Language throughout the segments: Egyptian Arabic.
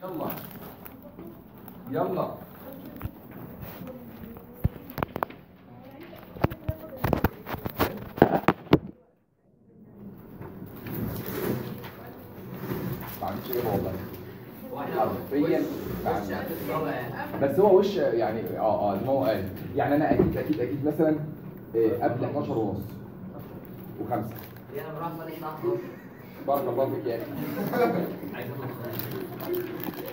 يلا يلا ما عنديش ايه والله حرفيا ما عنديش. بس هو وش يعني اه اه إن هو قال يعني انا اكيد اكيد اكيد مثلا آه، قبل 11 ونص وخمسه انا بروح اصلي الساعه 11 بارك الله فيك يا اخي عايز اخد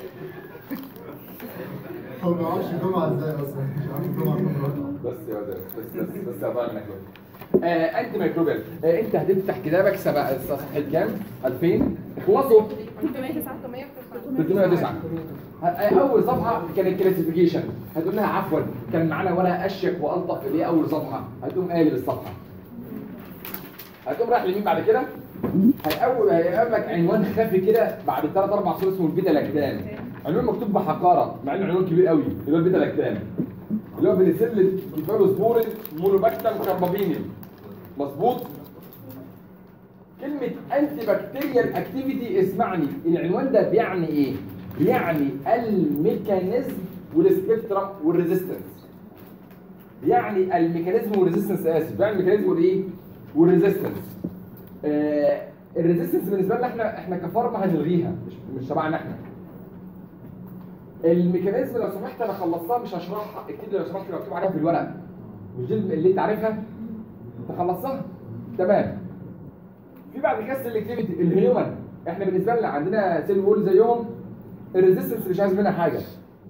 هو ما بيعرفش الجمعة ازاي اصلا مش عارف الجمعة كام بس يا ولد، بس بس بس يا ضايع منك آه انت ميكروبيال آه انت هتفتح كتابك سبع صفحه كام 2000 اخلصوا 309 ه- اول صفحه كانت كلاسيفيكيشن هتقول لها عفوا كان معانا ولا اشيك والطف اللي هي اول صفحه هتقوم قالب الصفحه هتقوم رايح لمين بعد كده هيقول هيقابلك عنوان خفي كده بعد ثلاث اربع صور اسمه البيتا لاكتام عنوان مكتوب بحقاره مع انه عنوان كبير قوي اللي هو البيتا لاكتام اللي هو بنسلة كيفالوسبورين مونوباكتم كاربابينيوم مظبوط كلمة انتي بكتيريال اكتيفيتي اسمعني العنوان ده بيعني ايه؟ بيعني الميكانيزم والسبيكترم والريزيستنس بيعني الميكانيزم والريزيستنس اسف بيعني الميكانيزم والايه؟ والريزيستنس آه الريزيستنس بالنسبه لنا احنا احنا كفارما هنلغيها مش مش تبعنا احنا الميكانيزم لو سمحت انا خلصتها مش هشرحها اكتب لي لو سمحت مكتوب عليها في الورق مش دي اللي انت عارفها انت خلصتها تمام في بعد كده السلكتيفيتي الهيومن احنا بالنسبه لنا عندنا سيل وول زيهم الريزيستنس مش عايز منها حاجه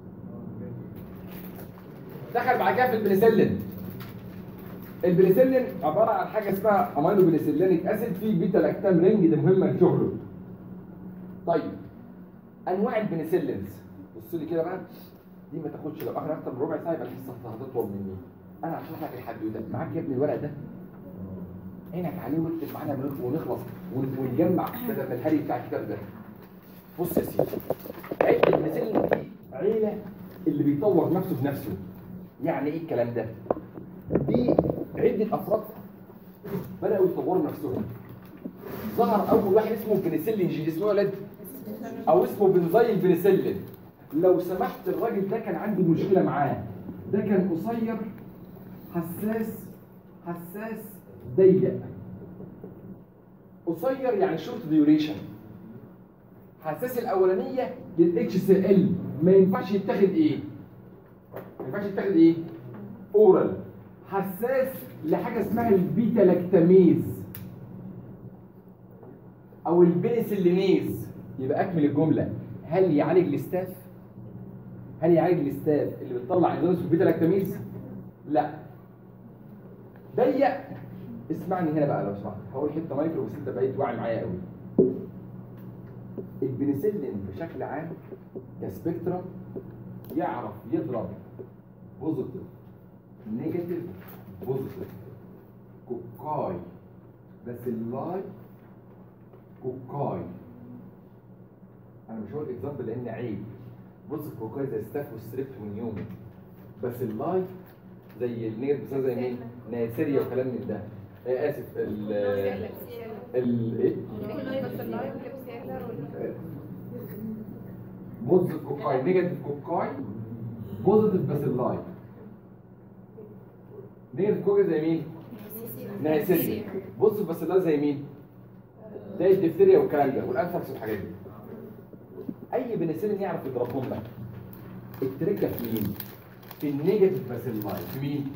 دخل بعد كده في البنسلين البنسلين عباره عن حاجه اسمها امينو بنسلينيك اسيد فيه بيتا لاكتام رينج دي مهمه لشغله طيب انواع البنسلينز بص لي كده بقى دي ما تاخدش لو اخر اكتر من ربع ساعه يبقى الحصه هتطول مني انا هشرح لك الحدوته معاك يا ابني الورق ده عينك عليه واكتب معانا ونخ- ونخلص ون- ونجمع بدل ما الهري بتاع الكتاب ده بص يا سيدي عيله البنسلين دي عيله اللي بيطور نفسه بنفسه يعني ايه الكلام ده دي عده افراد بداوا يطوروا نفسهم ظهر اول واحد اسمه بنسلين جي اسمه إيه يا ولد او اسمه بنزيل بنسلين لو سمحت الراجل ده كان عنده مشكله معاه ده كان قصير حساس حساس ضيق قصير يعني شورت ديوريشن حساس الاولانيه للاتش سي ال ما ينفعش يتاخد ايه ما ينفعش يتاخد ايه اورال حساس لحاجه اسمها البيتا لاكتاميز او البنسلينيز يبقى اكمل الجمله هل يعالج الاستاف هل يعالج الاستاف اللي بتطلع انزيم اسمه بيتا لاكتاميز لا ضيق اسمعني هنا بقى لو سمحت هقول حته مايكرو بس انت بقيت واعي معايا قوي البنسلين بشكل عام كسبيكترم يعرف يضرب بوزيتيف نيجاتيف بوزيتيف كوكاي بس اللاي كوكاي انا مش هقول اكزامبل لان عيب بص الكوكاي زي ستاف والستريبت من يومي بس اللاي زي النير بس زي مين نيسيريا وكلام من ده آه اسف ال ال ايه بوزيتيف كوكاي نيجاتيف كوكاي بوزيتيف بس اللاي نيجاتيف كوكاي زي مين نيسيريا بوزيتيف بس اللاي زي مين زي الدفتيريا والكلام ده والانفكس والحاجات دي اي بنسلين يعرف يضربهم لك التركه في مين في النيجاتيف بس اللاي في مين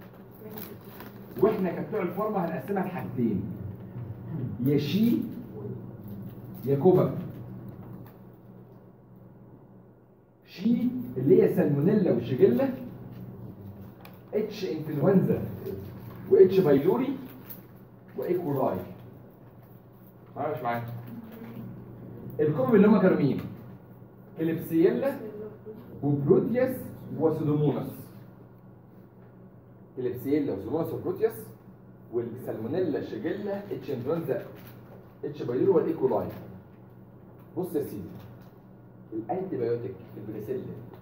واحنا كبتوع الفارما هنقسمها لحاجتين يا شي يا كوبا شي اللي هي سالمونيلا وشيجيلا اتش انفلونزا واتش بايلوري وايكولاي معايا مش معايا الكوب اللي هم كانوا مين كليبسيلا وبروتياس وسودوموناس كليبسيلا وسودوموناس وبروتياس والسالمونيلا شيجيلا اتش انفلونزا اتش بايلوري والايكولاي بص يا سيدي الانتي بايوتيك البنسلين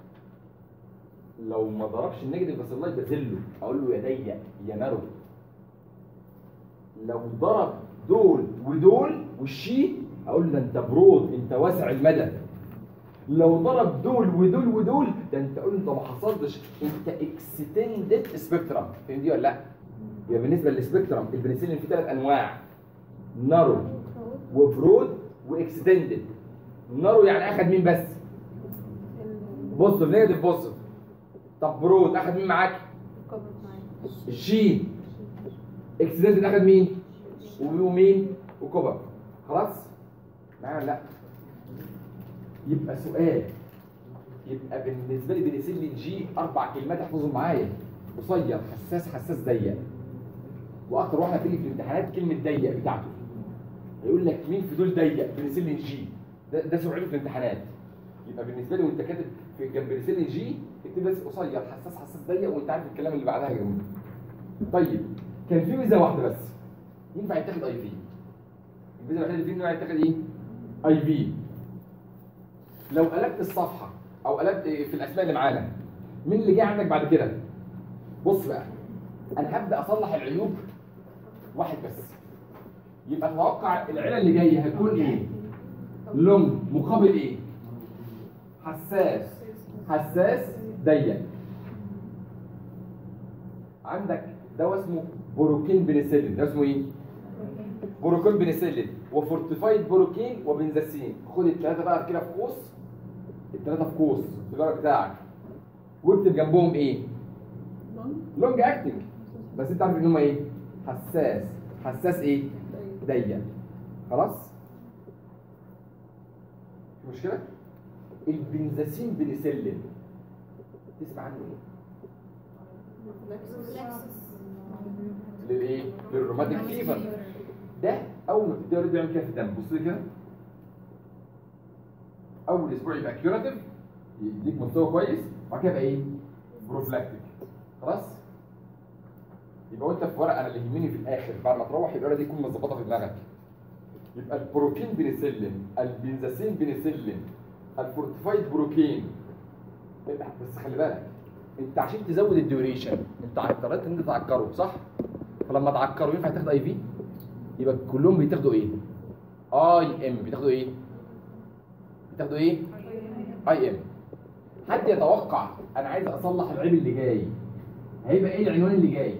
لو ما ضربش النيجاتيف بس الله يبذله اقول له يا ضيق يا نرو لو ضرب دول ودول والشي اقول له ده انت برود انت واسع المدى لو ضرب دول ودول ودول ده انت قول انت ما حصلتش انت اكستندد سبيكترم فاهم دي ولا لا؟ يبقى بالنسبه للسبيكترم البنسلين فيه ثلاث انواع نارو وبرود واكستندد نارو يعني اخد مين بس؟ بوزيتيف نيجاتيف بوزيتيف طب برود اخد مين معاك؟ الشين اكستندد اخد مين؟ ومين؟ وكوبر خلاص؟ معايا ولا لا؟ يبقى سؤال يبقى بالنسبه لي بنسلين جي اربع كلمات احفظهم معايا قصير حساس حساس ضيق واكتر واحده بتيجي في الامتحانات كلمه ضيق بتاعته هيقول لك مين في دول ضيق بنسلين جي ده, ده سؤاله في الامتحانات يبقى بالنسبه لي وانت كاتب في جنب بنسلين جي اكتب بس قصير حساس حساس ضيق وانت عارف الكلام اللي بعدها جنبه طيب كان في ميزه واحده بس ينفع يتاخد اي في الميزه الوحيده اللي فيه انه يتاخد ايه؟ اي في لو قلبت الصفحه او قلبت في الاسماء اللي معانا مين اللي جاي عندك بعد كده بص بقى انا هبدا اصلح العيوب واحد بس يبقى توقع العيله اللي جايه هتكون ايه لونج مقابل ايه حساس حساس ضيق عندك دواء اسمه بروكين بنسلين ده اسمه ايه بروكين بنسلين وفورتيفايد بروكين وبنزاسين خد الثلاثه بقى كده في قوس الثلاثه في قوس في الورق بتاعك واكتب جنبهم ايه لونج اكتنج بس انت عارف ان هم ايه حساس حساس ايه ضيق خلاص في مشكله البنزاسين بنسلين تسمع عنه ايه للايه للروماتيك فيفر ده اول ما تديه بيعمل كده في الدم بص لي كده اول اسبوع يبقى كيوراتيف يديك مستوى كويس وبعد كده يبقى ايه بروفلاكتيك خلاص يبقى وانت في ورقه انا اللي يهمني في الاخر بعد ما تروح يبقى دي تكون مظبطه في دماغك يبقى البروكين بنسلين البنزاسين بنسلين الفورتيفايد بروكين بس خلي بالك انت عشان تزود الديوريشن انت اضطريت ان انت تعكره صح؟ فلما تعكره ينفع تاخد اي في؟ يبقى كلهم بيتاخدوا ايه؟ اي ام بيتاخدوا ايه؟ بتاخدوا ايه؟ اي ام حد يتوقع انا عايز اصلح العيب اللي جاي هيبقى ايه العنوان اللي جاي؟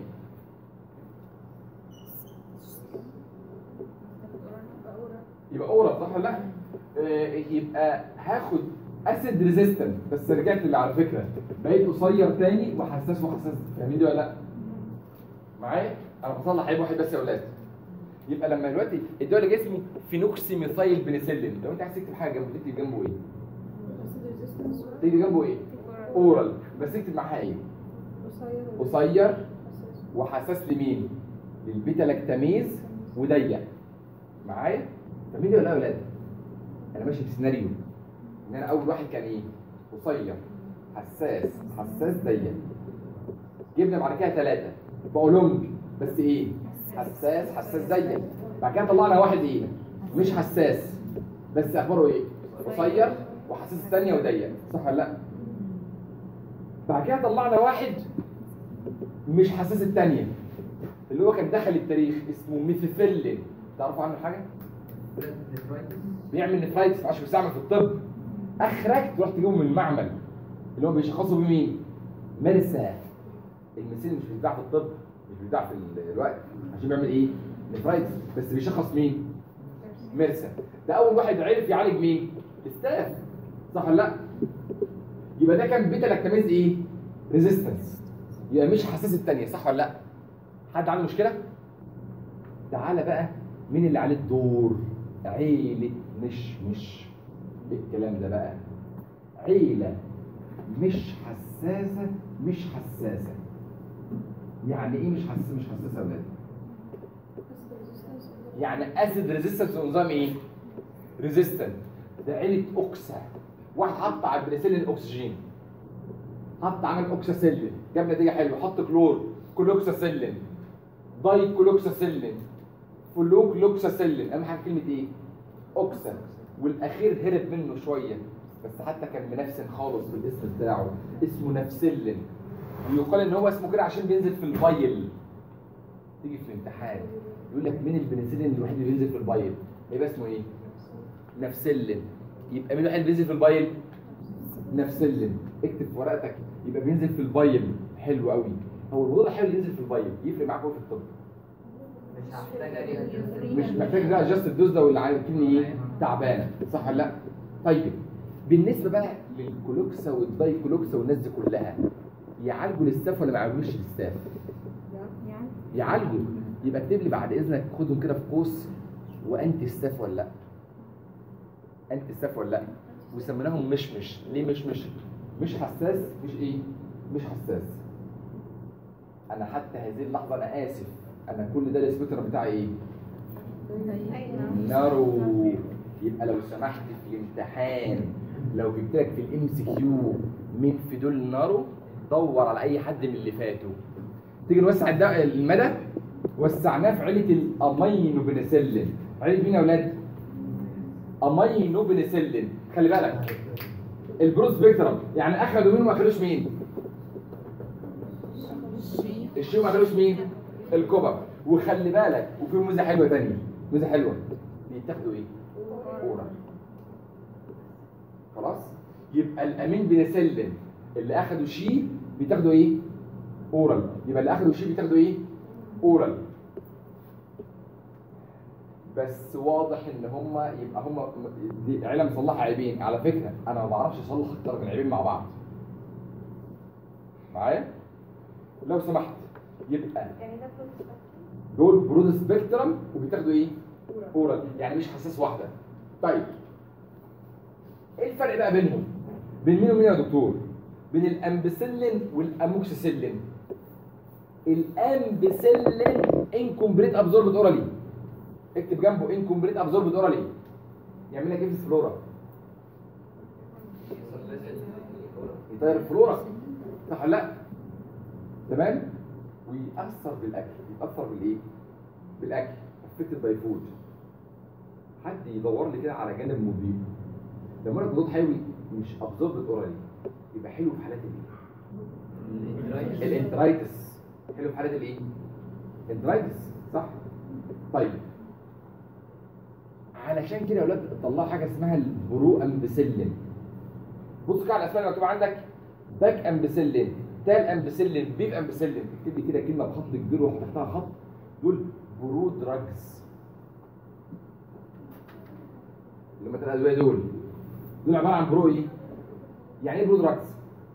يبقى اورا صح ولا لا؟ آه، يبقى هاخد اسيد ريزيستنت بس رجعت اللي على فكره بقيت قصير تاني وحساس وحساس فاهمين دي ولا لا؟ معايا؟ انا بصلح عيب واحد بس يا اولاد يبقى لما دلوقتي الدواء اللي جاي اسمه فينوكسي ميثايل بنسلين لو انت عايز تكتب حاجه جنبه تكتب جنبه ايه؟ تكتب جنبه ايه؟ اورال بس اكتب معاها ايه؟ قصير وحساس لمين؟ للبيتا لاكتاميز وضيق معايا؟ فاهمين دي ولا لا يا اولاد؟ انا ماشي بسيناريو ان انا اول واحد كان ايه؟ قصير حساس حساس ضيق جبنا بعد كده ثلاثه بقوا لونج بس ايه؟ حساس حساس ضيق بعد كده طلعنا واحد ايه؟ مش حساس بس اخباره ايه؟ قصير وحساس الثانيه وضيق صح ولا لا؟ بعد كده طلعنا واحد مش حساس الثانيه اللي هو كان دخل التاريخ اسمه ميثيفيلين تعرفوا عنه حاجه؟ بيعمل نفرايتس ما عادش بيستعمل في الطب اخرك تروح تجيبه من المعمل اللي هو بيشخصوا بيه مين؟ مرسى المثيل مش بيتباع في الطب مش بيتباع في الوقت عشان بيعمل ايه؟ نفرايتس بس بيشخص مين؟ مرسى ده اول واحد عرف يعالج مين؟ الستاف صح ولا لا؟ يبقى ده كان بيتا لاكتاميز ايه؟ ريزيستنس يبقى مش حساس الثانيه صح ولا لا؟ حد عنده مشكله؟ تعالى بقى مين اللي عليه الدور؟ عيلة مش مش ايه الكلام ده بقى؟ عيلة مش حساسة مش حساسة يعني ايه مش حساسة مش حساسة يا ولاد؟ يعني اسيد ريزيستنس نظام ايه؟ ريزيستنت ده عيلة اوكسا واحد حط على البنسلين اكسجين حط عمل اوكساسيلين جاب نتيجة حلوة حط كلور كلوكساسيلين داي كلوكساسيلين فلوك لوكساسيلين اهم حاجه كلمه ايه اوكسا والاخير هرب منه شويه بس حتى كان منفسن خالص بالاسم بتاعه اسمه نفسلين ويقال ان هو اسمه كده عشان بينزل في البايل تيجي في الامتحان يقول لك مين البنسلين الوحيد اللي بينزل في البايل هيبقى اسمه ايه نفسلين يبقى مين الوحيد اللي بينزل في البايل نفسلين اكتب في ورقتك يبقى بينزل في الفايل حلو قوي هو الموضوع ده حلو ينزل في الفايل يفرق معاك قوي في الطب مش هحتاج اريها مش محتاج بقى جاست الدوز ده واللي عارفين ايه تعبانه صح ولا لا طيب بالنسبه بقى للكلوكسا والدايكلوكسا والناس دي كلها يعالجوا الاستاف ولا ما يعالجوش الاستاف يعني يعالجوا يبقى اكتب لي بعد اذنك خدهم كده في قوس وانتي ستاف ولا لا انتي ستاف ولا لا وسميناهم مشمش ليه مشمش مش حساس مش ايه مش حساس انا حتى هذه اللحظه انا اسف انا كل ده السبيكتر بتاعي ايه نارو يبقى لو سمحت في الامتحان لو جبت لك في الام سي كيو مين في دول نارو دور على اي حد من اللي فاتوا تيجي نوسع الد- المدى وسعناه في عيله الامينو بنسلين عيله مين يا اولاد امينو بنسلين خلي بالك البرو سبيكترم يعني اخدوا مين وما اخدوش مين الشيو ما اخدوش مين الكوبر وخلي بالك وفي ميزه حلوه تانية ميزه حلوه بيتاخدوا ايه اورال خلاص يبقى الامين بنسلين اللي اخدوا شي بيتاخدوا ايه اورال يبقى اللي اخدوا شي بيتاخدوا ايه اورال بس واضح ان هم يبقى هم دي عيله مصلحه عيبين على فكره انا ما بعرفش اصلح اكتر من عيبين مع بعض معايا لو سمحت يبقى يعني ده دول برود سبيكترم وبيتاخدوا ايه اورال يعني مش حساس واحده طيب ايه الفرق بقى بينهم بين مين ومين يا دكتور بين الامبسلين والاموكسيسيلين الامبسلين انكمبليت ابزوربد اورالي اكتب جنبه انكمبليت ابزوربد اورالي يعمل لك ايه في الفلورا يطير الفلورا صح ولا لا تمام ويأثر بالاكل يأثر بالايه بالاكل افكت الدايفود حد يدور لي كده على جانب مضيف لما انا مضاد حيوي مش ابزوربد اورالي يبقى حلو في حالات الايه الانترايتس حلو في حالات الايه انترايتس صح طيب علشان كده يا اولاد طلعوا حاجه اسمها البرو امبسلين بص كده على الاسماء اللي مكتوبه عندك باك امبسلين تال امبسلين بيب امبسلين اكتب لي كده كلمه بخط كبير وحط تحتها خط دول برو دراجز اللي هم الثلاث ادويه دول دول عباره عن برو ايه؟ يعني ايه برو دراجز؟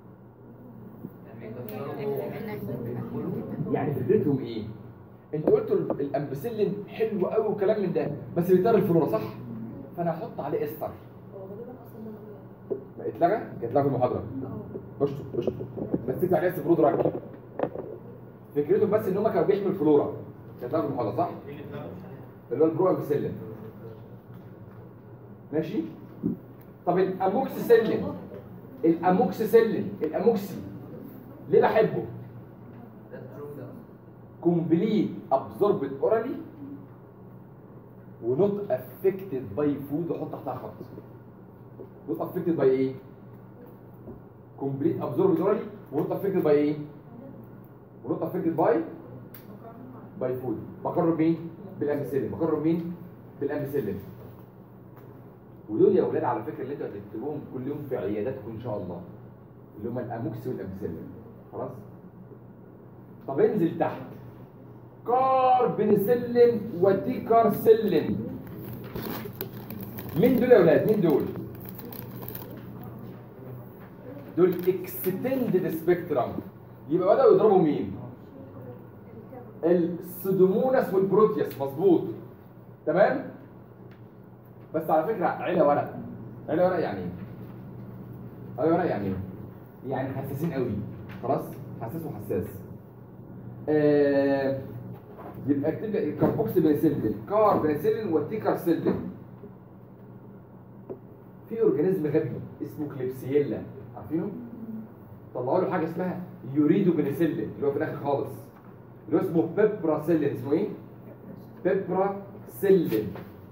يعني فكرتهم ايه؟ انتوا قلتوا ال- الامبسلين حلو قوي وكلام من ده بس بيطير الفلورا صح؟ فانا هحط عليه استر ما اتلغى؟ كانت اتلغى في المحاضره اشطب اشطب بس تكتب عليه اسم برو دراج فكرتهم بس ان هم كانوا بيحموا الفلورا كانت اتلغى في المحاضره صح؟ اللي هو البرو امبسلين ماشي؟ طب الاموكسيسيلين الاموكسيسيلين الاموكسي ليه بحبه؟ ده ترو ده كومبليت ابزوربد اورالي ونوت افكتد باي فود وحط تحتها خط نوت افكتد باي ايه؟ كومبليت ابزوربد اورالي ونوت افكتد باي ايه؟ ونوت افكتد باي باي فود بقرب مين؟ بالامثله بقرب مين؟ بالامثله ودول يا اولاد على فكره اللي انتوا هتكتبوهم كل يوم في عياداتكم ان شاء الله اللي هم الاموكسي والامثله خلاص؟ طب انزل تحت كاربنسلين وتيكارسلين مين دول يا اولاد مين دول دول اكستندد سبيكترم يبقى بداوا يضربوا مين السودوموناس والبروتياس مظبوط تمام بس على فكره عيله ورق عيله ورق يعني ايه عيله ورق يعني ايه يعني حساسين قوي خلاص حساس وحساس آه، يبقى اكتب لي الكاربوكس بنسلين كار بنسلين والتيكارسلين في اورجانيزم غبي اسمه كليبسيلا عارفينه؟ طلعوا له حاجه اسمها يوريدو بنسلين اللي هو في الاخر خالص اللي هو اسمه بيبراسيلين اسمه ايه؟ بيبراسيلين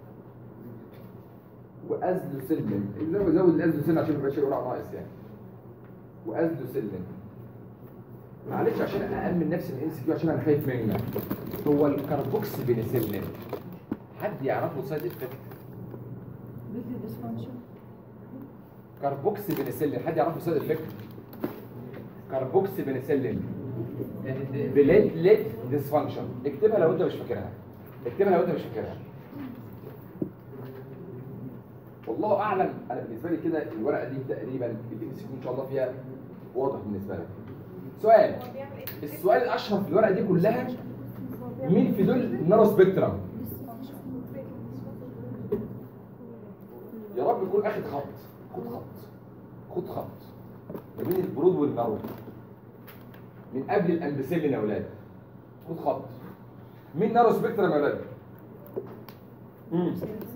وازلوسيلين زود زود الازلوسيلين عشان ما يبقاش يقول ناقص يعني وازلوسيلين معلش عشان أأمن نفسي من الانس كيو عشان انا خايف منك هو الكاربوكس بنسلين حد يعرفه سايد افكت كاربوكسي بنسلين حد يعرف يصير الفكر كاربوكسي بنسلين بليتلت ديسفانكشن اكتبها لو انت مش فاكرها اكتبها لو انت مش فاكرها والله اعلم انا بالنسبه لي كده الورقه دي تقريبا الام سي ان شاء الله فيها واضح بالنسبه لك سؤال السؤال الاشهر في الورقه دي كلها مين في دول نارو سبيكترم يا رب يكون اخد خط خد خط خد خط ما بين البرود والنارو من قبل الامبسيلين يا اولاد خد خط مين نارو سبيكترم يا اولاد مم.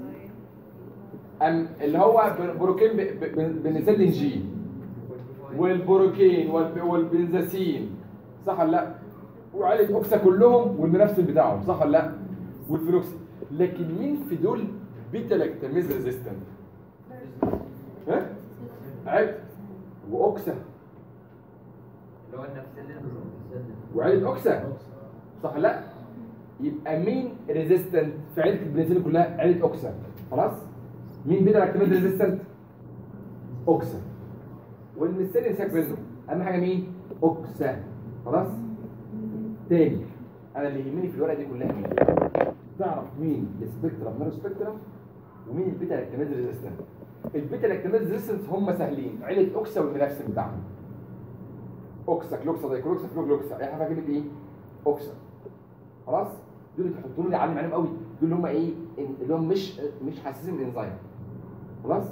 أم اللي هو بر- بروكين ب- ب- ب- بنسلين جي والبروكين والب- والبنزاسين صح ولا لا؟ وعيلة اوكسا كلهم والمنافسين بتاعهم صح ولا لا؟ والفلوكسي لكن مين في دول بيتا لاكتاميز ريزيستنت؟ ها؟ عيب واوكسا اللي هو النفسلين والرومسلين وعيلة اوكسا صح ولا لا؟ يبقى مين ريزيستنت في عيلة البنزين كلها؟ عيلة اوكسا خلاص؟ مين بيتا لاكتاميز ريزيستنت؟ اوكسا والمستني ساك منه اهم حاجه مين؟ اوكسا خلاص؟ تاني انا اللي يهمني في الورقه دي كلها مين؟ تعرف مين السبيكترم نيرو سبيكترم ومين البيتا لاكتاميز ريزيستنت البيتا لاكتاميز ريزيستنت هم سهلين عيله اوكسا والمنافسين بتاعهم اوكسا كلوكسا دايكلوكسا فلوكلوكسا اي حاجه كلمه ايه؟ اوكسا خلاص؟ دول اللي تحطوا لي عليهم عليهم قوي دول اللي هم ايه؟ اللي هم مش مش حاسين بالانزيم خلاص؟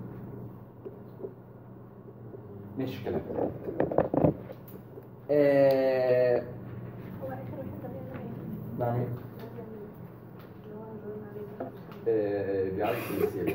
ماشي كلام آه... هو اخر واحد ده بيعمل ايه؟ نعم إيه؟ اللي هو جوين عليه آه، بيعالج البنسلين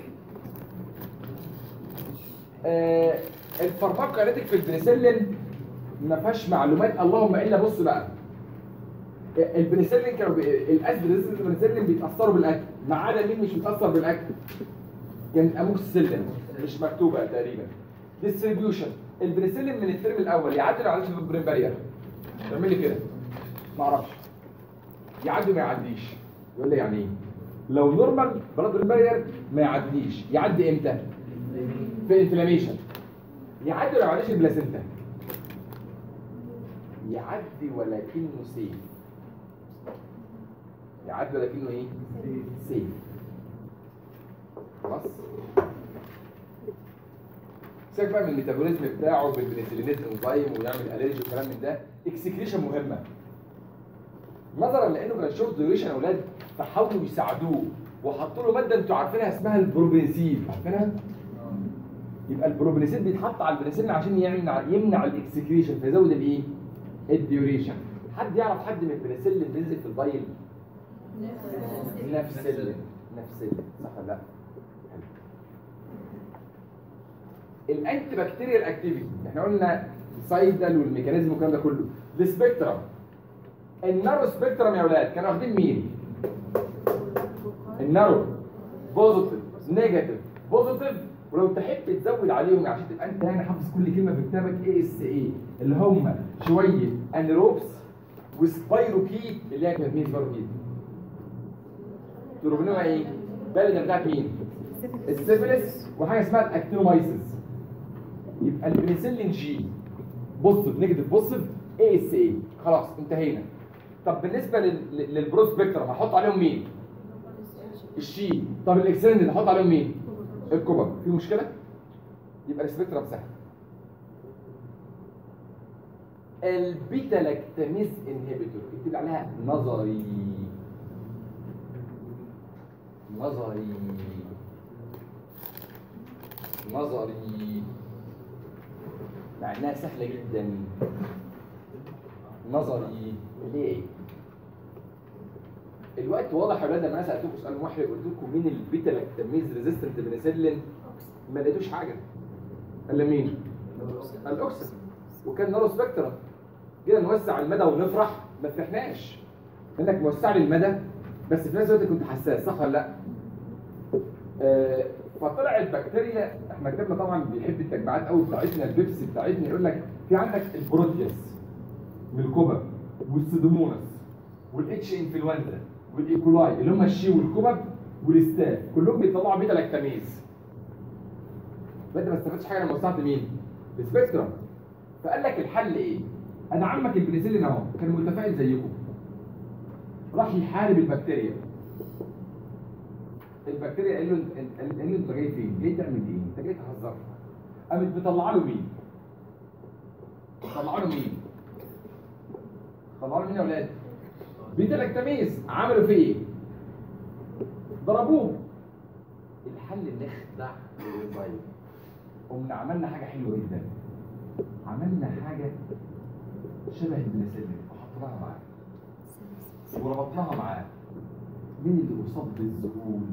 آه، الفارماكوليتيك في البنسلين ما فيهاش معلومات اللهم الا بص بقى آه، البنسلين كانوا بي... الاسيد ريزيستنت البنسلين بيتاثروا بالاكل ما عدا مين مش متاثر بالاكل كان اموكسيسيلين مش مكتوبه تقريبا ديستريبيوشن البنسلين من الترم الاول يعدي لو عدتش في البرين بارير تعمل لي كده ما اعرفش يعدي ما يعديش يقول لي يعني ايه لو نورمال بلاد برين ما يعديش يعدي امتى في انفلاميشن يعدي لو عديش البلاسينتا يعدي ولكنه سيف يعدي ولكنه ايه سيف خلاص سيبك بقى من الميتابوليزم بتاعه بالبنسلينيز انزيم ويعمل الرجي وكلام من ده اكسكريشن مهمه نظرا لانه كان شورت ديوريشن يا اولاد فحاولوا يساعدوه وحطوا له ماده انتوا عارفينها اسمها البروبنسيد عارفينها؟ يبقى البروبنسيد بيتحط على البنسلين عشان يمنع يمنع الاكسكريشن فيزود الايه؟ الديوريشن حد يعرف حد من البنسلين بينزل في البايل؟ نفس ال نفس ال صح ولا لا؟ الانتي بكتيريال اكتيفيتي احنا قلنا سايدل والميكانيزم والكلام ده كله السبيكترم النارو سبيكترم يا اولاد كانوا واخدين مين؟ النارو بوزيتيف نيجاتيف بوزيتيف ولو تحب تزود عليهم عشان تبقى انت هنا حافظ كل كلمه في كتابك اي اس اي اللي هم شويه انيروبس وسبايروكيت اللي هي كانت مين سبايروكيت؟ تروبينوما ايه؟ بلد بتاعت مين؟ السيفلس وحاجه اسمها الاكتينومايسيس يبقى البنسلين جي بوزيتيف نيجاتيف بوزيتيف اي اس اي خلاص انتهينا طب بالنسبه لل- للبرو سبيكترم هحط عليهم مين؟ الشي طب الاكسلند هحط عليهم مين؟ الكوبر في مشكله؟ يبقى السبيكترم سهل البيتا لاكتاميز انهبيتور اكتب عليها نظري نظري نظري مع انها سهله جدا نظري ليه الوقت واضح يا ولاد لما انا سالتكم سؤال محرج قلت لكم مين البيتا لاكتاميز ريزيستنت بنسلين ما لقيتوش حاجه الا مين الاوكسا وكان نارو سبيكترم جينا نوسع المدى ونفرح ما فرحناش لانك موسع لي المدى بس في نفس الوقت كنت حساس صح ولا لا؟ آه، فطلع البكتيريا احنا كتبنا طبعا بيحب التجمعات قوي بتاعتنا البيبسي بتاعتنا يقول لك في عندك البروتياس والكوبب والسيدوموناس والاتش انفلونزا والايكولاي اللي هم الشي والكوبب والستاف كلهم بيطلعوا بيتا لاكتاميز فانت ما استفدتش حاجه لما وسعت مين؟ السبيكترم فقال لك الحل ايه؟ انا عمك البنسلين اهو كان متفائل زيكم راح يحارب البكتيريا البكتيريا قال له انت قال له انت جاي فين؟ جاي تعمل ايه؟ انت جاي تهزر قامت مطلعه له مين؟ طلعوا له مين؟ طلعوا له مين يا اولاد؟ بيتا لاكتاميز عملوا فيه ايه؟ ضربوه الحل نخدع الانزيم قمنا عملنا حاجه حلوه جدا عملنا حاجه شبه البنسلين وحطيناها معاه وربطناها معاه مين اللي اصاب بالذهول؟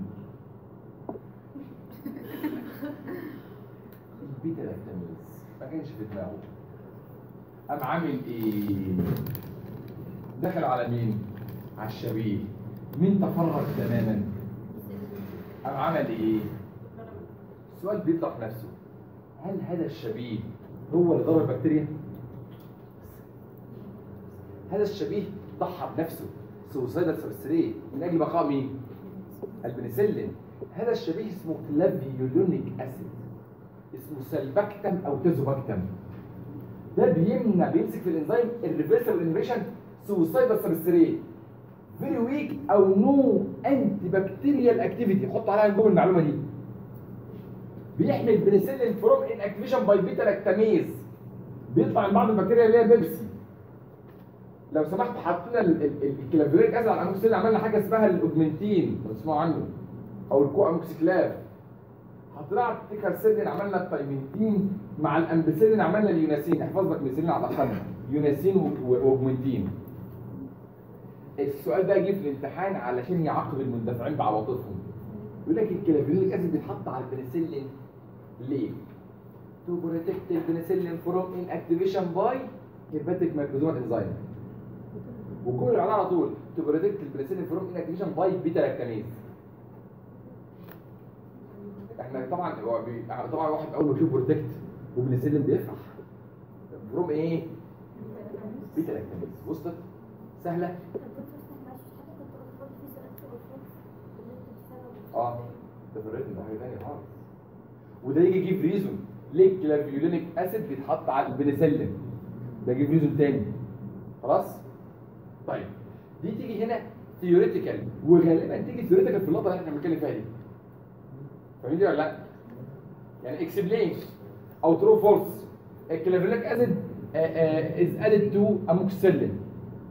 البيتا لاكتاميز ما كانش في دماغه قام عامل ايه؟ دخل على مين؟ على الشبيه مين تفرغ تماما؟ قام عمل ايه؟ السؤال بيطلع في نفسه هل هذا الشبيه هو اللي ضرب البكتيريا؟ هذا الشبيه ضحى بنفسه سوسايدال سبستريت من اجل بقاء مين؟ البنسلين هذا الشبيه اسمه كلافيولونيك اسيد اسمه سلبكتم او تيزوبكتم ده بيمنع بيمسك في الانزيم الريفرسبل انريشن سوسايدال سبستريت فيري ويك او نو انتي بكتيريال اكتيفيتي حط عليها جوه المعلومه دي بيحمي البنسلين فروم ان اكتيفيشن باي بيتا لاكتاميز بيطلع من بعض البكتيريا اللي هي بيبسي لو سمحت حطينا ال- ال- ال- الكلافيوريك اسيد على الاموكسيلين عملنا حاجه اسمها الاوجمنتين لو تسمعوا عنه او الكو اموكسيكلاف حطينا على التيكارسيلين عملنا التايمنتين مع الامبسيلين عملنا اليوناسين احفظ لك مثالين على الاقل يوناسين و- واوجمنتين السؤال ده يجي في الامتحان علشان يعاقب المندفعين بعواطفهم يقول لك الكلافيوريك اسيد بيتحط على البنسلين ليه؟ to protect البنسلين from inactivation by hepatic microsomal enzyme وكل اللي على طول to protect البنسلين from inactivation by beta lactamase احنا طبعا هو بي... طبعا واحد اول ما يشوف بروتكت وبنسلين بيفرح فروم ايه؟ بيتا لاكتاميز وصلت؟ سهله؟ اه ده في الريتم ده حاجه ثانيه خالص وده يجي يجيب ريزون ليه الكلافيولينيك اسيد بيتحط على البنسلين ده يجيب ريزون تاني خلاص طيب دي تيجي هنا ثيوريتيكال وغالبا تيجي ثيوريتيكال في اللقطه اللي احنا بنتكلم فيها دي فاهمين دي ولا لا يعني اكسبلين او ترو فولس الكلافيولينيك اسيد از ادد تو اموكسيلين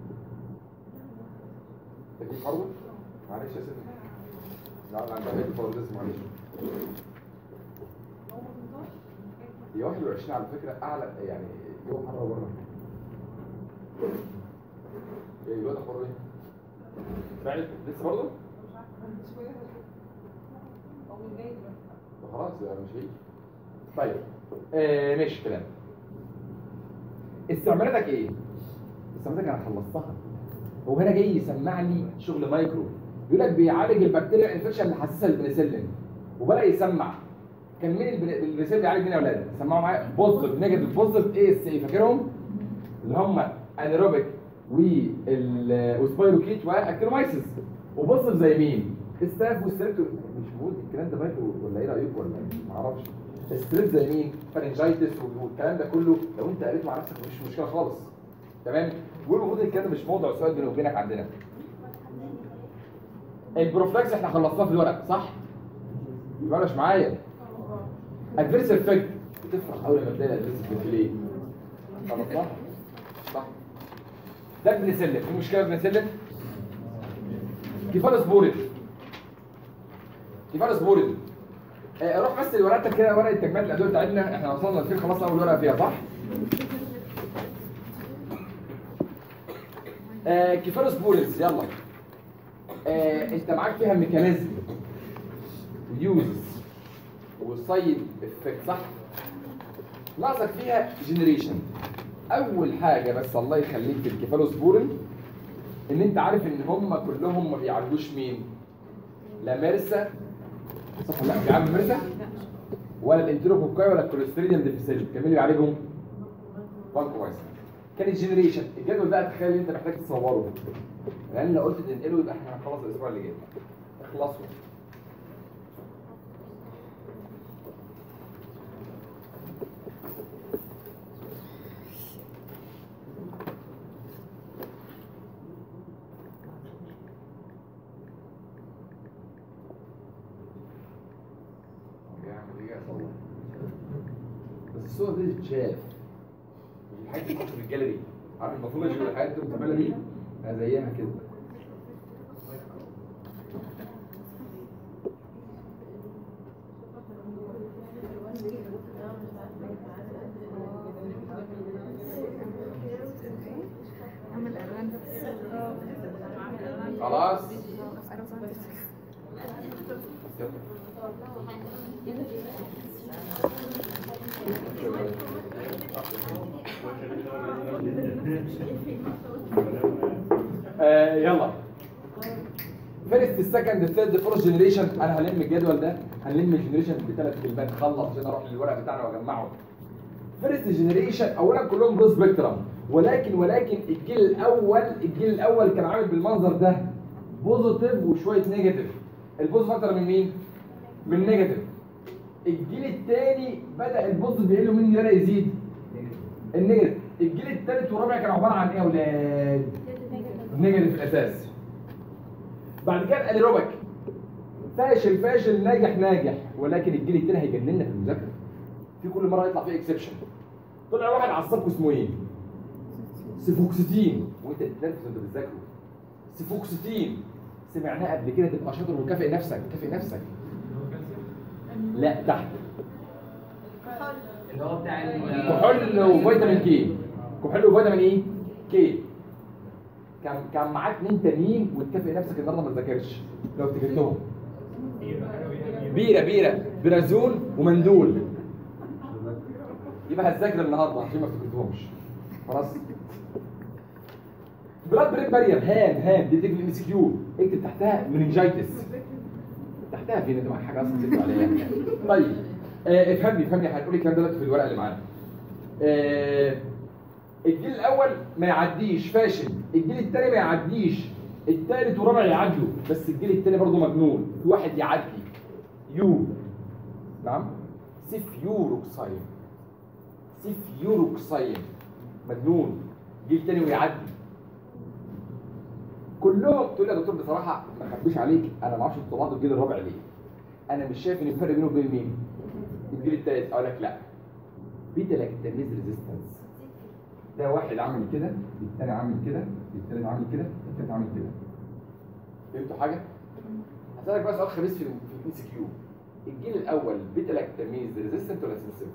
تكليف حرب معلش يا سيدي لا لا عندها هيك فرض معلش هي 21 على فكرة أعلى يعني يوم حر بره ايه الوقت حر ايه؟ فعلا لسه برضه؟ طب خلاص يعني مش هيجي طيب آه ماشي كلام استعمالاتك ايه؟ استعمالاتك انا خلصتها هو هنا جاي يسمع لي شغل مايكرو يقول لك بيعالج البكتيريا الانفكشن اللي حساسه للبنسلين وبدا يسمع كان مين البن- البنسلين بيعالج مين يا اولاد؟ سمعوا معايا بوزيتيف نيجاتيف بوزيتيف ايه اس ايه فاكرهم؟ اللي هم انيروبيك وال وسبايروكيت واكتينومايسيس وبوزيتيف زي مين؟ ستاف وستريبتو مش بقول الكلام ده مايكرو ولا ايه رايكم ولا إيه؟ معرفش ستريب زي مين؟ فارنجايتس والكلام ده كله لو انت قريت مع نفسك مش مشكله خالص تمام؟ والمفروض الكلام ده مش موضوع سؤال بيني وبينك عندنا البروفلاكس احنا خلصناه في الورق صح؟ يبقى مش معايا ادفيرس افكت بتفرح اول لما تلاقي الادفيرس افكت ليه؟ خلصناه صح ده بنسلم في مشكله بنسلم كفاله سبورد كفاله سبورد آه، روح بس ورقتك كده ورقه تجميع الادويه بتاعتنا احنا وصلنا لفين خلصنا اول ورقه فيها صح؟ آه كفاله سبورز يلا آه انت معاك فيها ميكانيزم يوز وسايد افكت صح ناقصك فيها جنريشن اول حاجه بس الله يخليك في الكيفالوسبورين ان انت عارف ان هم كلهم ما بيعالجوش مين لا ميرسا صح ولا لا بيعالجوا ميرسا ولا الانتروكوكاي ولا الكوليستريديوم ديفيسيل كان مين اللي بيعالجهم فانكومايسين كانت جنريشن الجدول ده تخيل انت محتاج تصوره لان لو قلت تنقله يبقى احنا هنخلص الاسبوع اللي جاي اخلصوا اللي جاي اصور بس الصور دي تتشاف مش الحاجات اللي بتحط في الجاليري عارف المفروض والحاجات اللي بتعملها دي انا زيها كده عامل الوان عامل الوان خلاص آه يلا فيرست السكند الثيرد فورث جنريشن انا هلم الجدول ده هنلم الجنريشن بثلاث كلمات خلص عشان اروح للورق بتاعنا واجمعه فيرست جنريشن اولا كلهم برو سبيكترم ولكن ولكن الجيل الاول الجيل الاول كان عامل بالمنظر ده بوزيتيف وشويه نيجاتيف البوزيتيف اكتر من مين؟ من نيجاتيف الجيل الثاني بدا البوزيتيف يقل مني بدا يزيد النيجاتيف الجيل الثالث والرابع كان عباره عن ايه يا اولاد؟ نيجاتيف الاساس بعد كده الانيروبيك فاشل فاشل ناجح ناجح ولكن الجيل الثاني هيجننا في المذاكره في كل مره يطلع فيه اكسبشن طلع واحد عصبكم اسمه ايه؟ سيفوكسيتين وانت بتتنفس وانت بتذاكره سيفوكسيتين سمعناه قبل كده تبقى شاطر وكافئ نفسك كافئ نفسك لا تحت اللي هو بتاع ال- كحول وفيتامين كي كحول وفيتامين ايه؟ كي كان كان معاك اتنين تانيين وتكافئ نفسك النهارده ما تذاكرش لو افتكرتهم بيره بيره برازول ومندول يبقى هتذاكر النهارده عشان ما افتكرتهمش خلاص بلاد بريد بارير هام هام دي تكتب ام سي كيو اكتب تحتها مننجايتس تحتها فين انت معاك حاجه اصلا تكتب عليها طيب آه افهمني افهمني هتقول لي الكلام ده دلوقتي في الورقه اللي معانا آه الجيل الاول ما يعديش فاشل الجيل الثاني ما يعديش الثالث والرابع يعدوا بس الجيل الثاني برضه مجنون في واحد يعدي يو نعم سيفيوروكساين سيفيوروكساين مجنون جيل تاني ويعدي كلهم تقول لي يا دكتور بصراحه ما اخبيش عليك انا ما اعرفش انتوا بعض الجيل الرابع ليه انا مش شايف ان الفرق بينه وبين مين الجيل الثالث اقول لك لا بيتا لاكتاميز ريزيستنس ده واحد عامل كده الثاني عامل كده الثالث عامل كده الثالث عامل كده فهمتوا حاجه هسألك بقى سؤال خبيث في الام سي كيو الجيل الاول بيتا لاكتاميز ريزيستنت ولا سنسيف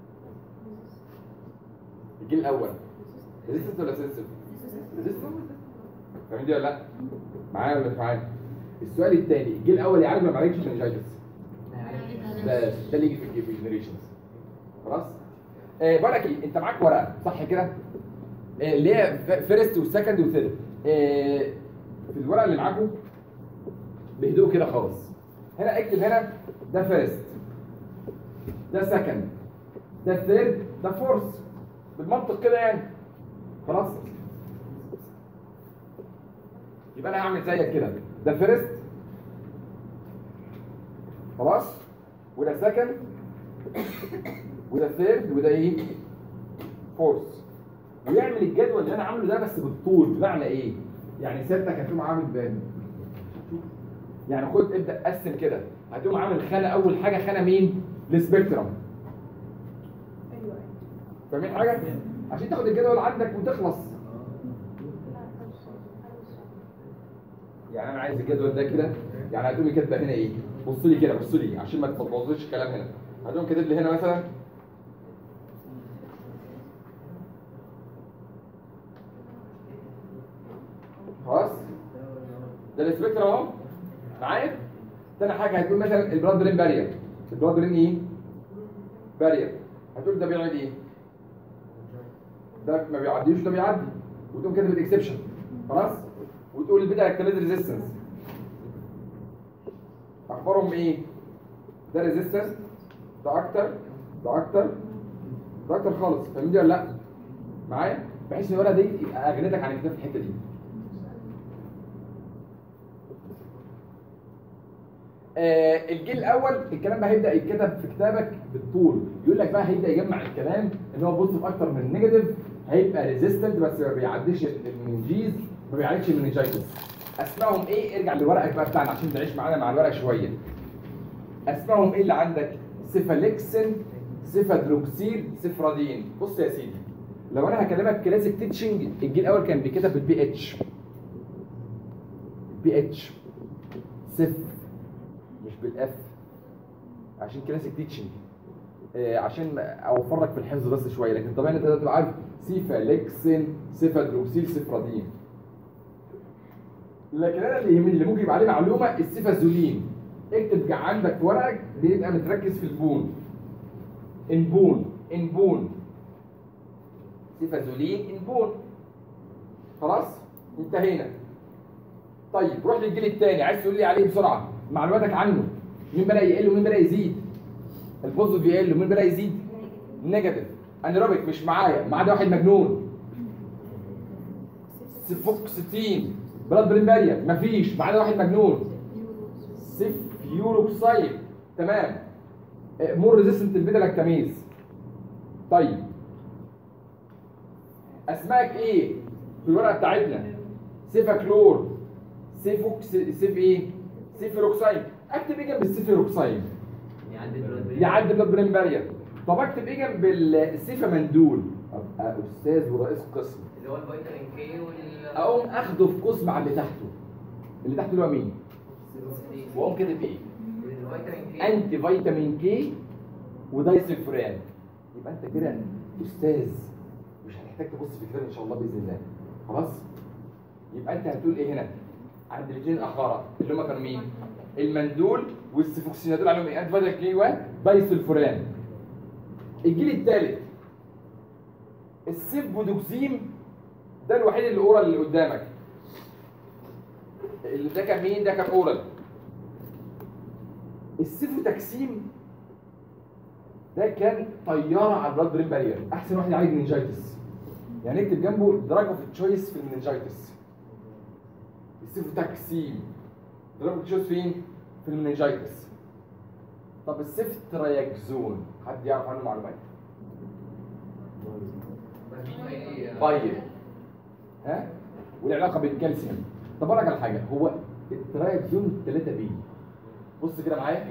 الجيل الاول ريزيستنت ولا سنسيف ريزيستنت فاهمين دي ولا لا معايا ولا مش معايا السؤال الثاني الجيل الاول يعالج ولا ما يعالجش منجايتس بس ده اللي يجي في في الجنريشنز خلاص آه بقول لك ايه انت معاك ورقه صح كده آه اللي هي فيرست وسكند وثيرد آه في الورقه اللي معاكم بهدوء كده خالص هنا اكتب هنا ده فيرست ده سكند ده ثيرد ده فورث بالمنطق كده يعني خلاص يبقى انا هعمل زيك كده ده فيرست خلاص وده سكند وده ثيرد وده ايه فورث ويعمل الجدول اللي انا عامله ده بس بالطول بمعنى ايه يعني سته كان فيهم عامل بان يعني خد ابدا قسم كده هتقوم عامل خانه اول حاجه خانه مين السبيكترم فاهمين حاجه عشان تاخد الجدول عندك وتخلص يعني انا عايز الجدول ده كده يعني هتقومي كاتبه هنا ايه بص لي كده بص لي عشان ما تبوظيش الكلام هنا هتقوم كاتب لي هنا مثلا خلاص ده السبيكترم اهو معايا تاني حاجه هتقول مثلا البلاد برين بارير البلاد برين ايه بارير هتقول ده بيعمل ايه ده ما بيعديش ده بيعدي وتقوم كاتب الاكسبشن خلاص وتقول البيتا اكتيفيت ريزيستنس اخبارهم ايه ده ريزيستنس ده اكتر ده اكتر ده اكتر خالص فاهمين دي ولا لا معايا بحيث ان الورقه دي يبقى اغنتك عن الكتاب في الحته دي آه الجيل الاول الكلام ده هيبدا يتكتب في كتابك بالطول يقول لك بقى هيبدا يجمع الكلام ان هو بوزيتيف اكتر من نيجاتيف هيبقى ريزيستنت بس ما بيعديش المنجيز ما بيعالجش المنجيتس اسمائهم ايه ارجع لورقك بقى بتاعنا عشان تعيش معانا مع الورق شويه اسمائهم ايه اللي عندك سيفاليكسين سيفادروكسيل سيفرادين بص يا سيدي لو انا هكلمك كلاسيك تيتشنج الجيل الاول كان بيتكتب بالبي اتش بي اتش سيف مش بالاف عشان كلاسيك تيتشنج آه، عشان اوفر لك في الحفظ بس شويه لكن طبعا انت تبقى عارف سيفاليكسين سيفادروكسيل سيفرادين لكن انا اللي يهمني اللي ممكن يبقى عليه معلومه السيفازولين اكتب عندك في ورقك بيبقى متركز في البون انبون انبون سيفازولين انبون خلاص انتهينا طيب روح للجيل الثاني عايز تقول لي عليه بسرعه معلوماتك عنه مين بدا يقل ومين بدا يزيد البوزيتيف يقل ومين بدا يزيد نيجاتيف انيروبيك مش معايا ما عدا واحد مجنون سيفوكسيتين بلاد برين بارير مفيش ما عدا واحد مجنون سيف يوروكسايد تمام آه، مور ريزيستنت البيتا لاكتاميز طيب اسمائك ايه في الورقه بتاعتنا سيفاكلور سيفوكس سيف ايه سيفيروكسايد اكتب ايه جنب السيفيروكسايد يعدي دلوقتي يعدي بلاد برين بارير طب اكتب ايه جنب السيفامندول ابقى استاذ ورئيس قسم اللي هو الفيتامين كي وال اقوم اخده في قسم على اللي تحته اللي تحته اللي هو مين واقوم كاتب ايه الفيتامين كي انتي فيتامين كي ودايسلفوران يبقى انت كده استاذ مش هتحتاج تبص في الكتاب ان شاء الله باذن الله خلاص يبقى انت هتقول ايه هنا عند الاثنين الاخرى اللي هم كانوا مين المندول والسيفوكسينا دول عليهم ايه انتي فيتامين كي ودايسلفوران الجيل الثالث السيفبودوكسيم ده الوحيد اللي اورال اللي قدامك اللي ده كان مين ده كان اورال السيفوتاكسيم ده كان طياره على البلاد برين بارير احسن واحد يعالج مننجايتس يعني اكتب جنبه دراج اوف تشويس في المننجايتس السيفوتاكسيم دراج اوف تشويس فين في المننجايتس طب السيفترياكزون حد يعرف عنه معلومات طيب ها والعلاقه بالكالسيوم طب اقول لك على حاجه هو الترايكزون 3 بي بص كده معايا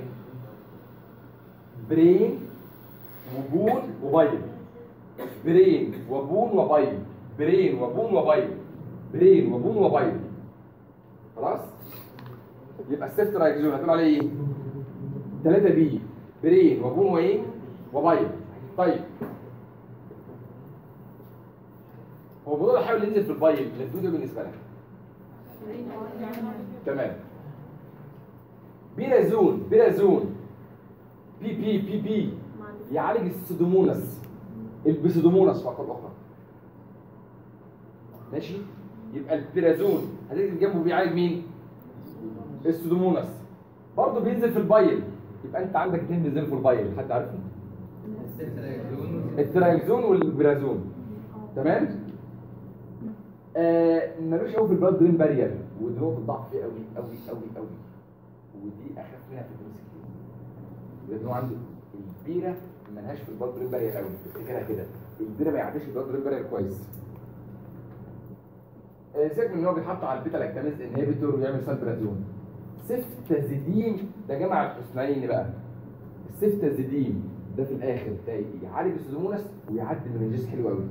برين وبون وبيض برين وبون وبيض برين وبون وبيض برين وبون وبيض خلاص يبقى السيفت رايكزون هتقول عليه ايه 3 بي برين وبون وايه وبيض طيب هو الموضوع ده حاول ينزل في البيض الفيديو بالنسبه لك تمام بيرازون بيرازون بي بي بي بي يعالج السودوموناس البسودوموناس فقط اخرى ماشي يبقى البيرازون هتكتب جنبه بيعالج مين السودوموناس برضه بينزل في البايل يبقى انت عندك اثنين بينزلوا في البايل حد عارفهم الترايكزون والبيرازون تمام آه ملوش قوي في البلاد برين بارير ودي نقطه ضعف فيه قوي قوي قوي قوي ودي اخف منها في الدروس كتير لان هو عنده البيره ملهاش في البلاد برين بارير قوي افتكرها كده البيره ما يعديش البلاد برين بارير كويس آه سيبك من ان هو بيتحط على البيتا لاكتاميز انهبيتور ويعمل سالبرازون سيفتازيديم ده جمع الحسنين بقى السيفتازيديم ده في الاخر ده يعالج السودوموناس ويعدي المنجز حلو قوي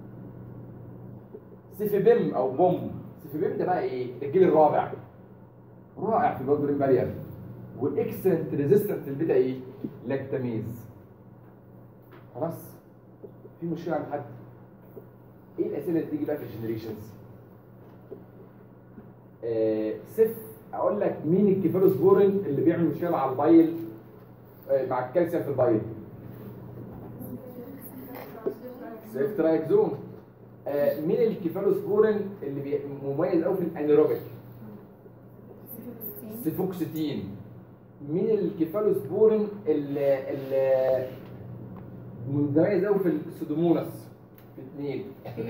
سيفيبيم او بوم سيفيبيم ده بقى ايه الجيل الرابع رائع في البلاد برين بارير واكسنت ريزيستنت البيتا ايه لاكتاميز خلاص في مشكله عند حد ايه الاسئله اللي تيجي بقى في الجنريشنز آه سيف اقول لك مين الكيفالوسبورين اللي بيعمل مشكله على البايل آه مع الكالسيوم في البايل سيف ترايكزون آه مين الكيفالوسبورين اللي بي- مميز قوي في الانيروبيك سيفوكسيتين مين الكيفالوسبورين اللي اللي متميز قوي في السودوموناس في اثنين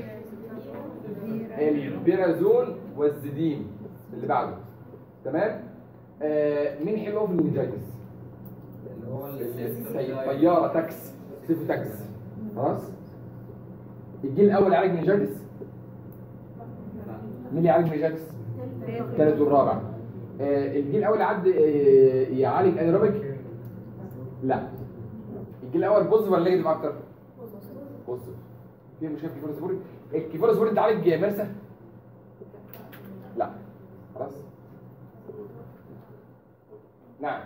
البيرازون والزديم اللي بعده تمام آه مين حلو قوي في المنجايتس اللي هو طياره تاكس سيفو تاكس خلاص الجيل الاول يعالج منجايتس مين اللي يعالج منجايتس الثالث والرابع آه الجيل الاول يعد آه يعالج انيروبيك لا الجيل الاول بوزيتيف ولا نيجاتيف اكتر؟ بوزيتيف في مشكله في الكيفالوسبورين الكيفالوسبورين تعالج مرسى؟ لا خلاص نعم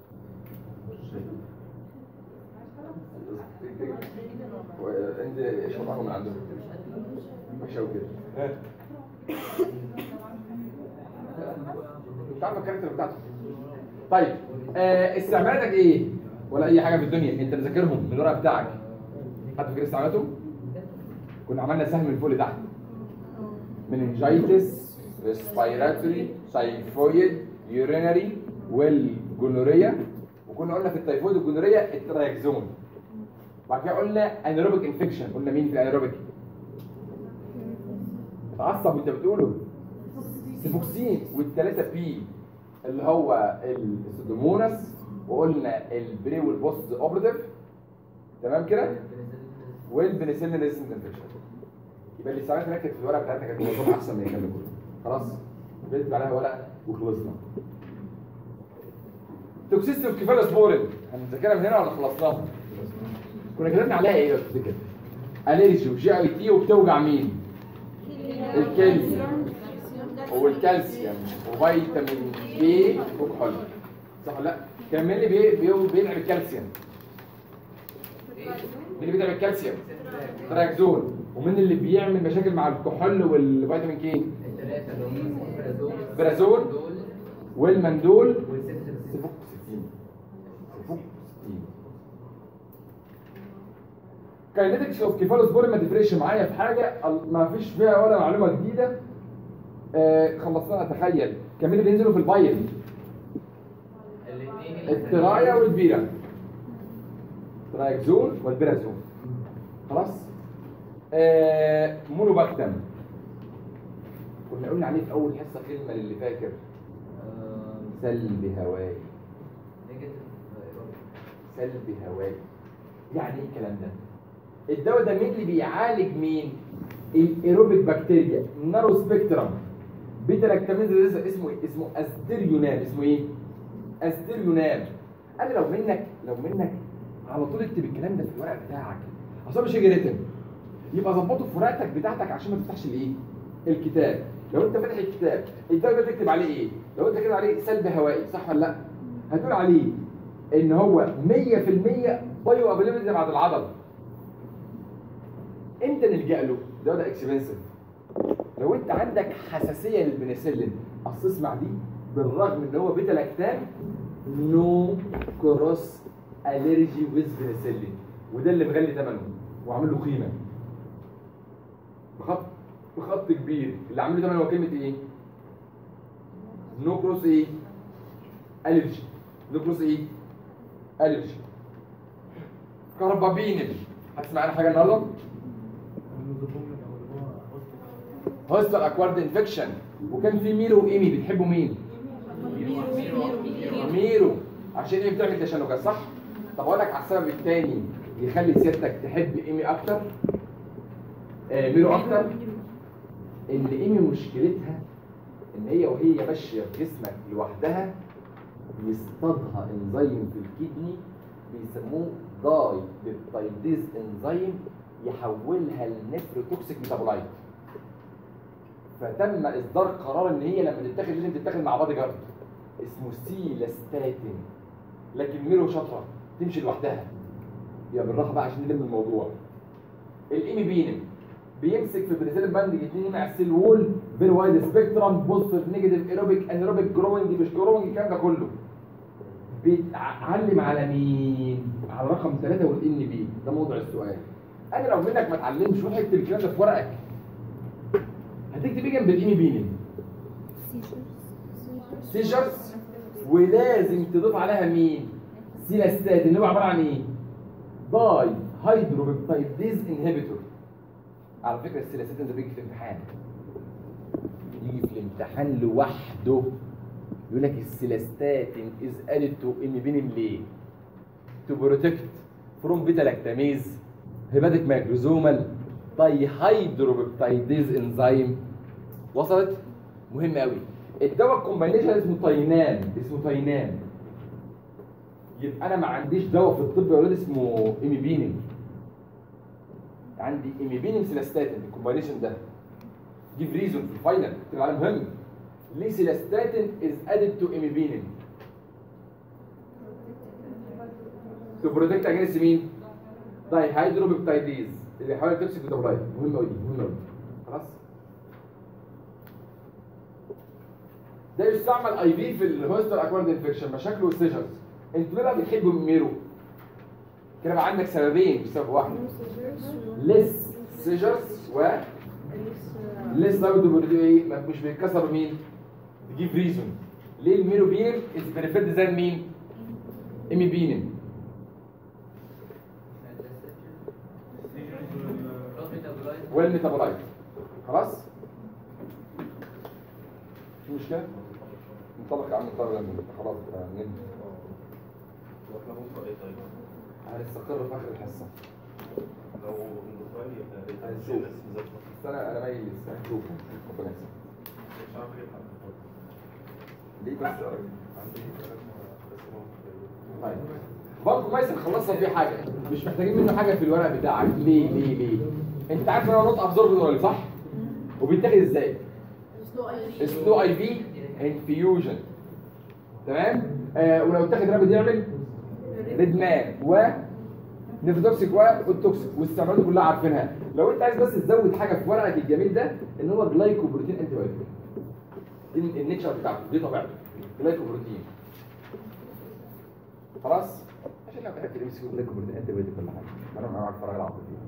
انت ايش وضعهم من عندهم؟ وحشه وكده ها؟ مش عارف الكاركتر بتاعته طيب آه استعمالاتك ايه؟ ولا اي حاجه في الدنيا انت مذاكرهم من الورق بتاعك حد فاكر استعمالاتهم؟ كنا عملنا سهم من فوق لتحت مننجايتس ريسبيراتوري تايفويد يورينري والجونوريا وكنا قلنا في التايفويد والجونوريا الترايكزون بعد كده قلنا انيروبيك انفكشن قلنا مين في الانيروبيك؟ اتعصب وانت بتقوله سيفوكسين والثلاثه بي اللي هو السودوموناس وقلنا البري والبوست اوبريتيف تمام كده والبنسلين ريزنت انفكشن يبقى اللي ساعتها كانت في الورقه بتاعتنا كانت موضوع احسن من الكلام ده كله خلاص بنكتب عليها ورقه وخلصنا توكسيستي وكيفالوسبورين هنذاكرها من هنا ولا خلصناها؟ كنا كلامنا عليها ايه لو تفتكر؟ اليرجي وجي اي تي وبتوجع مين؟ الكالسيوم والكالسيوم وفيتامين كي وكحول صح ولا لا؟ كان مين اللي بي- بي- بيدعم الكالسيوم؟ مين اللي بيدعم الكالسيوم؟ تراكزون ومين اللي بيعمل مشاكل مع الكحول والفيتامين كي؟ الثلاثة اللي هم برازول برازول دول والمندول والسيفتين سيفوكسيتين سيفوكسيتين كاينetics اوف كيفالوسبورين ما تفرقش معايا في حاجه ال- ما فيش فيها ولا معلومه جديده آه خلصنا اتخيل كان مين اللي بينزلوا في البايل الاثنين الترايا والبيرا ترايكزون والبيرازون خلاص آه مونوباكتم كنا قلنا عليه في اول حصه كلمه للي فاكر سلب هوائي نيجاتيف سلب هوائي يعني ايه الكلام ده الدواء ده مين اللي بيعالج مين الايروبيك بكتيريا نارو سبيكترم بيتا لاكتاميز ده اسمه ايه اسمه استيريونام اسمه ايه استيريونام انا لو منك لو منك على طول اكتب الكلام ده في الورق بتاعك اصل مش هيجي ريتم يبقى ظبطه في ورقتك بتاعتك عشان ما تفتحش الايه الكتاب لو انت فاتح الكتاب الدواء ده تكتب عليه ايه لو انت كده عليه سلب هوائي صح ولا لا هتقول عليه ان هو 100% بايو افيلابيلتي بعد العضل امتى نلجا له ده ده اكسبنسيف لو انت عندك حساسيه للبنسلين اصل اسمع دي بالرغم ان هو بيتا لاكتام نو كروس الرجي ويز بنسلين وده اللي مغلي ثمنه وعامل له قيمه بخط بخط كبير اللي عامل له ثمنه هو كلمه ايه؟ نو كروس ايه؟ الرجي نو كروس ايه؟ الرجي كربابينل هتسمع عنها حاجه النهارده؟ هوستال اكوارد انفكشن وكان في ميرو وايمي بتحبوا مين؟ ميرو عشان ايه بتعمل تشنجات صح؟ طب اقول لك على السبب الثاني يخلي سيادتك تحب ايمي اكتر آه ميرو اكتر ان ايمي مشكلتها ان هي وهي ماشيه في جسمك لوحدها يصطادها انزيم في الكدني بيسموه داي بيبتايديز انزيم يحولها لنفروتوكسيك ميتابولايت فتم اصدار قرار ان هي لما تتاخد لازم تتاخد مع بادي جارد اسمه سيلاستاتين لكن ميرو شاطره تمشي لوحدها يبقى بالراحه بقى عشان نلم الموضوع الايمي بينم بيمسك في بريزيلين باندج اتنين مع السيل وول فيري وايد سبيكترم بوزيتيف نيجاتيف ايروبيك انيروبيك جروينج مش جروينج الكلام ده كله بيتعلم على مين؟ على رقم ثلاثة والان بي ده موضوع السؤال انا لو منك ما اتعلمش روح اكتب الكلام ده في ورقك هتكتب ايه جنب الايمي بينم؟ سيجرز ولازم تضيف عليها مين؟ سيلاستات اللي هو عباره عن ايه؟ داي هيدروبيبتايديز انهبيتور على فكره السيلاستات ده بيجي في الامتحان يجي في الامتحان لوحده يقول لك السيلاستاتين از ادد تو اميبينين ليه؟ تو بروتكت فروم بيتا لاكتاميز هيباتيك ماكروزومال داي هيدروبيبتايديز انزيم وصلت؟ مهم قوي الدواء الكومباينيشن اسمه تاينان اسمه تاينان يبقى انا ما عنديش دواء في الطب يا ولاد اسمه ايميبينين عندي ايميبينين سيلاستاتين الكومباينيشن ده جيف ريزون في الفاينل تبقى على مهم ليه سيلاستاتين از ادد تو ايميبينين تو بروتكت اجينست مين؟ داي هيدروبيبتايديز اللي بيحاول توكسيك ميتابولايت مهمه قوي دي مهمه قوي خلاص ده يستعمل اي في في الهوستر اكوارد انفكشن مشاكله والسيجرز انتوا ليه بقى بتحبوا الميرو كده بقى عندك سببين مش سبب واحد ليس سيجرز و ليس برضه ايه ما- مش بيتكسر مين تجيب ريزون ليه الميرو بينم از بنفيت زي مين ايمي بينم والميتابولايت خلاص في مشكله انطلق يا عم انطلق يا عم. خلاص بقى، ننهي. واحنا ممكن ايه طيب هنستقر في اخر الحصه لو النصراني يبقى هنشوف. الناس مظبطه بس انا انا مايل لسه هنشوف ربنا يسلمك مش عارف اجيب حد ليه بس يا راجل؟ عندي كلام بس ممكن طيب برضه مايسن خلصنا فيه حاجه مش محتاجين منه حاجه في الورق بتاعك ليه ليه ليه انت عارف ان هو نوت ابزورب صح وبيتاخد ازاي سلو اي في انفيوجن تمام آه ولو اتاخد رابد يعمل ريدمان و نيفروتوكسيك والتوكسيك واستعمالاته كلها عارفينها لو انت عايز بس تزود حاجه في ورقك الجميل ده ان هو جلايكوبروتين انتي بايوتيك دي النيتشر بتاعته دي طبيعته جلايكوبروتين خلاص عشان لو بحب الام سي جلايكوبروتين انتي بايوتيك ولا حاجه انا معاك فراغ العاطفي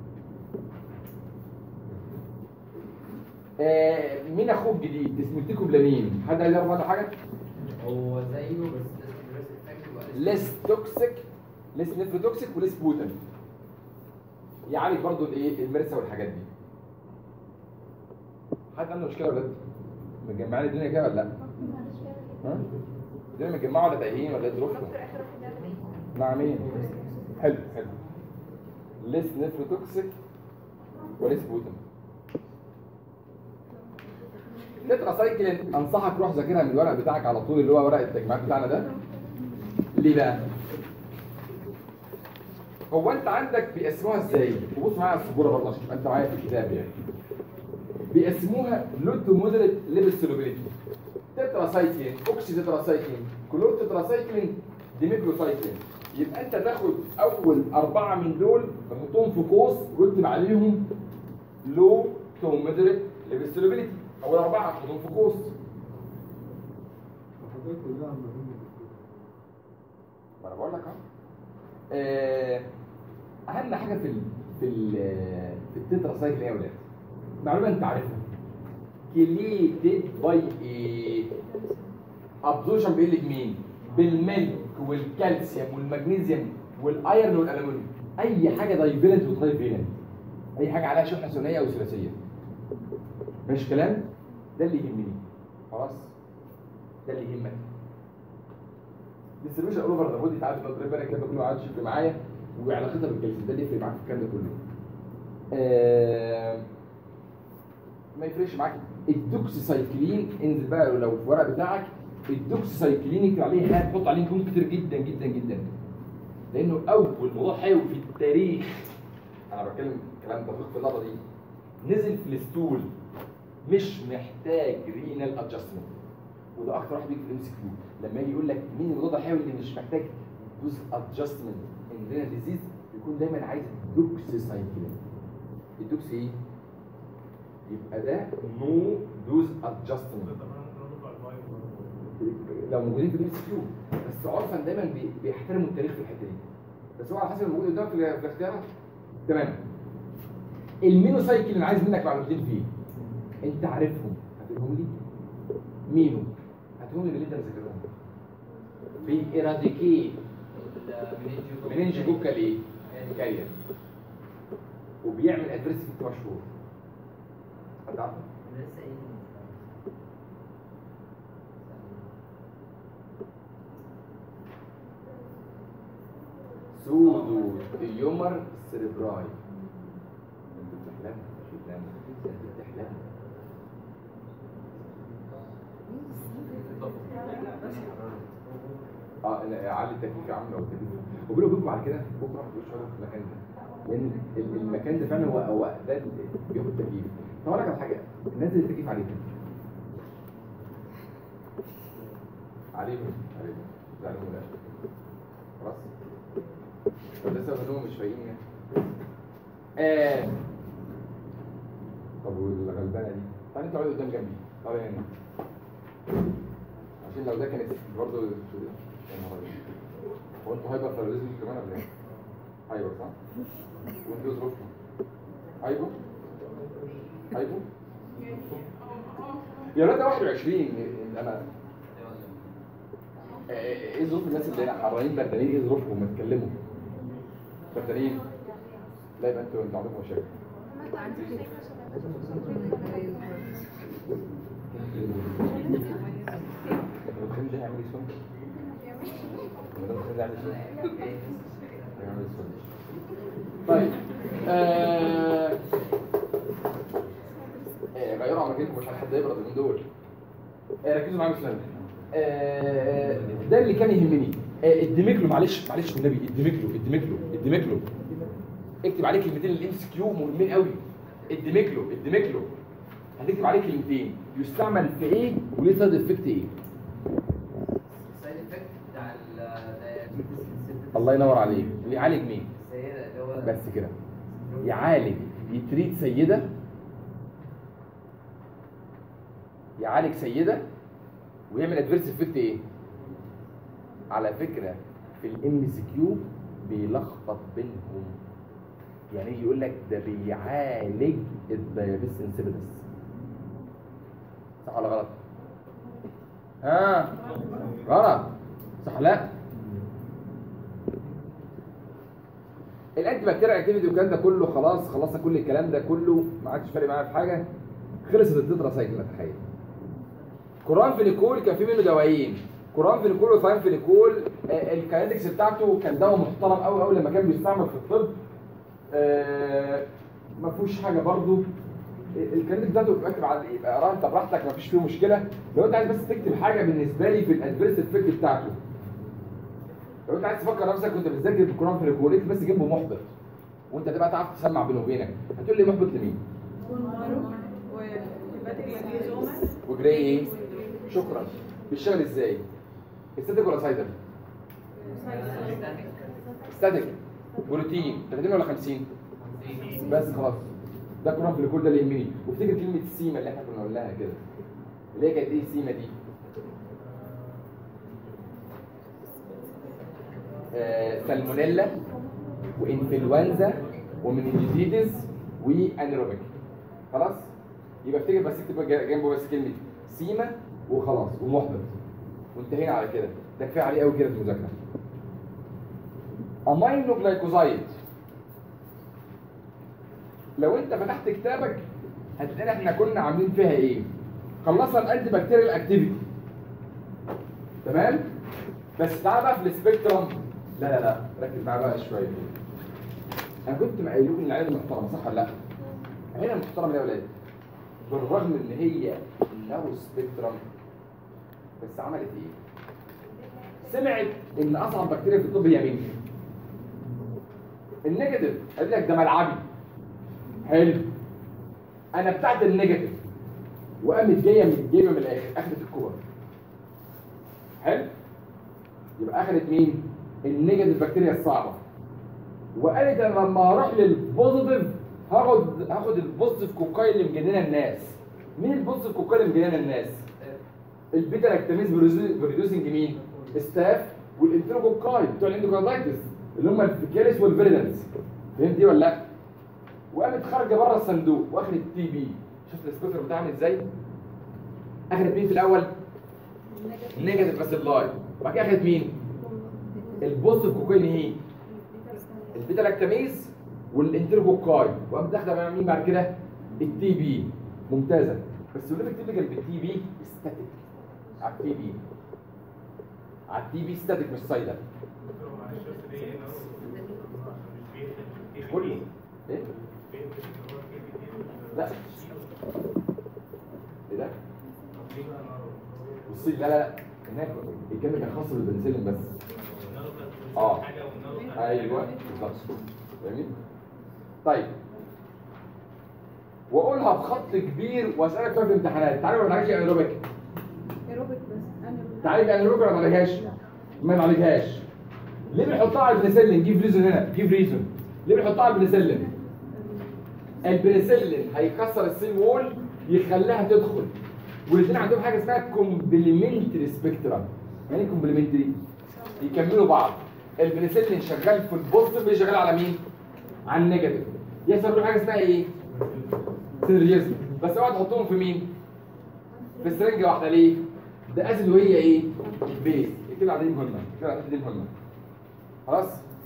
آه مين اخوك جديد اسمه تيكو بلامين حد عايز يعرف عنه حاجه هو زيه بس لسه افكت وقال ليس توكسيك ليس نيفروتوكسيك وليس بوتن يعالج برضو الايه المرسى والحاجات دي حد عنده مشكله ولا لا مجمعين الدنيا كده ولا لا ها الدنيا متجمعه ولا تايهين ولا ظروفهم دكتور اخر واحد يعمل ايه؟ مع مين حلو حلو ليس نيفروتوكسيك وليس بوتن تترا سايكلين انصحك روح ذاكرها من الورق بتاعك على طول اللي هو ورق التجميعات بتاعنا ده ليه بقى هو انت عندك بيقسموها ازاي وبص معايا على السبوره برضه عشان تبقى انت معايا في الكتاب يعني بيقسموها لود مودريت ليفل سولوبيليتي تترا سايكلين اوكسي تترا سايكلين كلور تترا سايكلين ديميكرو سايكلين يبقى انت تاخد اول اربعه من دول تحطهم في قوس واكتب عليهم لو تو مودريت ليفل سولوبيليتي اول اربعه تحطهم في قوس حضرتك كلها عم ما انا بقول لك اهو آه، اهم حاجه في ال في ال في التترا سايكل ايه يا ولاد معلومه انت عارفها كليتد باي ايه ابزورشن بيقل بمين بالملك والكالسيوم والمغنيسيوم والايرون والالومنيوم اي حاجه دايفيلنت وترايفيلنت اي حاجه عليها شحنه ثنائيه وثلاثيه ماشي كلام ده اللي يهمني خلاص ده اللي يهمك ديستريبيوشن اول اوفر ذا بودي تعالى تبقى قريب الكلام ده كله ما عادش يفرق معايا وعلاقتها بالكالسيوم ده اللي يفرق معاك في الكلام ده كله آه ما يفرقش معاك الدوكسيسايكلين انزل بقى لو في الورق بتاعك الدوكسيسايكلين اكتب عليه هات حط عليه نجوم كتير جدا جدا جدا لانه اول موضوع حيوي في التاريخ انا بتكلم كلام دقيق في اللحظه دي نزل في الستول مش محتاج رينال ادجستمنت وده اكتر واحد بيجي في الام سي كيو لما يجي يقول لك مين المضاد الحيوي اللي مش محتاج دوز ادجستمنت ان رينال ديزيز بيكون دايما عايز دوكسيسايكلين الدوكس ايه؟ يبقى ده نو دوز ادجستمنت لو موجودين في الام سي كيو بس عرفا دايما بي- بيحترموا التاريخ في الحته دي بس هو على حسب الموجود قدامك في في الاختيارات تمام المينوسايكل اللي عايز منك معلومتين فيه انت عارفهم هتقولهم لي مينو هتقولهم لي باللي انت مذاكرهم بيراديكيت منينج جوكال ايه؟ كارير وبيعمل ادريس في مشهور حد عارفه؟ لسه ايه سودو تيومر سيربراي انت بتحلم مش بتنام انت بتحلم اه لا، اعلي التكليف يا عم لو التكليف وبيني وبينكم بعد كده بكره ما تقولوش حاجه في المكان ده لان ال- المكان ده فعلا هو هو ده اللي بياخد تكييف طب اقول لك على حاجه نزل التكييف عليهم عليهم عليهم لا عليهم لا خلاص طب لسه هم مش فايقين يعني آه. طب والغلبانه دي تعالى انت اقعد قدام جنبي تعالى هنا عشان لو ده كان برضه يا نهار أبيض. هو انتوا هايبر ثيروريزم كمان ولا ايه؟ هايبر صح؟ وانتوا ظروفكم هايبو؟ هايبو؟ يا ولاد ده 21 انا آه، ايه ظروف الناس اللي هنا حرانين بردانين ايه ظروفهم ما تتكلموا بردانين لا يبقى انتوا انتوا عندكم مشاكل المدخن ده يعمل ايه سون؟ المدخن ده يعمل ايه سون؟ يعمل ايه سون؟ طيب آه... آه، غيروا اماكنكم مش حد يبرد من دول آه، ركزوا معايا مثلا آه، ده اللي كان يهمني آه، الدمكلو معلش معلش والنبي الدمكلو الدمكلو الدمكلو اكتب عليه كلمتين الام اس كيو مهمين قوي الدمكلو الدمكلو هتكتب عليه كلمتين يستعمل في ايه وليه سايد افكت ايه السايد افكت بتاع ال الله ينور عليك اللي يعالج مين السيدة اللي هو بس كده يعالج يتريد سيده يعالج سيده ويعمل ادفيرس افكت ايه على فكره في الام سي كيو بيلخبط بينهم يعني يجي يقول لك ده بيعالج الديابيس انسيبيدس صح ولا غلط ها غلط صح لا الانتي بكتيريا اكتيفيتي والكلام ده كله خلاص خلصنا كل الكلام ده كله ما عادش فارق معايا في حاجه خلصت التترا سايكل تخيل كوران فينيكول كان في منه دوايين كوران فينيكول وثاين فينيكول آه، الكاينتكس بتاعته كان دواء محترم قوي قوي لما كان بيستعمل في الطب آه، ما فيهوش حاجه برضو الكاينتكس بتاعته يبقى اكتب على يبقى اقراها انت براحتك ما فيش فيه مشكله لو انت عايز بس تكتب حاجه بالنسبه لي في الادفيرس افكت بتاعته لو انت عايز تفكر نفسك وانت بتذاكر بالكوران فينيكول اكتب بس جنبه محبط وانت تبقى تعرف تسمع بينه وبينك هتقول لي محبط لمين وجراي ايه شكرا بيشتغل ازاي استاتيك ولا سايدر ستاتيك بروتين 30 ولا 50 بس خلاص ده كوران في الكل ده اللي يهمني وافتكر كلمه السيما اللي احنا كنا قلناها كده اللي هي كانت ايه السيما دي آه سالمونيلا وانفلونزا ومننجيتيدز وانيروبيك خلاص يبقى افتكر بس اكتب جنبه بس كلمه سيما وخلاص ومحبط وانتهينا على كده ده كفايه عليه قوي كده في المذاكره امينو جلايكوزايد لو انت فتحت كتابك هتلاقي احنا كنا عاملين فيها ايه خلصنا الانتي بكتيريال اكتيفيتي تمام بس تعال بقى في السبيكترم لا لا لا ركز معايا بقى شويه انا كنت مقايل لكم ان العيله محترمه صح ولا لا العيله محترمه يا ولاد بالرغم ان هي نارو سبيكترم بس عملت ايه سمعت ان اصعب بكتيريا في الطب هي مين النيجاتيف قال لك ده ملعبي حلو انا بتاعت النيجاتيف وقامت جايه من جايبه من الاخر اخذت الكور حلو يبقى اخذت مين النيجاتيف بكتيريا الصعبه وقالت انا لما هروح للبوزيتيف هاخد هاخد البوزيتيف كوكاي اللي مجننه الناس مين البوزيتيف كوكاي اللي مجننه الناس البيتا لاكتاميز بريدوسنج مين ستاف والانتروكوكاي بتوع الاندوكاردايتس اللي هم الفيكاليس والفيريدنس فهمت دي ولا لا وقامت خارجه بره الصندوق واخدت التي بي شفت السبيكر بتاعها عامل ازاي اخدت مين في الاول نيجاتيف اسيبلاي وبعد كده اخدت مين البوزيتيف كوكاي هي البيتا لاكتاميز والانتركوكاي وقامت داخله مع مين بعد كده التي بي ممتازه بس وليه تيبيكال بالتي بي ستاتيك على التي بي على التي بي ستاتيك مش سايلنت كله ايه لا ايه ده بصي لا لا لا هناك الكلام كان خاص بالبنسلين بس اه ايوه بالظبط جميل طيب واقولها بخط كبير واسالك سؤال في الامتحانات تعالى ما تعالجش انيروبيك ايروبيك بس انا تعالج انيروبيك ولا ما تعالجهاش؟ ما نعالجهاش ليه بنحطها على البنسلين جيب ريزون هنا جيب ريزون ليه بنحطها على البنسلين البنسلين هيكسر السيل وول يخليها تدخل والاثنين عندهم حاجه اسمها كومبلمنتري سبيكترم يعني ايه كومبلمنتري يكملوا بعض البنسلين شغال في البوزيتيف شغال على مين على النيجاتيف يحصل له حاجه اسمها ايه سينرجيزم بس اوعى تحطهم في مين في سرنجه واحده ليه ده اسيد وهي ايه بيس كده دي مهمه كده دي مهمه خلاص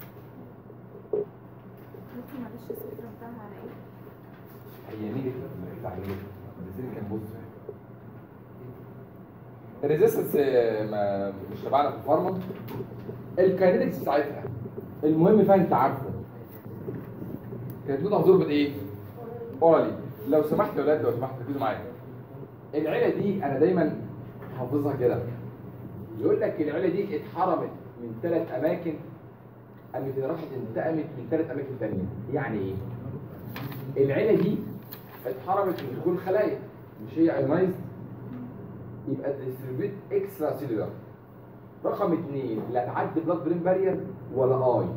ممكن معلش السبيكر بتاعها على ايه؟ هي نيجاتيف مركز على نيجاتيف البنسلين كان بوزيتيف الريزيستنس ما مش تبعنا في الفارما الكاينetics بتاعتها المهم فيها انت عارفه كانت نقطه ضربه ايه؟ اورالي لو سمحت يا اولاد لو سمحت ركزوا معايا العيله دي انا دايما حافظها كده يقول لك العيله دي اتحرمت من ثلاث اماكن قامت راحت انتقمت من ثلاث اماكن ثانيه يعني ايه؟ العيله دي اتحرمت من دخول خلايا مش هي ايونايزد يبقى ديستريبيوت اكسترا سيلولار رقم اثنين لا تعدي بلاد برين بارير ولا اي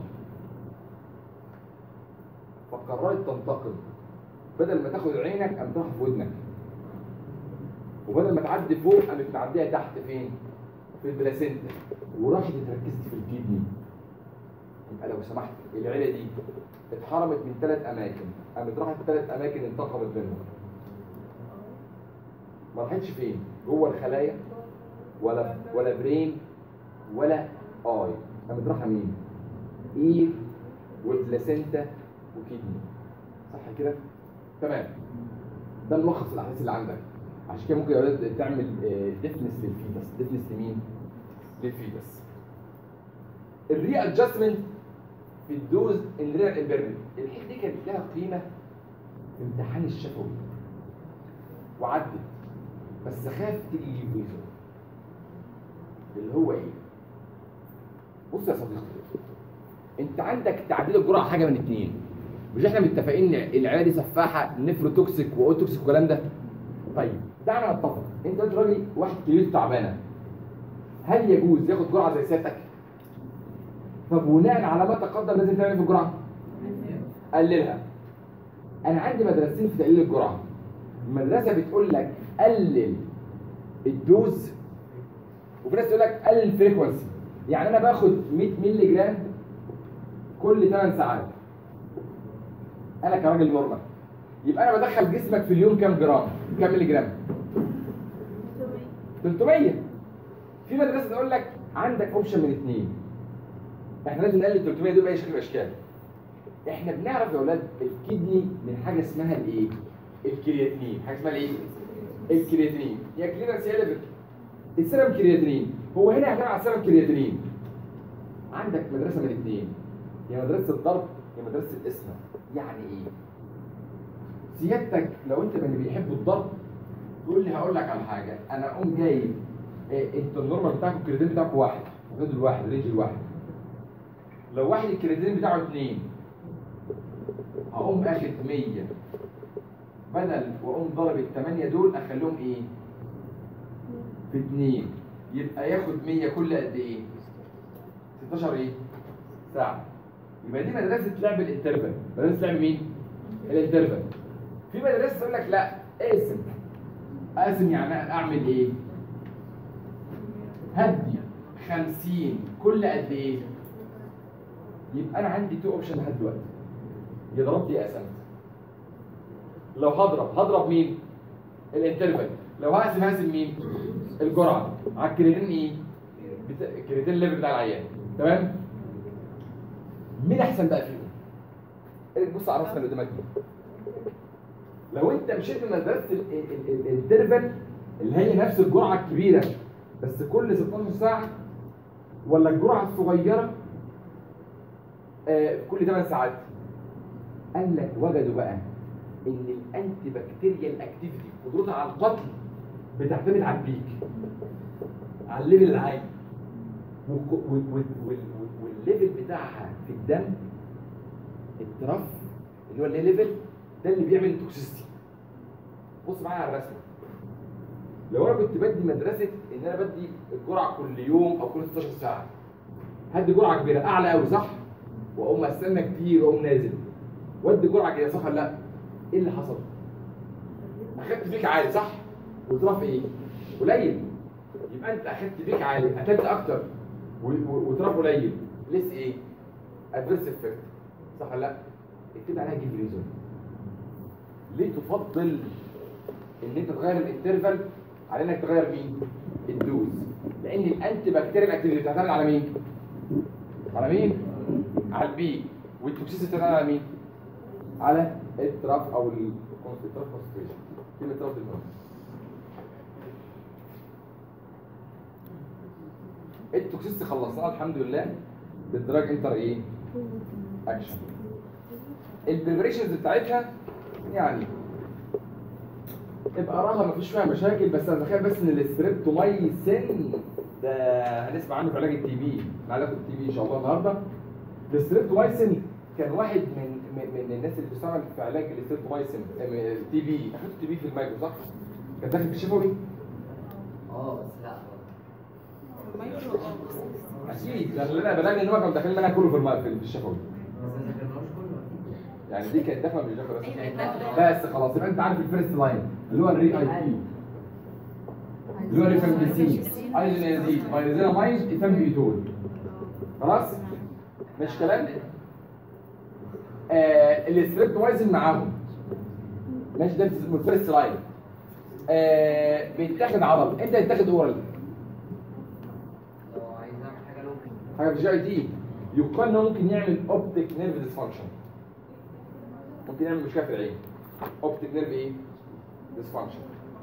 فقررت تنتقم بدل ما تاخد عينك قامت رايحه في ودنك وبدل ما تعدي فوق قامت معديه تحت فين؟ في البلاسينتا وراحت اتركزت في الكدني يبقى لو سمحت العيله دي اتحرمت من ثلاث اماكن قامت راحت ثلاث اماكن انتقمت منهم ما راحتش فين جوه الخلايا ولا ولا برين ولا اي قامت رايحه مين اير وبلاسينتا وكدني صح كده تمام ده ملخص الاحداث اللي عندك عشان كده ممكن يا اولاد تعمل ديفنس للفيتس ديفنس لمين للفيتس الري ادجستمنت في الدوز الري امبيرمنت الحته دي كانت لها قيمه في امتحان الشفوي وعدت بس خاف تيجي يجيب ويزر اللي هو ايه بص يا صديقي انت عندك تعديل الجرعه حاجه من اتنين مش احنا متفقين ان العيله دي سفاحه نفروتوكسيك واوتوكسيك والكلام ده طيب دعنا نتفق انت دلوقتي راجل واحد كيلو تعبانه هل يجوز ياخد جرعه زي سيادتك فبناء على ما تقدم لازم تعمل إيه في الجرعه قللها انا عندي مدرستين في تقليل الجرعه مدرسه بتقول لك قلل الدوز وفي ناس تقول لك قلل الفريكونسي يعني انا باخد 100 مللي جرام كل 8 ساعات انا كراجل نورمال يبقى انا بدخل جسمك في اليوم كام جرام كام مللي جرام 300 في مدرسه تقول لك عندك اوبشن من اثنين احنا لازم نقلل 300 دول باي شكل من الاشكال احنا بنعرف يا اولاد الكدني من حاجه اسمها الايه الكرياتينين حاجه اسمها الايه الكرياتينين يا كليرنس يا ليفل السيرم كرياتينين هو هنا يا جماعه سيرم كرياتينين عندك مدرسه من اثنين يا مدرسه الضرب يا مدرسه الاسم يعني ايه سيادتك لو انت من اللي بيحبوا الضرب تقول لي هقول لك على حاجه انا اقوم جايب إيه انت النورمال بتاعك الكرياتين بتاعك واحد وجد الواحد رينج الواحد لو واحد الكرياتين بتاعه اثنين هقوم اخد 100 بدل واقوم ضارب الثمانيه دول اخليهم ايه؟ في اثنين يبقى ياخد 100 كل قد ايه؟ 16 ايه؟ ساعه يبقى دي مدرسه لعب الانترفال مدرسه لعب مين؟ الانترفال في مدرسه تقول لك لا اقسم اقسم يعني اعمل ايه؟ هدي 50 كل قد ايه؟ يبقى انا عندي تو اوبشن لحد دلوقتي يا ضربت يا قسمت لو هضرب هضرب مين؟ الانترفال لو هقسم هقسم مين؟ الجرعه على الكرياتين ايه؟ بتا... الكرياتين ليفل بتاع العيان تمام؟ مين احسن بقى فيهم؟ اللي تبص على الرسمه اللي قدامك دي لو انت مشيت من مدرسه ال- ال- ال- الانترفال اللي هي نفس الجرعه الكبيره بس كل 16 ساعه ولا الجرعه الصغيره آه كل 8 ساعات قال لك وجدوا بقى ان الانتي بكتيريال اكتيفيتي قدرتها على القتل بتعتمد على البيك على الليفل العالي والك- وال- وال- وال- والليفل بتاعها في الدم الترف اللي هو الليفل ده اللي بيعمل التوكسيستي بص معايا على الرسمه لو انا كنت بدي مدرسه ان انا بدي الجرعه كل يوم او كل 16 ساعه هدي جرعه كبيره اعلى قوي صح واقوم استنى كتير واقوم نازل وادي جرعه كبيره صح ولا لا ايه اللي حصل اخدت بيك عالي صح وترف ايه قليل يبقى انت اخدت بيك عالي قتلت اكتر و- و- وترف قليل لسه ايه ادفيرس افكت صح ولا لا اكتب عليها جيب ريزون ليه تفضل ان انت تغير الانترفال على انك تغير مين الدوز لان الانتي بكتيريال اكتيفيتي بتعتمد على مين على مين على البي والتوكسيسيتي بتعتمد على مين على التراف او ال- التراف كونسنتريشن كلمه تراف المهم التوكسيسيتي خلصناها الحمد لله بالدراج انتر ايه اكشن البريبريشنز بتاعتها يعني ابقى راها مفيش فيها مشاكل بس انا تخيل بس ان الستريبتومايسين ده هنسمع عنه في علاج التي بي علاج التي بي ان شاء الله النهارده الستريبتومايسين كان واحد من من, من الناس اللي بتشتغل في علاج الستريبتومايسين التي بي اخدت التي بي في المايكرو صح؟ كان داخل في الشفوي؟ اه بس لا المايكرو اه اكيد ده اللي انا بلاقي ان هو كان داخلين منها كله في المايكرو في الشفوي بس ما ذاكرناهوش كله أكيد. يعني دي كانت داخله مش داخله بس ايوه الدخله بس خلاص يبقى انت عارف الفيرست لاين اللي هو الري اي بي اللي هو ريفامبيسين ايزونيازيد ايزونامايد ايثامبيتول خلاص مش كلام آه الستريبتومايسين معاهم ماشي ده اسمه الفيرست لاين آه بيتاخد عضل امتى يتاخد اورال لو عايز اعمل حاجه لوكال حاجه في الجي اي تي يقال انه ممكن يعمل اوبتيك نيرف ديسفانكشن ممكن يعمل مشكله في العين اوبتيك نيرف ايه ديسفانكشن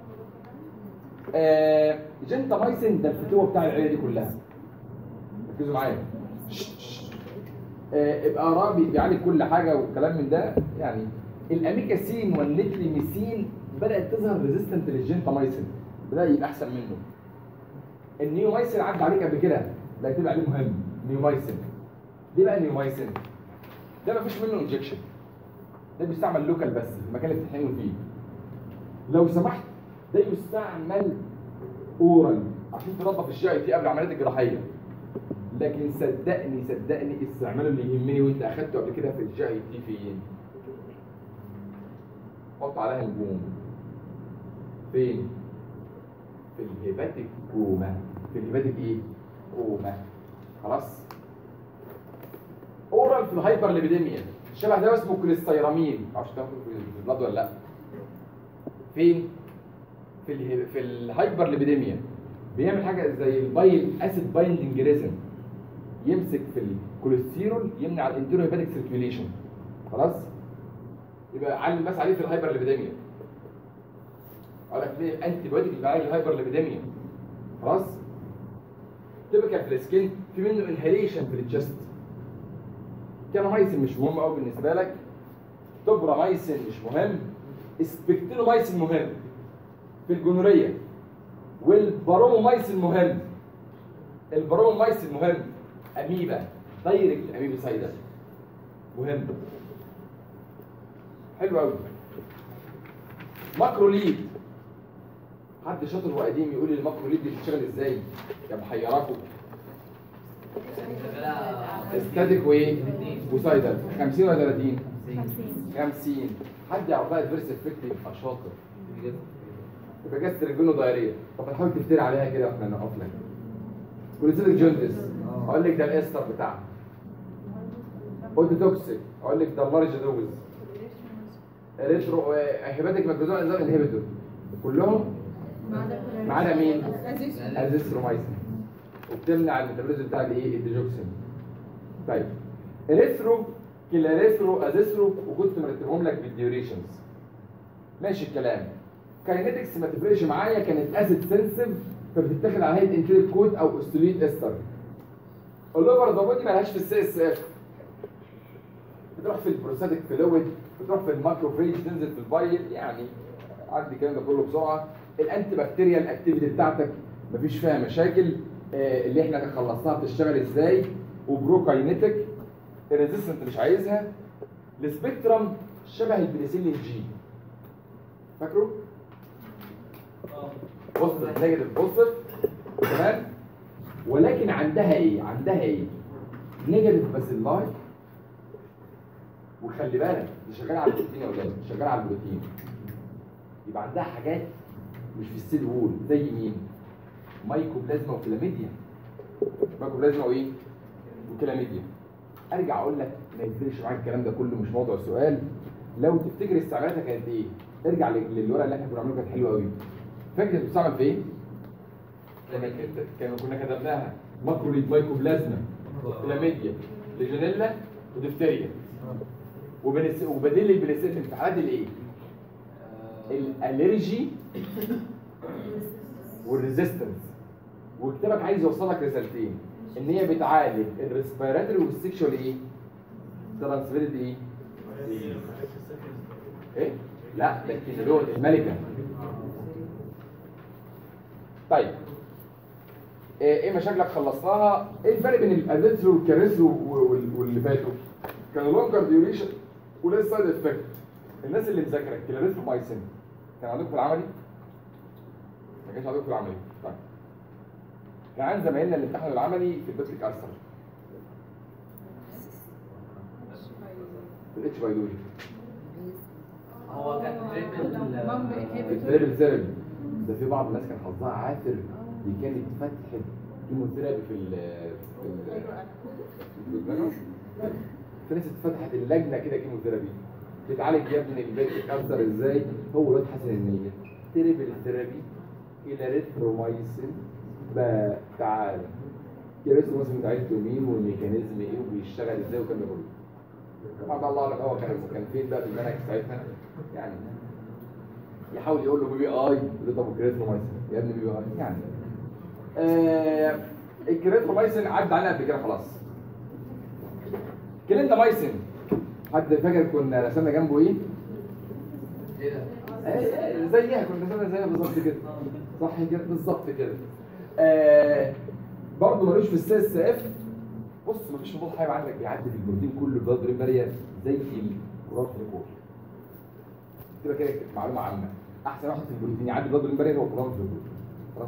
آه جنتامايسين ده الفتوه بتاع العيله دي كلها ركزوا معايا آه ابقى رابي بيعالج كل حاجه والكلام من ده يعني الاميكاسين والنتريميسين بدات تظهر ريزيستنت للجنتامايسين بدا يبقى احسن منه النيومايسين عدى عليك قبل كده ده يكتب عليه مهم نيومايسين ليه بقى نيومايسين ده مفيش منه انجكشن ده بيستعمل لوكال بس في المكان اللي بتحقنه فيه لو سمحت ده يستعمل اورال عشان تنظف الجي اي تي قبل العمليات الجراحيه لكن صدقني صدقني استعماله اللي يهمني وانت اخدته قبل كده في الجي اي تي فين حط عليها نجوم فين في الهيباتيك كوما في الهيباتيك ايه كوما خلاص اورال في الهايبر ليبيديميا الشبه ده اسمه كوليستيرامين معرفش تاخده في البلاد ولا لا فين في الهي... في الهايبر ليبيديميا بيعمل حاجه زي البايل اسيد بايندنج ريزن يمسك في الكوليسترول يمنع الانتيرو هيباتيك سيركيوليشن خلاص يبقى علم بس عليه في الهايبر ليبيديميا اقول لك ليه انتي بايوتيك اللي بيعالج الهايبر ليبيديميا خلاص تبقى في السكين في منه انهاليشن في الجست كانامايسين مش مهم قوي بالنسبه لك توبرامايسين مش مهم سبكتينومايسين مهم في الجونوريه والبارومايسين مهم البارومايسين مهم اميبا دايركت اميبا سايدا مهم حلو قوي ماكرو ليد حد شاطر وقديم يقول لي الماكرو ليد دي بتشتغل ازاي يا محيراكم استاتيك وايه وسايدر 50 ولا 30 50 حد يعرف لها الفيرس افكت يبقى شاطر يبقى جاست رجله دايريه طب هتحاول تفتري عليها كده واحنا نقف لك كوليستيك جوندس اقول لك ده الاستر بتاعها اوتوتوكسيك اقول لك ده اللارج دوز ريترو هيباتيك ماكروزوم انزيم انهبيتور كلهم ما عدا مين؟ ازيثرومايسين وبتمنع الميتابوليزم بتاع الايه؟ الديجوكسين طيب اريثرو كلاريثرو ازيثرو وكنت مرتبهم لك بالديوريشنز ماشي الكلام كاينetics ما تفرقش معايا كانت اسيد سنسيف فبتتاخد على هيئه انتريك كود او استوليت استر اللوفر ضبوط دي مالهاش في السي اس اف بتروح في البروستاتيك فلويد بتروح في الماكروفيج تنزل في البايل يعني عدي الكلام ده كله بسرعه الانتي بكتيريال اكتيفيتي بتاعتك مفيش فيها مشاكل آه، اللي احنا خلصناها بتشتغل ازاي وبروكاينيتك الريزيستنت مش عايزها السبيكترم شبه البنسلين جي فاكره؟ بوزيتيف نيجاتيف بوزيتيف تمام ولكن عندها ايه؟ عندها ايه؟ نيجاتيف باسيلاي وخلي بالك دي شغاله على البروتين يا ولاد دي شغاله على البروتين يبقى عندها حاجات مش في السيل وول زي مين؟ مايكوبلازما وكلاميديا مايكوبلازما وايه؟ وكلاميديا ارجع اقول لك ما يفرقش معاك الكلام ده كله مش موضوع سؤال لو تفتكر استعمالاتها كانت ايه؟ ارجع لل- للورقه اللي احنا كنا بنعملها كانت حلوه قوي فاكر كانت بتستعمل في ايه؟ لما كنت كانوا كنا كتبناها ماكروليد مايكوبلازما كلاميديا ليجونيلا ودفتيريا وبنس... وبديل البنسلين في حالات الايه؟ الالرجي والريزيستنس وكتابك عايز يوصلك رسالتين ان هي بتعالج الريسبيراتوري والسكشوال ايه؟ ترانسفيرد ايه؟ ايه؟ لا ده الكينولون الملكه طيب ايه إيه مشاكلك خلصناها ايه الفرق بين الاديترو والكاريزو وال- واللي فاتوا كانوا لونجر ديوريشن وليس سايد افكت الناس اللي مذاكره كلاريثرومايسين كان عندكم في العملي ما كانش عندكم في العملي طيب كان عند زمايلنا اللي امتحنوا العملي في البيتريك ألسر في الاتش بايلوري هو كان تريبل التريبل سيرب ده في بعض الناس كان حظها عافر دي كانت فتحه كيموثيرابي في ال في ال في البلد. في ناس اتفتحت اللجنه كده كيموثيرابي بتعالج يا ابني البيت كانسر ازاي هو الواد حسن النيه تريبل ثيرابي الى ريترومايسين بقى تعالى الريترومايسين بتاعته مين والميكانيزم ايه وبيشتغل ازاي وكان ده كله طبعا ده الله اعلم هو كان كان فين بقى في المنهج ساعتها يعني يحاول يقول له بي بي اي يقول له طب الكريترومايسين يا ابني بي بي اي يعني آه الكريترومايسين عدى علينا قبل كده خلاص كليندامايسين حد فاكر كنا رسمنا جنبه ايه؟ ايه ده؟ آه، آه، زيها كنا رسمنا زيها بالظبط كده صح كده بالظبط كده آه برضه ملوش في السي اس اف بص مفيش موضوع هيبقى عندك بيعدي في البروتين كله بلاد برين بارير زي الكرات الكور تبقى كده معلومه عامه احسن واحد في البروتين يعدي بلاد برين بارير هو كرات الكور خلاص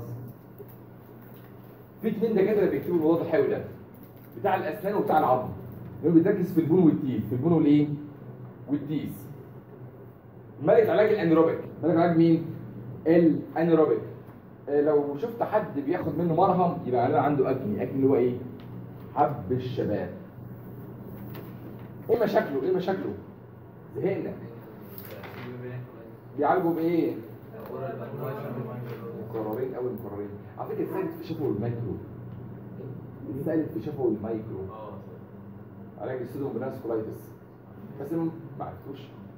في اتنين دكاتره بيكتبوا الموضوع الحيوي ده بتاع الاسنان وبتاع العظم هو بيركز في البون والتيث في البون والايه والتيث ملك علاج الانيروبيك ملك علاج مين الانيروبيك آه، لو شفت حد بياخد منه مرهم يبقى غالبا عنده اكني اكني اللي هو ايه حب الشباب ايه مشاكله ايه مشاكله زهقنا بيعالجوا بايه مكررين قوي مكررين على فكره السائل في شفه المايكرو السائل في شفه المايكرو علاج السودوم بناس كولايتس بس إنهم ما عرفتوش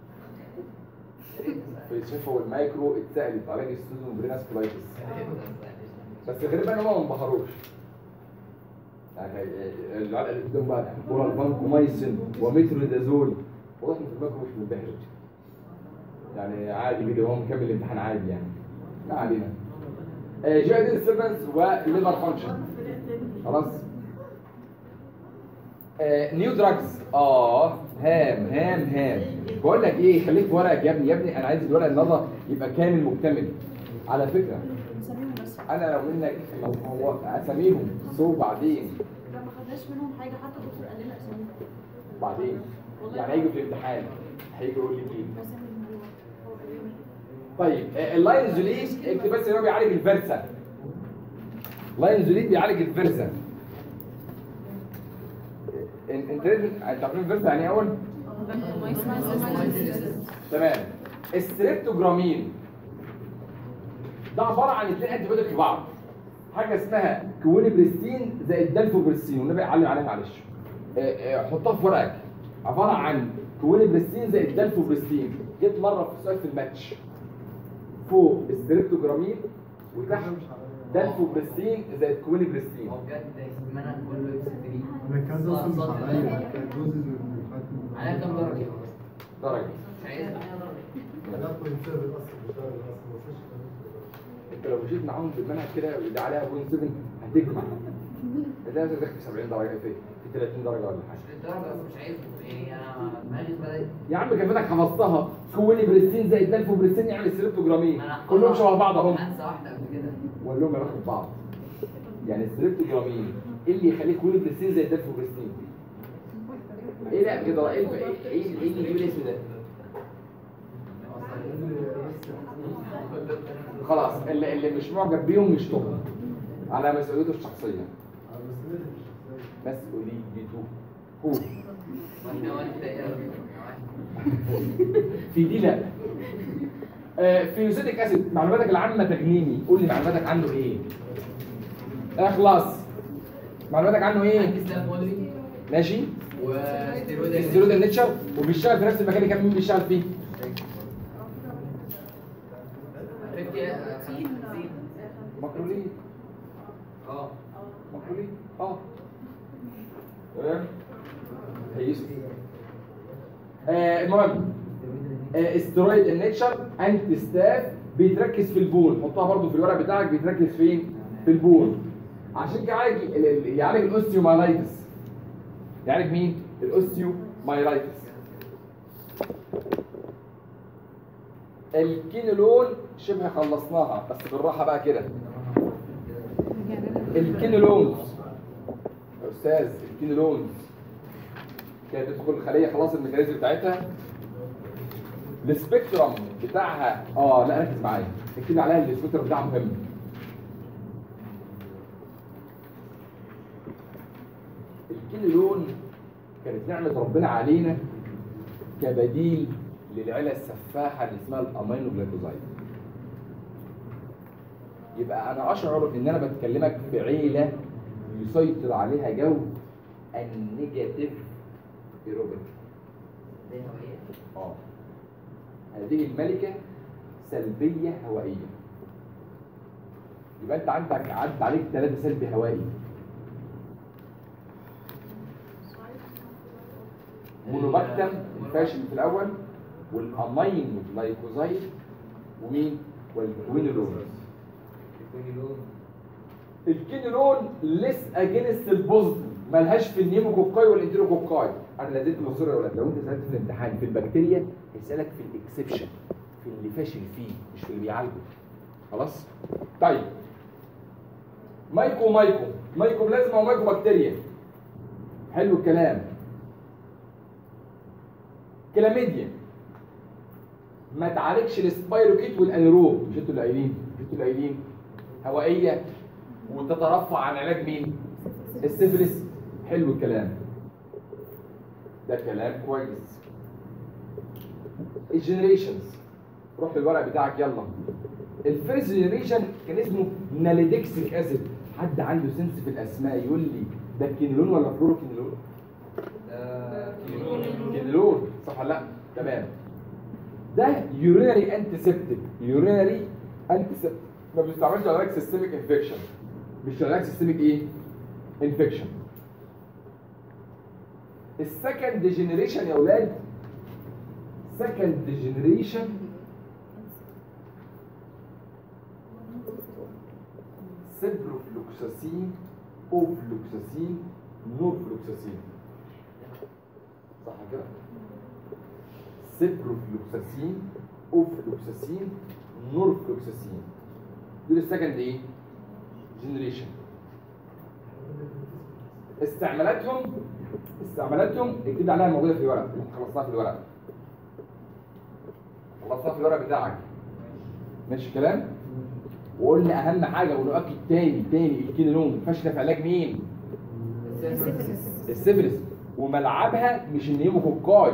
في الشفه والمايكرو اتسالت علاج السودوم بريناس كولايتس بس غالبا هم ما انبهروش يعني العلقه اللي قدام بقى اورال فانكومايسين ومترودازول واضح ان في المايكرو مش منبهر يعني عادي كده هو مكمل الامتحان عادي يعني ما علينا جي دي ديستربنس والليفر فانكشن خلاص آه، نيو دراجز اه هام هام هام بقول لك ايه خليك في ورقك يا ابني يا ابني انا عايز الورق النهارده يبقى كامل مكتمل على فكره نسميهم بس انا لو منك هو اساميهم سو بعدين لا ما خدناش منهم حاجه حتى الدكتور قال لنا اساميهم بعدين يعني هيجوا في الامتحان هيجي يقول لي ايه اساميهم هو هو قال لنا طيب آه، اللاينزوليت اكتب بس ان هو بيعالج الفرسه لاينزوليت بيعالج الفرسه إن- انت لازم انت عارفين الفرسه يعني ايه اول تمام الستريبتوجرامين ده عباره عن اثنين انتي بيوتيك في بعض حاجه اسمها كوينبريستين زائد دالفوبرستين والنبي علم عليها معلش آه، آه، حطها في ورقك عباره عن كوينبريستين زائد دالفوبرستين جيت مره في سؤال في الماتش فوق الستريبتوجرامين وتحت دالفوبرستين زائد كوينبرستين هو بجد المنهج كله اكس 3 انا كان ده اصلا مش صوت عليا الأول. كان جزء من الحاجات عليها كام درجة؟ درجه مش عايزها انا كنت سابق اصلا مش عارف اصلا ما وصلش انت لو مشيت معاهم بالمنهج كده ويدي عليها بوينت 7 هتجمع هتلاقي نفسك داخل في 70 درجه في في 30 درجه ولا حاجه عشان الدرجة بس مش عايزه يعني انا دماغي بدأت يا عم كفتك حفظتها كوني بريستين زائد دلف وبريستين يعمل سيريبتوجرامين انا كلهم شبه بعض اهم هنسى واحدة قبل كده وقال لهم يا بعض يعني السيريبتوجرامين ايه اللي يخليك كوني بريستين زائد دلف وبريستين ايه لا كده ايه الف- ايه ايه إيه اللي يجيب الاسم ده خلاص اللي, اللي مش معجب بيهم مش طب على مسؤوليته الشخصيه مسؤوليته هو واحنا وانت ايه في دي لا آه، فيوزيتك اسيد معلوماتك العامه تجنيني قول لي معلوماتك عنه ايه اخلص معلوماتك عنه ايه عندي سلاف مودري ماشي وستيرويد الزيرو ده نيتشر وبيشتغل في نفس المكان اللي كان مين بيشتغل فيه سين مكرولين اه مكرولين اه تمام هيسو آه المهم آه استرويد النيتشر انتي ستاف بيتركز في البول حطها برضو في الورق بتاعك بيتركز فين في البول عشان كده يعالج ال- ال- يعالج الاوستيومايلايتس يعالج مين الاوستيومايلايتس الكينولون شبه خلصناها بس بالراحه بقى كده الكينولونز يا استاذ الكينولونز كانت تدخل الخليه خلاص الميكانيزم بتاعتها السبيكترم بتاعها اه لا ركز معايا اكتب عليها السبيكترم بتاعها مهم الكينولون كانت نعمه ربنا علينا كبديل للعيله السفاحه اللي اسمها الامينو جلايكوزايد يبقى انا اشعر ان انا بتكلمك في عيله يسيطر عليها جو النيجاتيف ايروبيك دي هوية اه هذه الملكه سلبيه هوائيه يبقى انت عندك عدى عليك ثلاثه سلبي هوائي مونوباكتم الفاشل في الاول والامين جلايكوزايد ومين والكوينولون الكينولون ليس اجينست البوزيتيف ملهاش في النيموكوكاي والانتيروكوكاي انا لازلت مصر يا ولاد لو انت سالت في الامتحان في البكتيريا هيسالك في الاكسبشن في اللي فاشل فيه مش في اللي بيعالجه خلاص طيب مايكو مايكو مايكو بلازما ومايكو بكتيريا حلو الكلام كلاميديا ما تعالجش السبايروكيت والانيروب مش انتوا اللي قايلين مش انتوا اللي قايلين هوائيه وتترفع عن علاج مين السيفلس حلو الكلام ده كلام كويس الجنريشنز روح للورق بتاعك يلا الفيرست جنريشن كان اسمه ناليدكسيك اسيد حد عنده سنس في الاسماء يقول لي ده كينولون ولا فلوروكينولون كينولون صح ولا لا تمام ده يورينري انتيسبتيك يورينري انتيسبتيك ما بيستعملش علاج سيستميك انفكشن مش علاج سيستميك ايه انفكشن السكند جنريشن يا اولاد سكند جنريشن سيبروفلوكساسين اوفلوكساسين نورفلوكساسين صح كده سيبروفلوكساسين اوفلوكساسين نورفلوكساسين دول السكند ايه جنريشن استعمالاتهم استعمالاتهم اكتب عليها موجوده في الورق اللي خلصناها في الورق خلصناها في الورق بتاعك ماشي الكلام وقلنا اهم حاجه ونؤكد تاني تاني الكينولون فاشله في علاج مين السيفلس وملعبها مش النيموكوكاي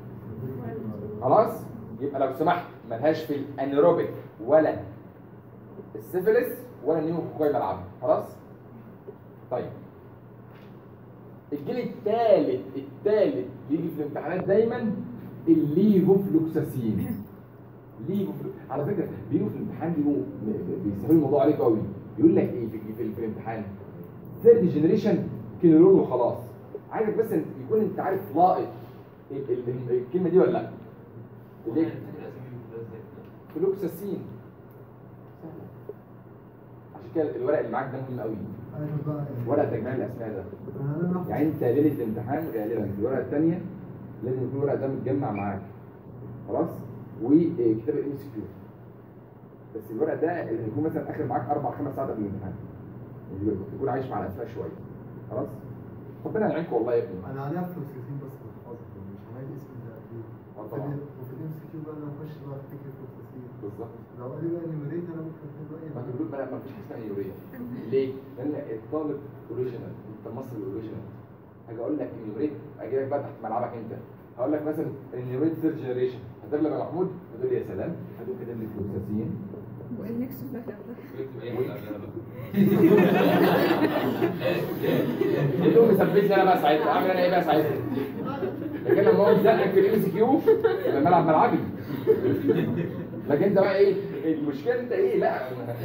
خلاص يبقى لو سمحت ملهاش في الانيروبيك ولا السيفلس ولا النيموكوكاي ملعبها خلاص طيب الجيل الثالث الثالث بيجي في الامتحانات دايما الليفوفلوكساسين ليفوفلو على فكره بيجوا في الامتحان بيجوا بيسهلوا الموضوع عليك قوي يقول لك ايه في, في, في الامتحان ثيرد جنريشن كينولون وخلاص عايزك بس إن يكون انت عارف لائق ال- ال- الكلمه دي ولا لا ليه فلوكساسين سهلة. كده الورق اللي معاك ده مهم قوي ايوه بقى ورق تجميع الاسماء ده انا ناخد يعني انت ليله الامتحان غالبا في الورقه الثانيه لازم يكون الورق ده متجمع معاك خلاص وكتاب الام سي كيو بس الورق ده اللي هيكون مثلا اخر معاك اربع خمس ساعات قبل الامتحان يعني تكون عايش مع الاسماء شويه خلاص ربنا يعينكم والله يا ابني انا عليها فلوسيتين بس بحفظها مش هلاقي اسم ده اكيد اه وفي طبعا. ال- وفي الام سي كيو بقى انا اخش بقى افتكر فلوسيتين بالظبط لو قال لي بقى نمريت انا ممكن اكتب بقى ما ايه تقول بقى ما فيش حاجه اسمها يوريا ليه؟ لان الطالب اوريجينال انت مصري اوريجينال هاجي اقول لك اليوريت اجي لك بقى تحت ملعبك انت هقول لك مثلا اليوريت ثيرد جنريشن هتغلب يا محمود هتقول لي يا سلام هتقول كده لي فلوساسين والنكست في الآخر يقوم مثبتني انا بقى ساعتها اعمل انا ايه بقى ساعتها لكن لما هو مزنقك في الام سي كيو يبقى الملعب ملعبي لكن انت بقى ايه المشكله انت ايه لا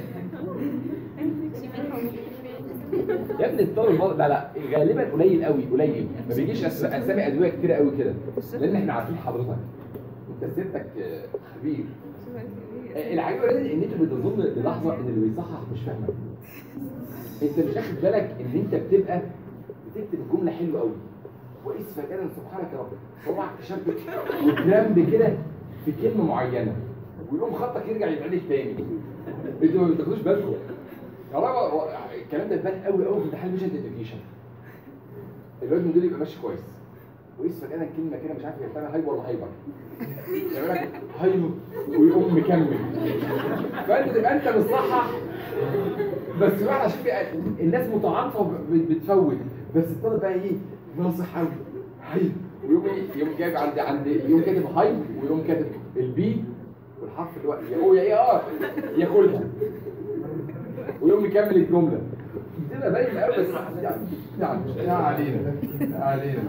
يا ابني الطالب برضه- لا لا غالبا قليل قوي قليل ما بيجيش أس- اسامي ادويه كتير قوي كده لان احنا عارفين حضرتك انت سيرتك آه، خبير آه، العجيب ان انت بتظن للحظه ان اللي بيصحح مش فاهمك انت مش واخد بالك ان انت بتبقى بتكتب الجمله حلوه قوي واذ فجأة سبحانك يا رب صبعك تشبك وترمب كده في كلمه معينه ويقوم خطك يرجع يتعدل تاني انتوا ما بتاخدوش بالكم يا رب هو الكلام ده بان قوي قوي في امتحان ميشن اديوكيشن الواد من دول يبقى ماشي كويس واذ فجأة كلمه كده مش عارف هي بتعمل هايبر ولا هايبر يعمل لك هايبر ويقوم مكمل فانت تبقى انت مصحح بس بقى عشان بقى الناس متعاطفه ب- بتفوت بس الطالب بقى ايه ناصح قوي هاي ويقوم ايه يقوم جايب عند عند يقوم كاتب هاي ويقوم كاتب البي والحرف اللي هو يا هو يا ايه اه ياكلها ويقوم مكمل الجمله بتبقى باين قوي بس يعني يعني يا علينا يا علينا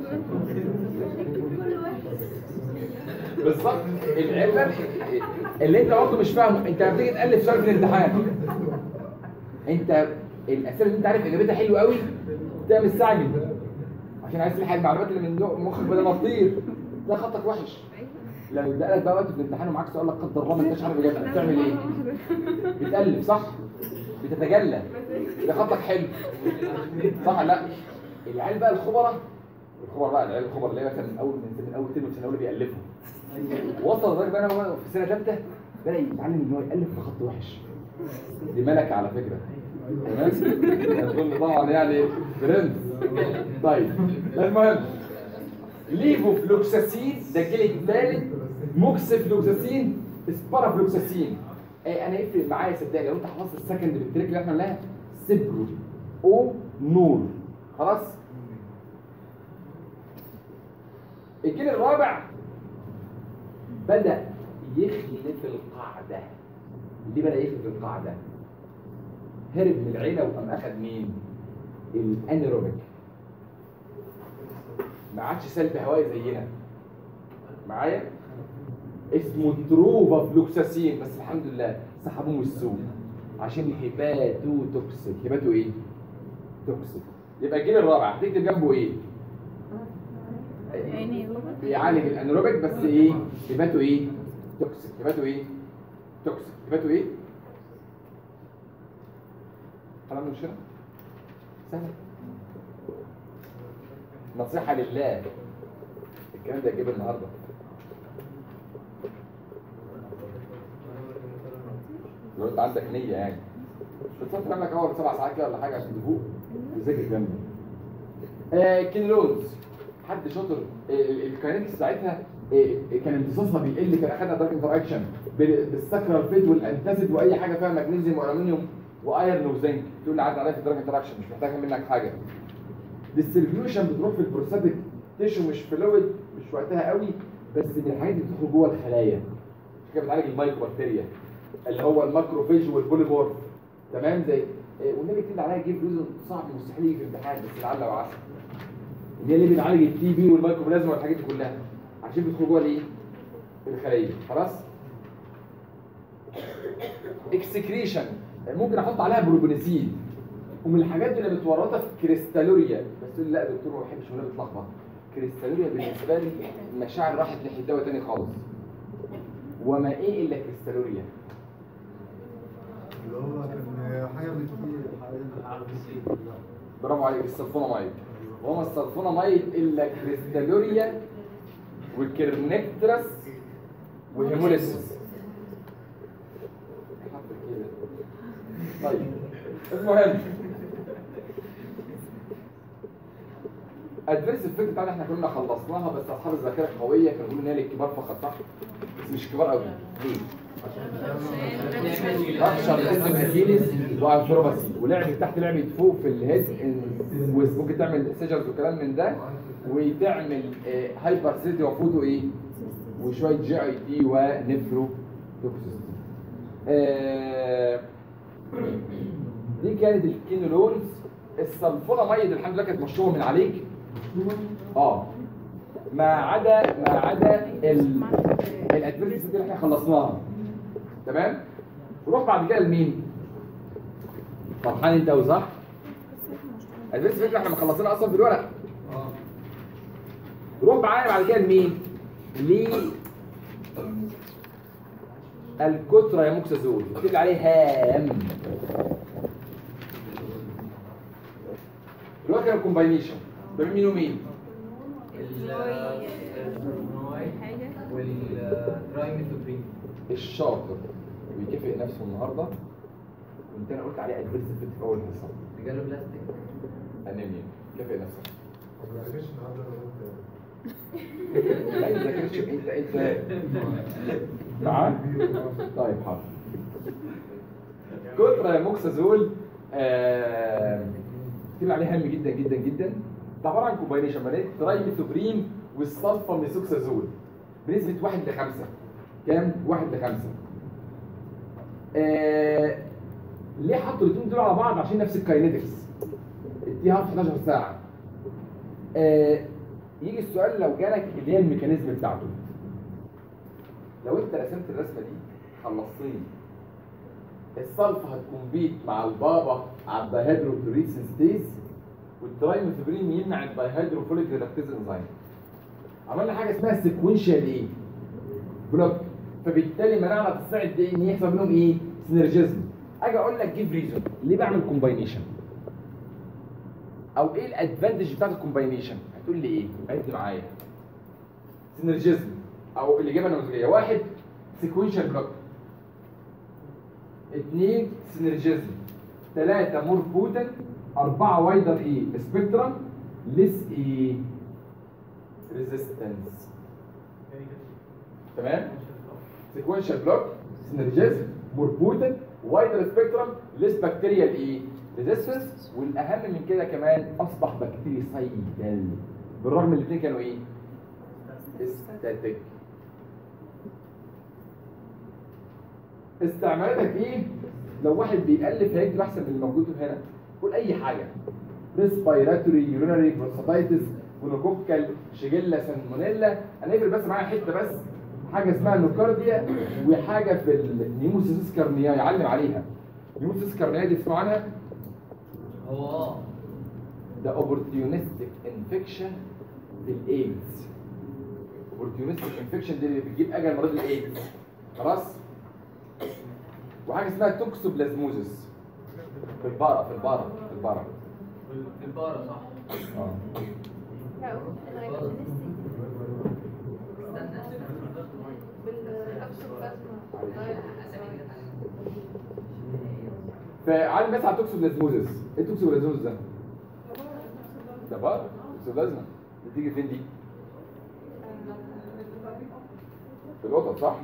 بالظبط العلم اللي انت برضه مش فاهمه انت لما تيجي تالف سؤال في الامتحان انت الاسئله اللي انت عارف اجابتها حلوه قوي تعمل مستعجل عشان عايز تلحق المعلومات اللي من مخك بدل ما تطير ده خطك وحش لو ادالك بقى وقت في الامتحان ومعاك سؤال لا قدر الله ما انتش عارف اجابتها بتعمل ايه؟ بتالف صح؟ بتتجلى ده خطك حلو صح ولا لا؟ العيال بقى الخبراء الخبراء بقى العيال الخبراء اللي هي مثلا من اول من اول ترم في سنه اولى بيالفوا وصل لدرجه بقى إن هو في سنه ثالثه بدا يتعلم ان هو يالف بخط وحش دي ملكه على فكره تمام اظن طبعا يعني برنس طيب المهم ليفوفلوكساسين ده الجلد الثالث موكسفلوكساسين سبارافلوكساسين ايه انا يفرق معايا صدقني لو انت حفظت السكند بالتريك اللي احنا قلناها سبرو او نور خلاص الجيل الرابع بدأ يخلف القاعدة ليه بدأ يخلف القاعدة؟ هرب من العيلة وقام أخد مين؟ الأنيروبيك ما عادش سلب هوائي زينا معايا؟ اسمه تروفا فلوكساسين بس الحمد لله سحبوه من السوق عشان هيباتو توكسيك هيباتو ايه؟ توكسيك يبقى الجيل الرابع هتكتب جنبه ايه؟ يعني بيعالج الانيروبيك بس ايه هباته ايه توكسيك هباته ايه توكسيك هباته ايه كلام مش كده سهل نصيحة لله الكلام ده هتجيبه النهارده لو انت عندك نية يعني بتصفي لك اول سبع ساعات كده ولا حاجة عشان تفوق تذاكر الكلام ده آه كينلونز حد شاطر الكاينكس بتاعتها آه، كان امتصاصها بيقل كان اخدنا دارك انتراكشن بالسكرال فيت والانتاسيد واي حاجه فيها مغنيسيوم والومنيوم وايرن وزنك تقول لي عدى عليا في الدارك انتراكشن مش محتاجه منك حاجه ديستريبيوشن بتروح في البروستاتيك تيشو مش فلويد مش وقتها قوي بس من الحاجات اللي بتدخل جوه الخلايا عشان كده بتعالج المايكرو بكتيريا اللي هو الماكروفيج والبوليمورف تمام زي آه، والنبي كتير عليها جيب جزء صعب مستحيل يجي في الامتحان بس لعل وعسى اللي هي اللي بتعالج التي بي والمايكروبلازما والحاجات دي كلها عشان بيدخلوا جوه الايه؟ الخليه خلاص؟ اكسكريشن ممكن احط عليها بروبونيسين ومن الحاجات اللي متورطه في كريستالوريا بس تقول لي لا يا دكتور ما بحبش ولا بتلخبط كريستالوريا بالنسبه لي المشاعر راحت ناحيه دواء تاني خالص وما ايه الا كريستالوريا اللي هو كان حاجه بتطير حاجه برافو عليك السلفونامايد وهو السلفونامايد الا كريستالوريا وكرنكترس وهيموليسيس طيب المهم ادفيرس افكت بتاعنا احنا كنا خلصناها بس اصحاب الذاكره القويه كانوا بيقولوا ان هي للكبار فقط صح؟ بس مش كبار قوي ليه؟ رابشر اسم اكيليس وانثروباسي ولعبت تحت لعبه فوق في الهيد وممكن تعمل سيجرز وكلام من ده وتعمل هايبر سيتي وفوتو ايه وشويه جي اي تي ونفرو توكسيستي آه، دي كانت الكينولونز السلفوناميد الحمد لله كانت مشروبه من عليك اه ما عدا ما عدا ال الادفيرسز اللي احنا خلصناها تمام نروح بعد كده لمين فرحان انت قوي صح الادفيرسز اللي احنا مخلصينها اصلا في الورق نروح معايا بعد كده لمين ل الكترة يا موكسازول اكتب عليه هام دلوقتي الكومباينيشن بين مين ومين حاجة والترايميثوبرين الشاطر ويكافئ نفسه النهارده كنت انا قلت عليه ادفيرس افكت في اول حصه رجاله بلاستيك انيميا كافئ نفسك ما بذاكرش النهارده ولا لا ما تذاكرش انت انت معاه طيب حاضر كتر موكسازول آه، كتير عليه هام جدا جدا جدا ده عباره عن كومباينيشن ما بين ترايميثوبرين والسلفا ميثوكسازول بنسبه 1 ل 5 كام؟ 1 ل 5 آه ليه حطوا الاثنين دول على بعض عشان نفس الكاينetics اديها في 11 ساعه آه يجي السؤال لو جالك اللي هي الميكانيزم بتاعته لو انت رسمت الرسمه دي خلصتني الصلفه هتكمبيت مع البابا على الدايهيدروكلوريد سينستيز والترايميثوبرين يمنع الدايهيدروفوليك ريدكتيز انزيم عملنا حاجه اسمها سيكونشال ايه بلوك فبالتالي منعنا تصنيع الدي ان يحصل منهم ايه سينرجيزم اجي اقول لك جيب ريزون ليه بعمل كومباينيشن او ايه الادفانتج بتاعت الكومباينيشن هتقول لي ايه عد معايا سينرجيزم او الاجابه النموذجيه واحد سيكونشال بلوك اثنين سينرجيزم ثلاثة مور بوتن أربعة وايدر إيه سبيكترم ليس إيه ريزيستنس تمام سيكونشال بلوك سينرجيزم مور بوتن وايدر سبيكترم ليس بكتيريال إيه ريزيستنس والأهم من كده كمان أصبح بكتيريسايدال بالرغم من الاثنين كانوا إيه استاتيك استعمالاتك ايه لو واحد بيألف هيكتب احسن من الموجود هنا قول اي حاجه ريسبيراتوري يورينري بروستاتايتس جلوكوكال شيجيلا سالمونيلا هنقفل بس معايا حته بس حاجه اسمها نوكارديا وحاجه في النيموسيس كارنياي علم عليها نيموسيس كارنياي دي تسمعوا عنها هو اه ده اوبورتيونستيك انفكشن للايدز اوبورتيونستيك انفكشن دي اللي بتجيب اجل مريض الايدز خلاص وحاجه اسمها توكسوبلازموزس في البقره في البقره في البقره في البارة صح اه لا الغيبوبة استنى استنى بالأكسوبلازما فعالم بس على التوكسوبلازموزس ايه التوكسوبلازموزس ده؟ ده بقره توكسوبلازما دي تيجي فين دي؟ في القطط صح؟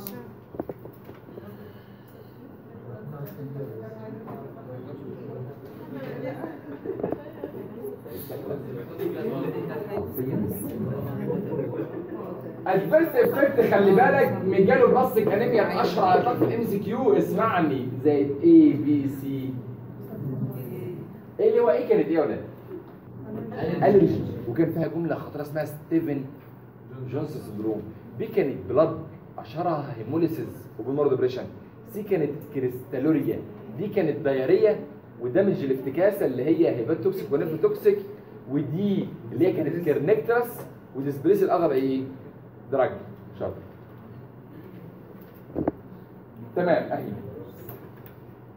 ادفيرس افكت خلي بالك ميجالو باستيك انيميا من اشهر علاقات في الام سي كيو اسمعني زي اي بي سي ايه اللي هو ايه كانت ايه يا ولاد؟ الرجي وكان فيها جمله خطيره اسمها ستيفن جونز سندروم بي كانت بلاد اشهرها هيموليسيس وبالمرض ديبريشن سي كانت كريستالوريا دي كانت دايريه ودامج الافتكاسه اللي هي هيبات توكسيك ونيفو توكسيك ودي اللي هي كانت كيرنكترس وديسبليس الاذر ايه؟ دراج شاطر تمام اهي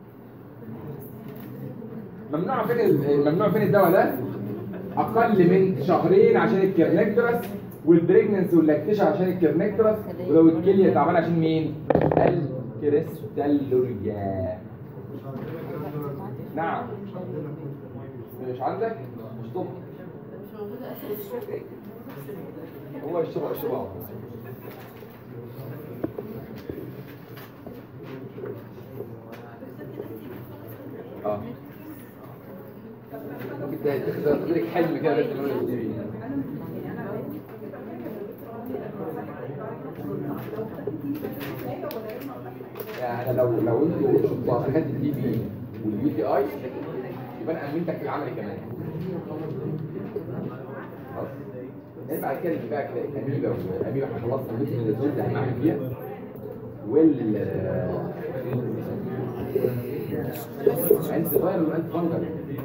ممنوع فين ال- ممنوع فين الدواء ده اقل من شهرين عشان الكرنكترس والبريجننس واللاكتيشن عشان الكرنكترس ولو الكليه تعبانه عشان مين الكريستالوريا نعم مش عندك مش طب هو يشرب يشرب اه ممكن تاخد لك حلم كده بنت الولد الجديد. يعني لو لو انتوا شفتوا حاجات الدي بي واليو تي اي يبقى انا امنتك في العمل كمان خلاص يعني بعد كده بقى كده اميبا واميبا احنا خلصنا مثل من الزوج اللي هنعمل فيها وال انت فايرال وانت فانجل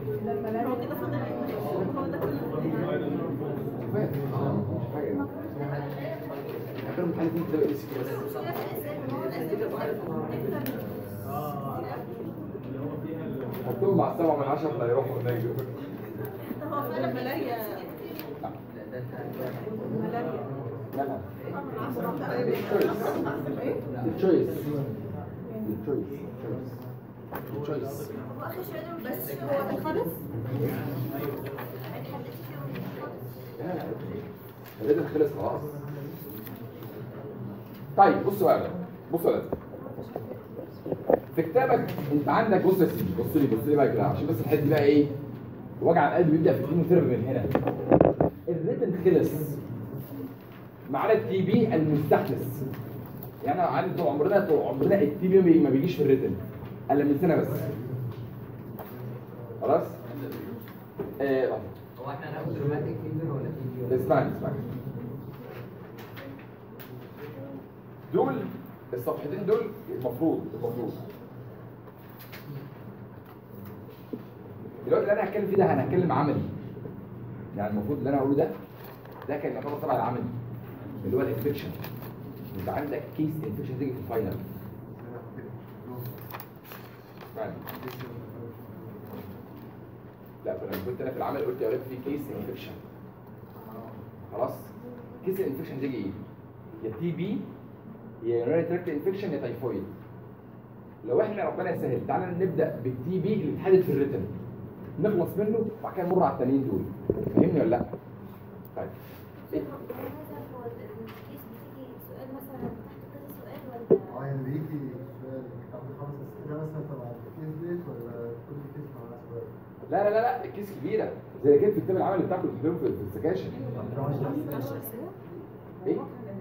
اخر محل فيه ده بس حطهم مع السبعة من عشرة لا يروحوا هناك هو فعلا ملايا ملايا لا ايه؟ التشويس التشويس التشويس هو اخر شويه دول بس هو ده خالص حددت فيهم خالص لا لا الريتم خلص خلاص طيب بصوا بقى بصوا بقى في كتابك انت عندك بص يا سيدي بص لي بص لي بقى كده عشان بس الحته دي بقى ايه وجع القلب بيبدا في الكيموثيرابي من هنا الريتم خلص معانا التي بي المستحدث يعني عندي طول عمرنا طول عمرنا التي بي ما بيجيش في الريتم الا من سنه بس خلاص آه هو احنا هناخد روماتيك فيفر ولا تي بي اسمعني اسمعني دول الصفحتين دول المفروض المفروض دلوقتي اللي انا هتكلم فيه ده انا هتكلم عملي يعني المفروض اللي انا هقوله ده ده كان يعتبر تبع العملي اللي هو الانفكشن انت عندك كيس انفكشن تيجي في الفاينل اسمعني لا فانا كنت انا في العمل قلت يا ولاد في كيس انفكشن خلاص كيس الانفكشن تيجي ايه يا تي بي يا يورينري تراكت انفكشن يا تايفويد لو احنا ربنا يسهل تعالى نبدا بالتي بي اللي اتحدد في الريتم نخلص منه وبعد كده نمر على التانيين دول فاهمني ولا لا طيب إيه؟ هو الكيس بتيجي سؤال مثلا تحت كذا سؤال ولا اه يعني بيجي سؤال تاخد خمس اسئله مثلا تبع الكيس ديت ولا كل كيس مع سؤال؟ لا لا لا لا الكيس كبيره زي كده في كتاب العمل بتاعكم اللي بتكتبوه في في السكاشن ايه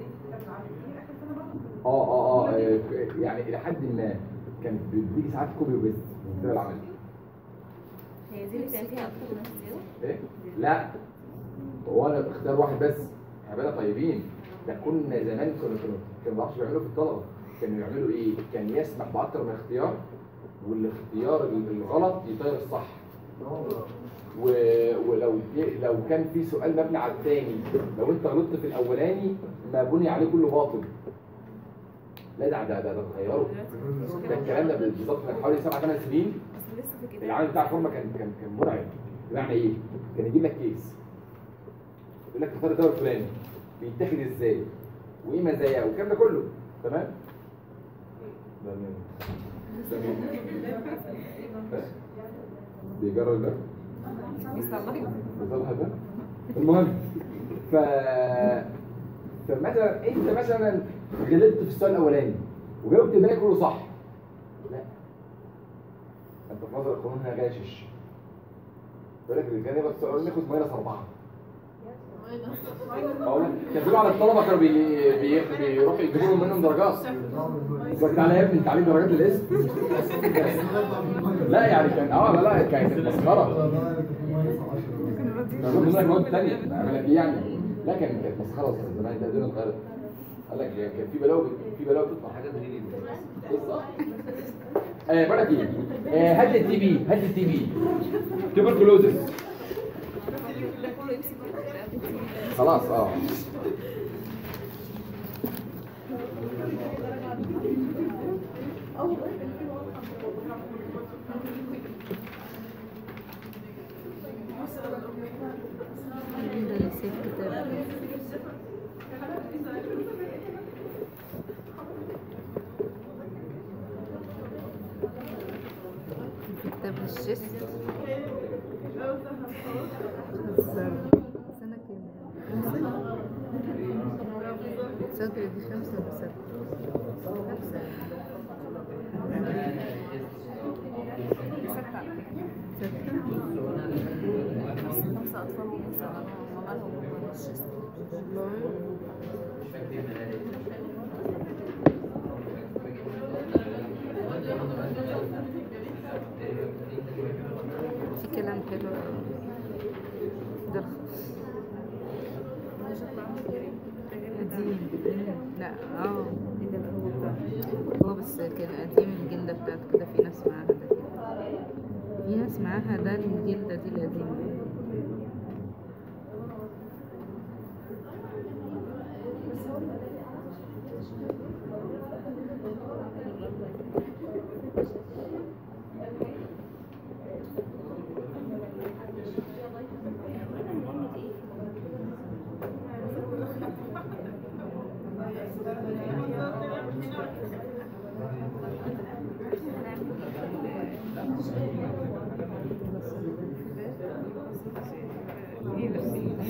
اه اه اه آه، يعني الى حد ما كان بيديك ساعات كوبي وبيست من كتاب العمل هي دي اللي كان فيها اكتر من زيرو ايه لا هو انا اختار واحد بس احنا بقينا طيبين ده كنا زمان كنا كنا كانوا ما بيعرفوش يعملوا في الطلبه كانوا يعملوا ايه كان يسمح باكتر من اختيار والاختيار الغلط يطير الصح و... ولو جه- لو كان في سؤال مبني على الثاني لو انت غلطت في الاولاني ما بني عليه كله باطل لا ده ده ده ده اتغيروا ده الكلام ده بالظبط من حوالي سبع ثمان سنين بس لسه في كده العمل بتاع الفورمه كان كان كان مرعب بمعنى ايه؟ كان يجيب لك كيس يقول لك اختار الدواء الفلاني بيتاخد ازاي؟ وايه مزاياه والكلام ده كله تمام؟ ده مين؟ ده مين؟ ده؟ بيجرب ده؟ بيصلح ده؟ المهم ف فمثلا انت مثلا غلطت في السؤال الاولاني وجاوبت الباقي كله صح لا انت في نظر القانون هنا غاشش يقول لك الرجاله بس السؤال ناخد ماينس اربعه اقول لك كانوا على الطلبه كانوا بي... بي... بيروحوا يجيبوا لهم منهم درجات بس تعالى يا ابني انت عليك درجات للاسم لا يعني كان اه لا لا كانت مسخره كان منك مواد ثانيه اعمل لك ايه يعني لا كان كانت مسخره زمان ده الدنيا اتغيرت قال لك كان في بلاوي في بلاوي بتطلع حاجات غريبه بالظبط آه بقول لك ايه آه، هات لي التي بي هات لي التي بي تيوبركلوزس خلاص اه الشيست سنة كام؟ صدر دي خمسة ولا ستة؟ خمسة ستة خمسة أطفال ونساء هم مالهم الشيست في كلام حلو ده قديم لا اه هو بس كان قديم الجلدة بتاعته كده في ناس معاها ده كده في ناس معاها ده الجلدة دي القديمة ايه بس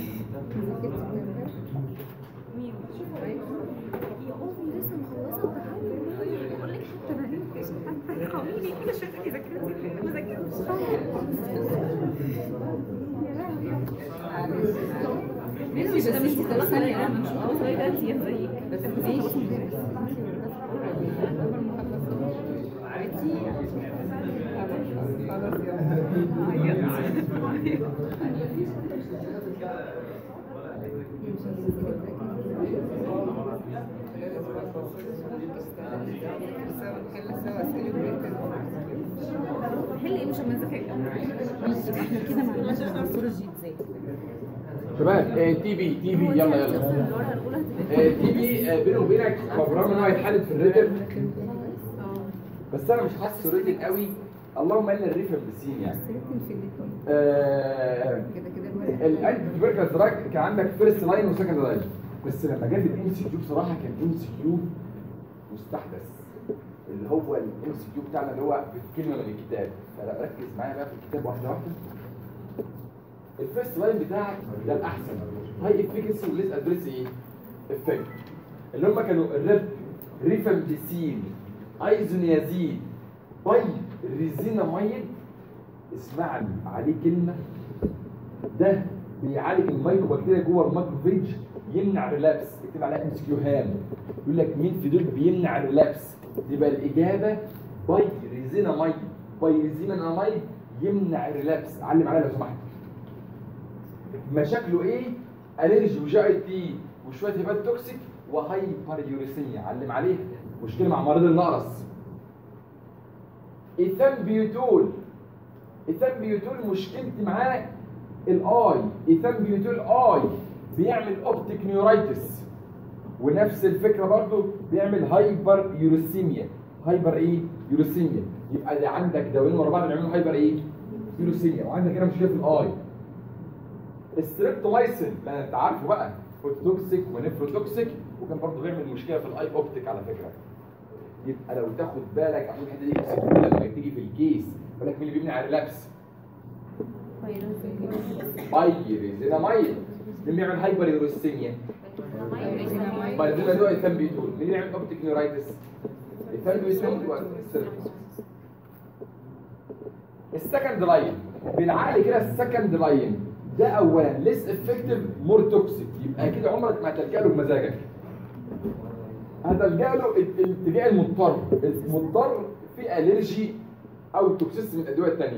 مين يا امي لسه مخلصه امتحان بقول لك حتى ما نمتش حتى قومي كده شوفي ذاكرتي ما ذاكرتش ماشي بس انت ثلاث ثانية مش خلاص هي ثلاث ايام زيك بس ماشي حل ايه مش لما نذاكر ماشي احنا كده ما عملناش الصورة دي ازاي شباب آه، تي بي تي بي يلا يلا الورقة الأولى هتبقى آه، تي بي آه، بيني وبينك هو برغم ان هو هيتحدد في الريتم بس انا مش حاسه ريتم قوي اللهم الا الريفم بالسين يعني سيرتن في الليتون آه، كده كده الورقة الانتي تبركل دراج كان عندك فيرست لاين وسكند لاين بس لما جاب الام سي كيو بصراحه كان ام سي كيو مستحدث اللي هو الام سي كيو بتاعنا اللي هو كلمه من الكتاب فلا ركز معايا بقى في الكتاب واحده واحده الفيرست لاين بتاعك ده الاحسن هاي افيكسي وليس ادريس ايه؟ افكت اللي هم كانوا الريب ريفامبيسين ايزونيازين باي ريزيناميد اسمعني عليه كلمه ده بيعالج الميكروبكتيريا جوه الماكروفيج يمنع ريلابس اكتب عليها ام كيو هام يقول لك مين في دول بيمنع ريلابس يبقى الاجابه باي ريزيناميد باي ريزيناميد يمنع ريلابس علم عليها لو سمحت مشاكله ايه؟ الرجي وجاي تي وشويه هيبات توكسيك وهايبر يوريسيميا علم عليها مشكله مع مريض النقرس ايثامبيوتول ايثامبيوتول مشكلتي معاه الاي ايثامبيوتول اي بيعمل اوبتيك نيورايتس ونفس الفكره برضو بيعمل هايبر يوريسيميا هايبر ايه يوريسيميا يبقى اللي عندك دوايين ورا بعض بيعملوا هايبر ايه يوريسيميا وعندك هنا مشكله في الاي الستريبتومايسين لا انت عارفه بقى فوتوتوكسيك ونفروتوكسيك وكان برضه بيعمل مشكله في الاي اوبتيك على فكره يبقى لو تاخد بالك عشان الحته دي بتسيبها لما تيجي في الكيس يقول لك مين اللي بيمنع الريلابس بايريزيناميد مين بيعمل هايبر يوروسيميا بايريزيناميد الثامبيتول مين اللي بيعمل اوبتيك نيورايتس الثامبيتول والسيرفس السكند لاين بالعقل كده السكند لاين ده اولا ليس افكتيف مور توكسيك يبقى اكيد عمرك ما هتلجا له بمزاجك هتلجا له ال- الاتجاه المضطر المضطر في الرجي او توكسيس من الادويه الثانيه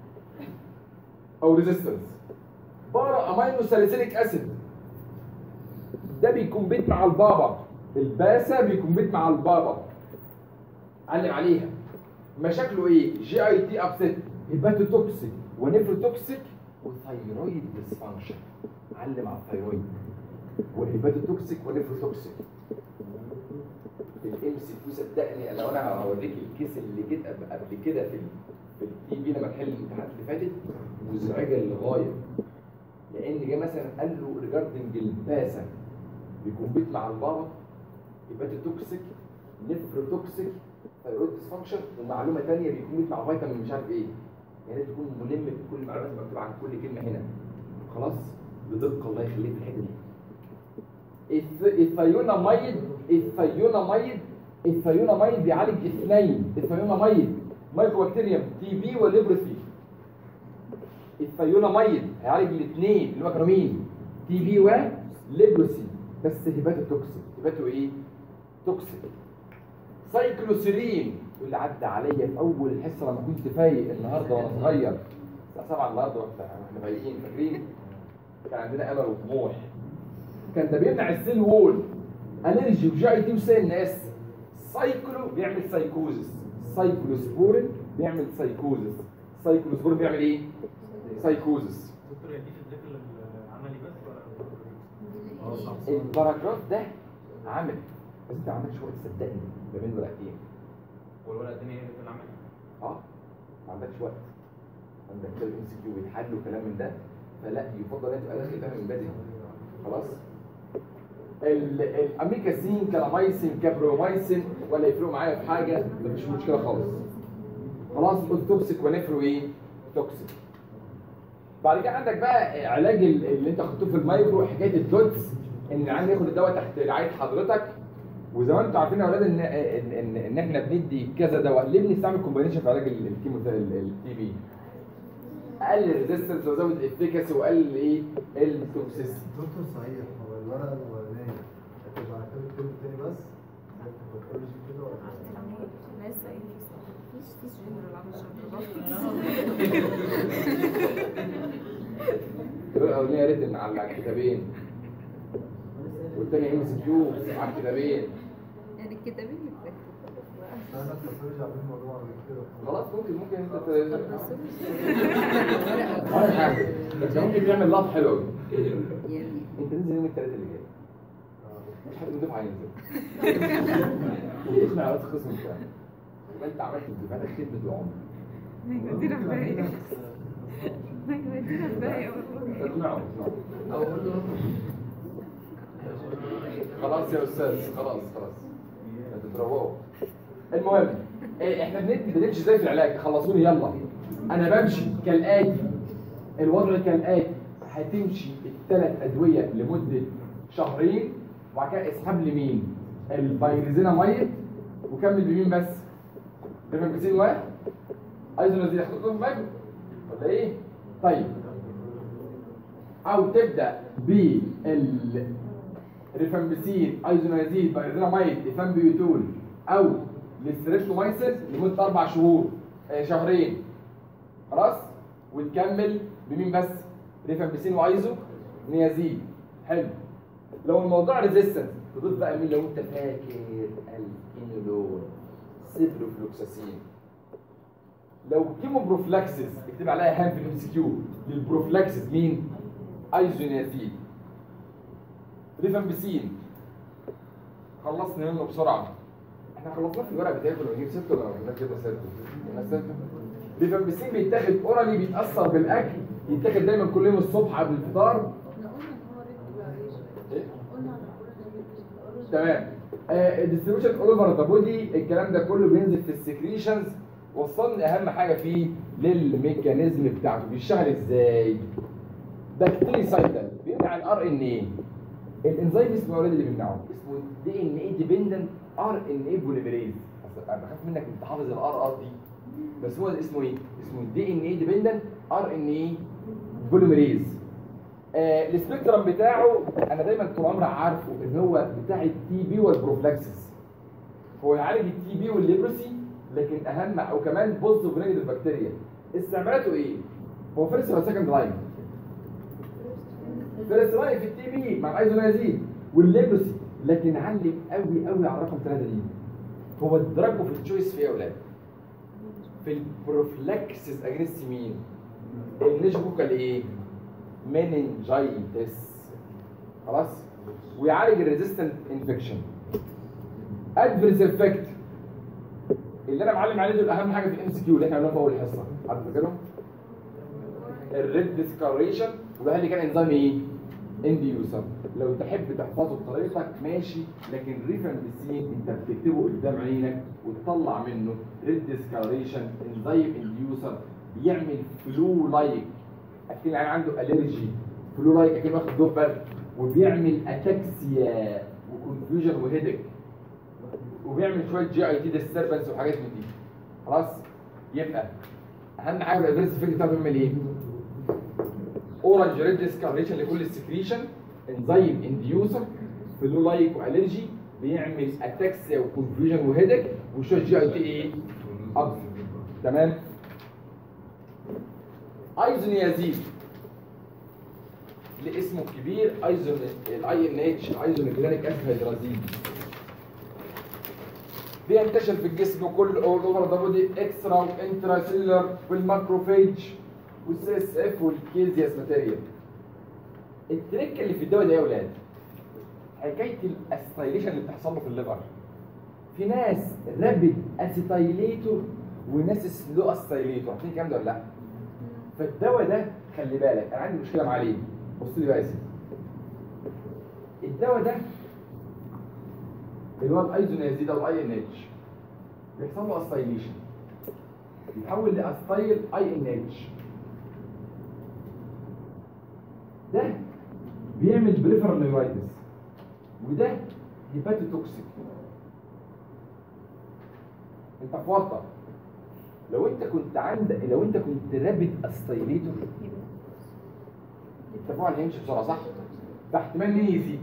او ريزيستنس بارا امينو ساليسيليك اسيد ده بيكمبيت مع البابا الباسا بيكمبيت مع البابا علم عليها مشاكله ايه جي اي تي ابسيت هيباتوتوكسيك ونيفروتوكسيك وثايرويد ديسفانكشن علم على الثايرويد والهيباتوتوكسيك ونيفروتوكسيك الام سي كيو صدقني لو انا هوريك الكيس اللي جيت قبل قبل كده في ال- في التي بي لما تحل الامتحانات اللي فاتت مزعجه للغايه لان جه مثلا قال له ريجاردنج الباسا بيكمبيت مع البابا هيباتوتوكسيك نيفروتوكسيك ثايرويد ديسفانكشن ومعلومه ثانيه بيكمبيت مع فيتامين مش عارف ايه يا ريت تكون ملم بكل المعلومات المكتوبه عن كل كلمه هنا خلاص بدقه الله يخليك في الحته دي الث- الثيوناميد الثيوناميد الثيوناميد بيعالج اثنين الثيوناميد مايكوبكتيريوم تي بي وليبروسي الثيوناميد هيعالج الاثنين اللي هو كانوا مين؟ تي بي وليبروسي بس هباته توكسيك هباته ايه؟ توكسيك سايكلوسيرين واللي عدى عليا في اول حصه لما كنت فايق النهارده وانا صغير الساعه 7 النهارده واحنا واحنا فايقين فاكرين كان عندنا امل وطموح كان ده بيمنع السيل وول الرجي وجي تي وسيل ناس سايكلو بيعمل سايكوزس سايكلوسبورين بيعمل سايكوزس سايكلوسبورين بيعمل ايه؟ سايكوزس دكتور هي دي في الذكر العملي بس ولا اه صح الباراجراف ده عمل بس انت ما عندكش وقت صدقني ما بين ورقتين والورقه الثانيه هي في العملي اه ما عندكش وقت عندك كده ام سي كيو ويتحل وكلام من ده فلا يفضل انت تبقى داخل فاهم من بدري خلاص ال- الاميكاسين كلامايسين كابرومايسين ولا يفرقوا معايا في حاجه مفيش مشكله خالص خلاص قلت توكسيك ونفرو ايه توكسيك بعد كده عندك بقى علاج ال- اللي انت خدته في المايكرو حكايه الدوتس ان العيان ياخد الدواء تحت رعايه حضرتك وزي ما انتم عارفين يا اولاد ان ان ان, إن احنا بندي كذا دواء ليه بنستعمل كومبينيشن في علاج ال- الكيمو التي بي قلل الريزيستنس وزود الافيكاسي وقلل ايه التوكسيسيتي دكتور صحيح هو الورقه الاولانيه هتبقى هتكتب الكلمه التاني بس زي التكنولوجي كده ولا ناس مفيش فيش جنرال عامل الدواء الاولانيه يا ريت ان على الكتابين والتاني ام سي كيو على الكتابين يعني الكتابين متذكر بس انا التكنولوجي عاملين موضوع عن كده خلاص ممكن ممكن انت طب ت- بس ولا حاجه انت ممكن تعمل لقط حلو قوي يعني انت نزل يوم الثلاث اللي جاي مش حد من الدفعه ينزل وتقنع رئيس القسم بتاعك يبقى انت عملت دفعتك خدمه العمر هيودينا في داهية هيودينا في داهية والله اقنعه اقنعه خلاص يا استاذ خلاص خلاص هتتروقوا المهم إيه، احنا بنت- بنمشي ازاي في العلاج خلصوني يلا انا بمشي كالاتي الوضع كالاتي هتمشي الثلاث ادويه لمده شهرين وبعد كده اسحب لي مين البايريزيناميد وكمل بمين بس ريفامبيسين و ايزونازيل هتحطهم في المايكرو ولا ايه طيب او تبدا بال ريفامبيسين ايزونازيل بايريزيناميد افامبيوتول او للستريبتومايسين لمده اربع شهور آه شهرين خلاص وتكمل بمين بس ريفامبيسين وايزو نيازيل حلو لو الموضوع ريزيستنس تضيف بقى مين لو انت فاكر الكينولون سيبروفلوكساسين لو كيمو بروفلاكسس اكتب عليها هام في الام سي كيو للبروفلاكسس مين ايزونيازيل ريفامبيسين خلصنا منه بسرعه احنا خلصناه في الورق بتاعته ولا نجيب سيرته ولا ما جبنا سيرته؟ جبنا سيرته ريفامبيسين بيتاخد اورالي بيتاثر بالاكل يتاخد دايما كل يوم الصبح قبل الفطار إيه؟ تمام الديستريبيوشن اول اوفر ذا بودي الكلام ده كله بينزل في السكريشنز وصلني اهم حاجه فيه للميكانيزم بتاعته بيشتغل ازاي بكتيري سايتال بيمنع الار ان ايه الانزيم اسمه اوريدي اللي بيمنعه اسمه دي ان اي ديبندنت ار ان اي بوليميريز انا بخاف منك انت حافظ الار ار دي بس هو اسمه ايه اسمه دي ان اي ديبندنت ار ان اي بوليميريز آه السبيكترم بتاعه انا دايما طول عمري عارفه ان هو بتاع التي بي والبروفلاكسس هو يعالج التي بي والليبروسي لكن اهم او كمان بوزيتيف نيجاتيف بكتيريا استعمالاته ايه؟ هو فيرست ولا سكند لاين؟ فيرست لاين في التي بي مع الايزونازين والليبروسي لكن علم قوي قوي على رقم ثلاثه دي هو الدراج في التشويس في ايه يا اولاد؟ في البروفلاكسس اجنست مين؟ النيجبوكال ايه؟ مننجايتس خلاص ويعالج الريزيستنت انفكشن ادفيرس افكت اللي انا معلم عليه دول اهم حاجه في الام سي كيو اللي احنا قلناها في اول حصه حد فاكرهم الريد ديسكاريشن وده اللي كان انزيم ايه انديوسر لو تحب تحفظه بطريقتك ماشي لكن ريفامبيسين انت بتكتبه قدام عينك وتطلع منه ريد ديسكاريشن انزيم انديوسر بيعمل فلو لايك اكن العيان عنده الرجي فلو لايك اكن واخد دور برد وبيعمل اتاكسيا وكونفيوجن وهيدك وبيعمل شويه جي اي تي ديستربنس وحاجات من دي خلاص يبقى اهم حاجه الادريس فيك بتاعته بيعمل ايه؟ اورنج ريد ديسكاريشن لكل السكريشن انزيم انديوسر فلو لايك والرجي بيعمل اتاكسيا وكونفيوجن وهيدك وشويه جي اي تي ايه؟ اب تمام؟ ايزونيازيد لاسمه الكبير ايزون الاي ان اتش ايزونيكلينيك اسيد هيدرازين بينتشر في الجسم كله اول اوفر ذا بودي اكسترا وانترا سيلولر والماكروفيج والسي اس اف والكيزياس ماتيريال التريك اللي في الدواء ده يا اولاد حكايه الاسيتايليشن اللي بتحصل له في الليفر في ناس رابد اسيتايليتور وناس سلو اسيتايليتور عارفين الكلام ده ولا لا؟ فالدواء ده خلي بالك انا عندي مشكله معاه ليه؟ بص لي بقى يا سيدي الدواء ده اللي هو الايزونازيد او الاي ان اتش بيحصل له اسيتايليشن بيتحول لاستايل اي ان اتش ده بيعمل بريفرال نيورايتس وده هيباتوتوكسيك انت في ورطه لو انت كنت عند لو انت كنت رابد استايليتور التفاعل هيمشي بسرعه صح؟ فاحتمال مين يزيد؟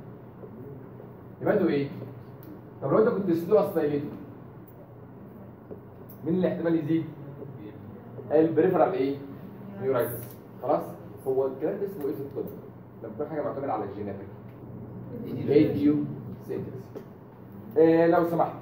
يبقى ايه؟ طب لو انت كنت سلو استايليتور مين اللي احتمال يزيد؟ البريفرال ايه؟ نيورايتس خلاص؟ هو الكلام ده اسمه ايه في الطب؟ لما تكون حاجه معتمده على الجيناتيك راديو سينتكس آه لو سمحت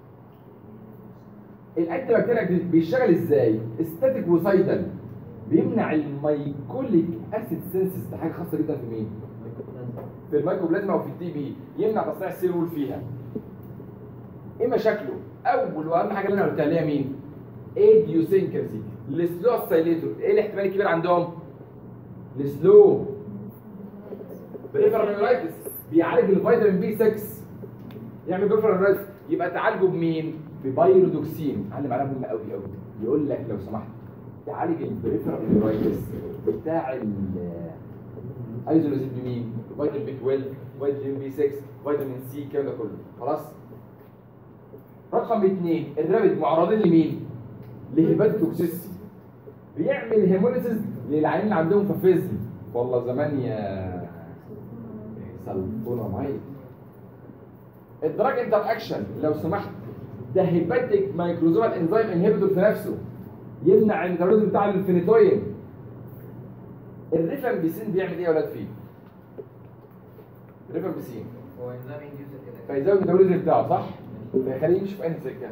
الانتي بكتيريا بيشتغل ازاي؟ استاتيك وسايدل بيمنع الميكوليك اسيد سينسس ده حاجه خاصه جدا في مين؟ في الميكروبلازما او في التي بي يمنع تصنيع السيل وول فيها ايه مشاكله؟ اول واهم حاجه اللي انا قلتها اللي هي مين؟ ايديوسينكرسي السلو اسايليتور ايه الاحتمال الكبير عندهم؟ السلو بريفرال نيورايتس بيعالج الفيتامين بي 6 يعمل بريفرال نيورايتس يبقى تعالجه بمين؟ ببايرودوكسين علم عليها مهمه قوي قوي يقول لك لو سمحت تعالج البريفرال نيورايتس بتاع ال ايزولوزيد بمين؟ فيتامين بي 12 فيتامين بي 6 فيتامين سي الكلام ده كله خلاص؟ رقم اثنين الرابد معرضين لمين؟ لهيباتوكسيسي بيعمل هيموليسيس للعيانين اللي عندهم فافيزم والله زمان يا سلفونامايد الدراج انتر اكشن لو سمحت ده هيباتيك مايكروزومال انزيم انهبيتور في نفسه يمنع الميتابوليزم بتاع الفينيتوين الريفامبيسين بيعمل ايه يا ولاد فيه؟ الريفامبيسين هو انزيم انديوسر كده فيزود الميتابوليزم بتاعه صح؟ فيخليه يمشي في انهي سكه؟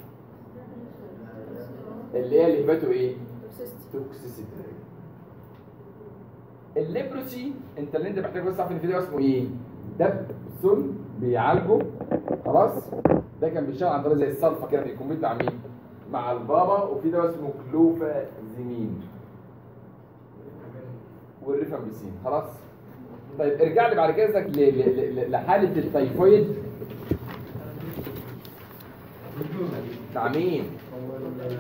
اللي هي الهيباتو ايه؟ توكسيسيتي الليبروسي انت اللي انت محتاج بس تعرف ان في دواء اسمه ايه؟ دبسون بيعالجه خلاص؟ ده كان بيشتغل عن طريق زي الصلفه كده بيكون مع مين؟ مع البابا وفي دواء اسمه كلوفازيمين والريفامبيسين خلاص؟ طيب ارجع لي بعد كده إذنك ل- ل- ل- لحاله التيفويد بتاع مين؟ هو ال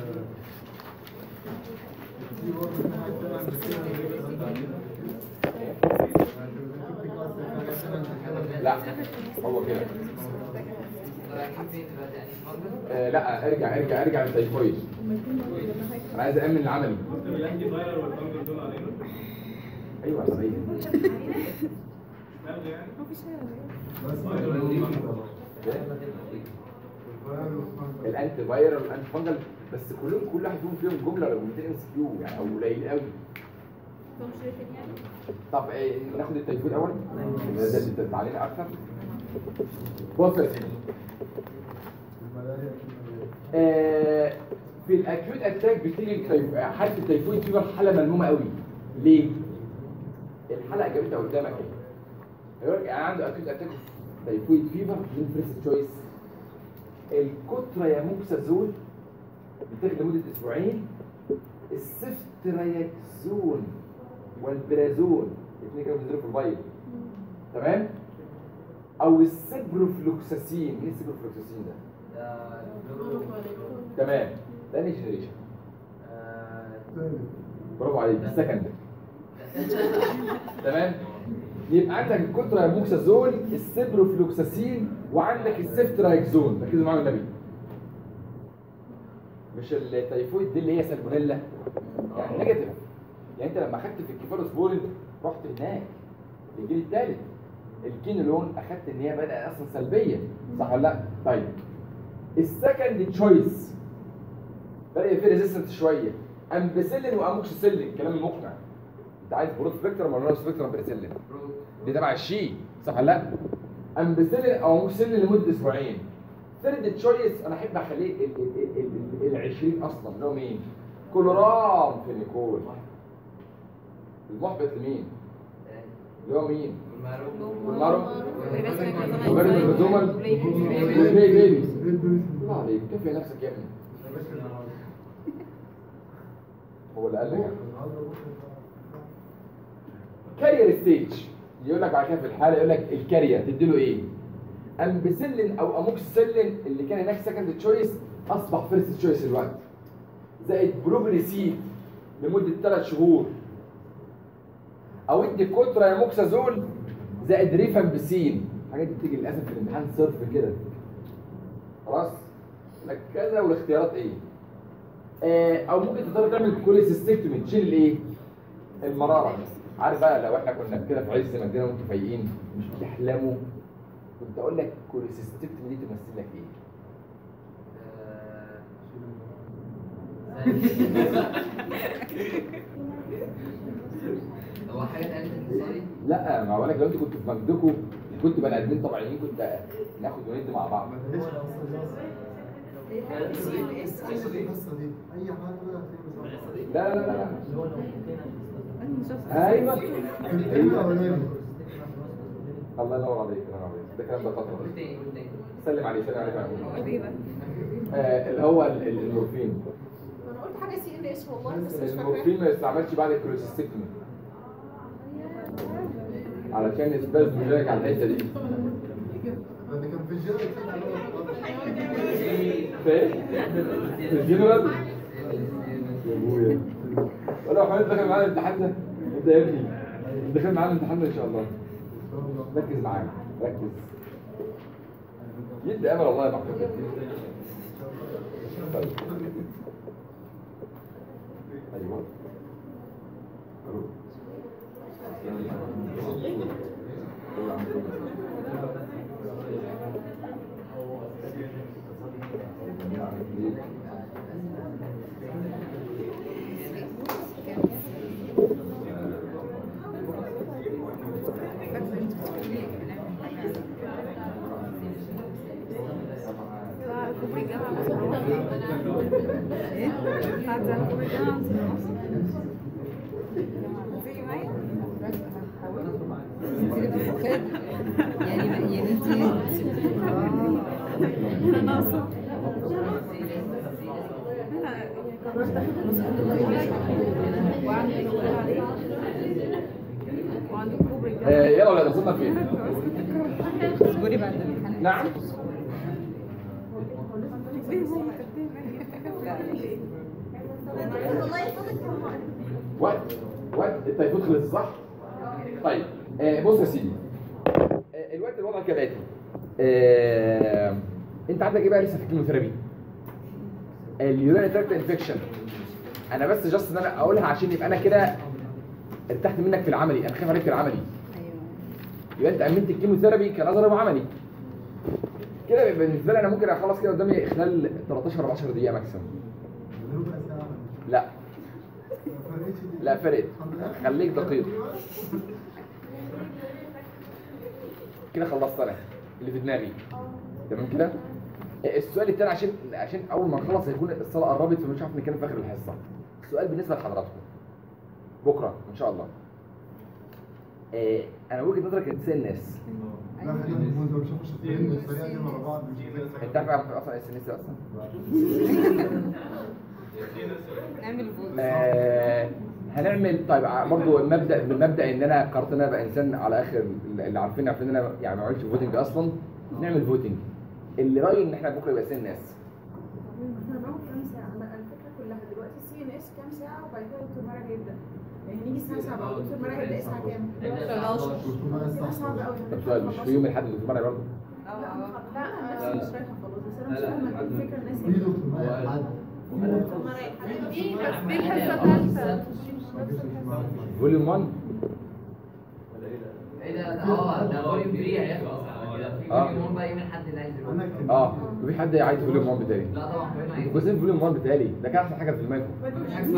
لا هو كده رايحين فين دلوقتي يعني اتفضل آه لا ارجع ارجع ارجع للتيفويد انا عايز امن العملي الانتي فايرال والفانجل دول علينا ايوه صحيح ناخده يعني مفيش حاجة بس الانتي فايرال والانتي فانجل بس كلهم كل واحد فيهم فيهم جمله لو 200 ام كيو يعني او قليل قوي طب مش ريتن يعني طب إيه ناخد التيفويد الاول ده ده اللي بتدل علينا اكتر بص يا سيدي آه، في الاكيوت اتاك بتيجي التيف- حاله التيفويد فيبر حاله ملمومه قوي ليه؟ الحلقه جابتها قدامك اهي يقول لك انا عنده اكيوت اتاك تيفويد فيبر مين فيرست تشويس الكوترياموكسازول بتاخد لمده اسبوعين السفترياكزون والبرازون الاثنين كانوا بينزلوا في البيض تمام او السبروفلوكساسين مين السبروفلوكساسين ده ده تمام ده جنريشن آه، برافو عليك السكند تمام يبقى عندك الكونتراموكسازول السيبروفلوكساسين وعندك السيفترايكزون ركزوا معايا النبي مش التيفويد دي اللي هي سالمونيلا يعني نيجاتيف يعني انت لما اخدت في الكيفالوسبورين رحت هناك الجيل الثالث الكينولون اخدت ان هي بدأ اصلا سلبيه صح ولا لا؟ طيب السكند تشويس بدأ فيه ريزيستنت شويه امبسيلين واموكسيسيلين الكلام المقنع انت عايز برود سبيكترم ولا نون سبيكترم امبسيلين دي تبع الشي صح ولا لا؟ امبسيلين او اموكسيسيلين لمده اسبوعين ثيرد تشويس انا احب اخليه ال- ال- ال- ال- ال 20 اصلا اللي هو مين؟ كولورام فينيكول المحبط لمين؟ اللي هو مين؟ والمارو وبرد الرزومال بيبي بيبي الله عليك كفي نفسك يا ابني هو اللي قال لك كارير ستيج يقول لك بعد كده في الحاله يقول لك الكارير تديله ايه؟ امبسيلين او اموكسيسيلين اللي كان هناك سكند تشويس اصبح فيرست تشويس دلوقتي زائد بروبريسيد لمده ثلاث شهور او ادي كوترا يا موكسازول زائد ريفامبسين الحاجات دي بتيجي للاسف في الامتحان صرف كده خلاص لك كذا والاختيارات ايه آه او ممكن تقدر تعمل كوليسيستكتومي تشيل الايه المراره عارف بقى لو احنا كنا كده في عز ما الدنيا وانتوا فايقين مش بتحلموا كنت اقول لك كوليسيستكتومي دي تمثل لك ايه هو حاجة تانية اتصالي لا ما بقول لك لو انتوا كنتوا في مجدكم كنتوا بني ادمين طبيعيين كنت ناخد وندي مع بعض القصه دي اي حاجه كده هتلاقيه لا لا لا لا ايوه ايوه الله ينور عليك الله ينور عليك ده كلام ده قول خطر تاني قول تاني سلم عليه سلم عليه معلومة. ايه بقى؟ آه اللي هو ال- ال- المورفين انا قلت حاجه سي ان اس والله بس مش فاكره المورفين ما يستعملش بعد الكوليسيستكتومي علشان يثبت مشارك على الحته دي ده كان في الجيم فاهم؟ في الجنرال يا ابويا ولا حضرتك داخل معانا الامتحان ده انت يا ابني داخل معانا الامتحان ده ان شاء الله ركز معايا ركز يدي امل والله يا محمود طيب ايوه ألو. بعرف كوبري الجامعة ايه؟ بعد على كوبري الجامعة تيجي معايا؟ يعني يعني انت انا ناقصة انا يعني قررت اخد نص وعندي كوبري عليه وعندي كوبري آه، الجامعة يلا ولا وصلنا فين؟ اصبري بعد الامتحان نعم والله صوتك سمعني وقت وقت التليفون خلص صح؟ طيب آه بص يا سيدي آه الوقت الوضع كالاتي آه انت عندك ايه بقى لسه في الكيموثيرابي؟ اليورين تراكت انفكشن انا بس جاست ان انا اقولها عشان يبقى انا كده ارتحت منك في العملي انا خايف عليك في العملي ايوه يبقى انت امنت الكيموثيرابي كنظري وعملي كده يبقى بالنسبه لي انا ممكن اخلص كده قدامي خلال 13 14 دقيقه ماكسيموم ربع ساعه لا فرقتش دي. لا فرقت خليك دقيق كده خلصت انا اللي في دماغي تمام كده السؤال التاني عشان عشان اول ما نخلص هيكون الصلاه قربت فمش عارف نتكلم في اخر الحصه السؤال بالنسبه لحضراتكم بكره ان شاء الله آه، انا وجهه نظرك ان تسال الناس لا خلينا نقول لو شافوا شاطرين الفريق دي ورا بعض مش انت عارف أعرف اصلا اس ان اس اصلا نعمل فوت آه، هنعمل طيب ع- برضو المبدا بالمبدا ان انا قررت ان انا ابقى انسان على اخر اللي عارفين عارفين ان انا يعني ما عملتش فوتنج اصلا نعمل فوتنج اللي رايي ان احنا بكره يبقى سن الناس احنا بنقعد كام ساعه انا الفكره كلها دلوقتي السي ان نقيس كام ساعه وبعد كده دكتور مرة هيبدا يعني نيجي الساعه 7 دكتور مرة هيبدا الساعه كام؟ كده صعب قوي طب سؤال مش في يوم الاحد اللي بتتمرن برضه لا انا نفسي مش رايحه خلاص بس انا مش فاهمه ايه الفكره الناس في دكتور معايا حد دي بس دي الحصه الثالثه فوليوم 1 ايه ده ده اه ده فوليوم 3 هيخلص على كده في آه. فوليوم 1 بقى يوم الاحد اللي عايز يروح انا كنت اه وفي حد عايز فوليوم 1 بتاعي لا طبعا كلنا عايزين بس فوليوم 1 بتاعي ده كان احسن حاجه في المايكرو مفيش حاجه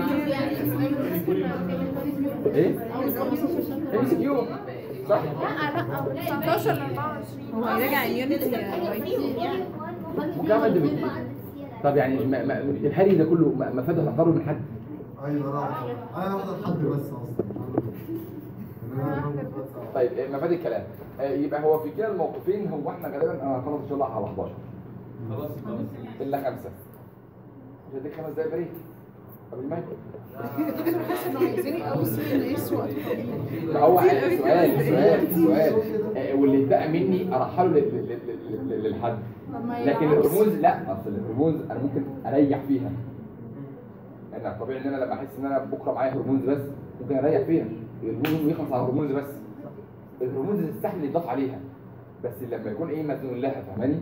اسمها ايه؟ ام سي كيو صح؟ لا لا 19 ل 24 هو هيراجع اليونت يا وايتي وكمان ده بي- طب يعني ما ما الهري ده كله ما ما فاده هنحضره من حد ايوه راح انا واخد حد بس اصلا أنا واخد بس. طيب إيه مفاد الكلام آه، يبقى هو في كلا الموقفين هو احنا غالبا انا خلاص ان شاء الله على 11 خلاص خلاص الا خمسه مش هديك خمس دقايق بريك قبل ما ياكل حاسه انه عايزين قوي سي ان اس وقت ما هو سؤال سؤال سؤال آه، واللي اتبقى مني ارحله لل- لل- لل- لل- للحد طب ما لكن يلعبش. الرموز لا اصل الرموز انا ممكن اريح فيها انا طبيعي ان انا لما احس ان انا بكره معايا هرمونز بس ممكن اريح فيها الهرمون يخلص على الهرمونز بس الهرمونز تستحمل يضاف عليها بس لما يكون ايه مزنوق لها فاهماني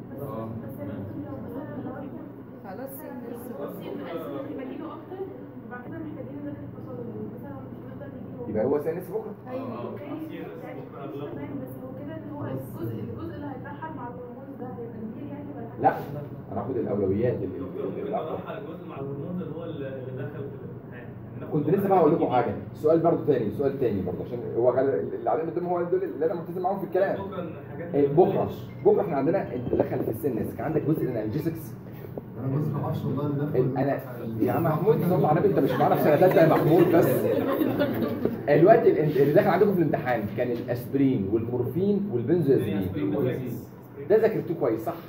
خلاص يبقى هو سنس بكره لا هناخد الاولويات ال- ال- ممكن ال- اروح على الجزء مع الهرمونز اللي هو اللي اللي دخل في الامتحان يعني ناخد- كنت لسه بقى اقول لكم حاجه سؤال برضو تاني سؤال تاني برضو عشان هو غالبا اللي علينا قدام هو دول اللي انا ملتزم معاهم في الكلام بكره الحاجات إيه، بكره بكره احنا عندنا انت دخل في السنس كان عندك جزء الانالجيسكس انا بس ما اعرفش والله اللي دخل انا يا عم محمود صلى على النبي انت مش معانا في سنه ثالثه يا محمود بس الوقت ال- اللي داخل عندكم في الامتحان كان الاسبرين والمورفين والبنزودازبين ده ذاكرتوه كويس صح؟